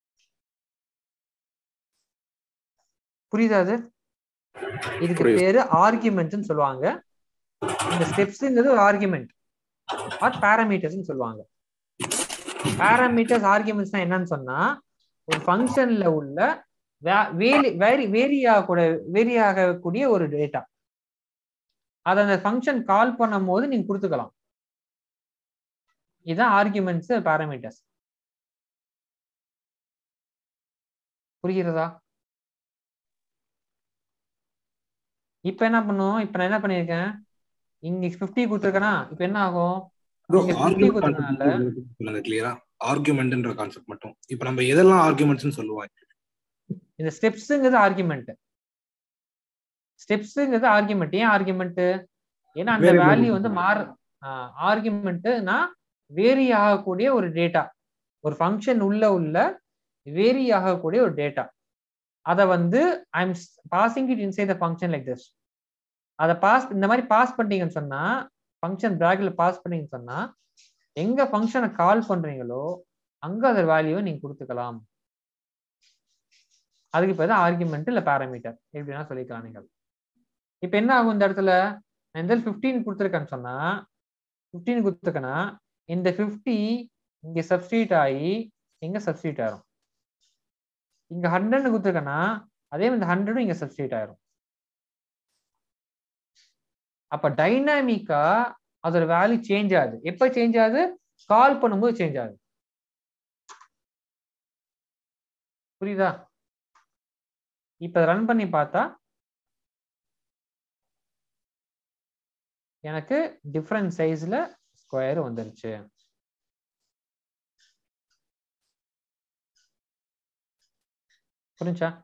S1: புரியுதா அது இதுக்கு
S8: புரியுது.
S1: பேரு ஆர்குமெண்ட்னு சொல்லுவாங்க இந்த ஸ்டெப்ஸ்ங்கிறது ஒரு ஆர்குமெண்ட் ஆர் பேராமீட்டர்ஸ்னு சொல்லுவாங்க பேராமீட்டர்ஸ் ஆர்குமெண்ட்ஸ் என்னன்னு சொன்னா ஒரு ஃபங்க்ஷன்ல உள்ள வேரி வேரி வேரி ஆகக்கூடிய வேரி ஆகக்கூடிய ஒரு டேட்டா அதை அந்த ஃபங்க்ஷன் கால் பண்ணும் போது நீங்க கொடுத்துக்கலாம் இதுதான் ஆர்குமெண்ட்ஸ் பேராமீட்டர்ஸ் புரிகிறதா இப்ப என்ன பண்ணும் இப்ப நான் என்ன பண்ணிருக்கேன் இங்க 50 கொடுத்துருக்கேனா இப்ப என்ன ஆகும்
S4: ப்ரோ
S1: இங்க 50
S4: ஆர்குமெண்ட்
S1: கொடுத்ததுனால
S4: சொல்லுங்க கிளியரா ஆர்குமெண்ட்ன்ற கான்செப்ட் மட்டும் இப்ப நம்ம எதெல்லாம் ஆர்குமெண்ட்ஸ்னு சொல்லுவோம்
S1: இந்த ஸ்டெப்ஸுங்கிறது ஆர்குமெண்ட் ஸ்டெப்ஸுங்கிறது ஆர்குமெண்ட் ஏன் ஆர்குமெண்ட் ஏன்னா அந்த
S4: Variable.
S1: வேல்யூ வந்து மாற ஆர்குமெண்ட்னா வேரி ஆகக்கூடிய ஒரு டேட்டா ஒரு ஃபங்க்ஷன் உள்ள உள்ள வேரி ஆகக்கூடிய ஒரு டேட்டா அதை வந்து I am passing it inside the function like this அதை பாஸ் இந்த மாதிரி பாஸ் பண்ணிட்டீங்கன்னு சொன்னா ஃபங்க்ஷன் பிராக்கெட்ல பாஸ் பண்ணீங்கன்னு சொன்னா எங்க ஃபங்க்ஷனை கால் பண்றீங்களோ அங்க அதோட வேல்யூவை நீங்க கொடுத்துக்கலாம் அதுக்கு பேர் தான் ஆர்குமெண்ட் இல்ல பேராமீட்டர் எப்படின்னா சொல்லிக்கலாம் நீங்கள் இப்போ என்ன ஆகும் இந்த இடத்துல நான் இந்த ஃபிஃப்டீன் கொடுத்துருக்கேன்னு சொன்னா ஃபிஃப்டீன் கொடுத்துருக்கேன்னா இந்த ஃபிஃப்டி இங்க சப்ஸ்டியூட் ஆகி இங்க சப்ஸ்டியூட் ஆயிரும் இங்க ஹண்ட்ரட் கொடுத்துருக்கேன்னா அதே மாதிரி இந்த ஹண்ட்ரடும் இங்க சப்ஸ்டியூட் ஆயிரும் அப்ப டைனாமிக்கா அதோட வேல்யூ சேஞ்ச் ஆகுது எப்ப சேஞ்ச் ஆகுது கால் பண்ணும்போது சேஞ்ச் ஆகுது புரியுதா இப்ப ரன் பண்ணி பார்த்தா எனக்கு டிஃப்ரெண்ட் சைஸ்ல ஸ்கொயர் வந்துருச்சு புரிஞ்சா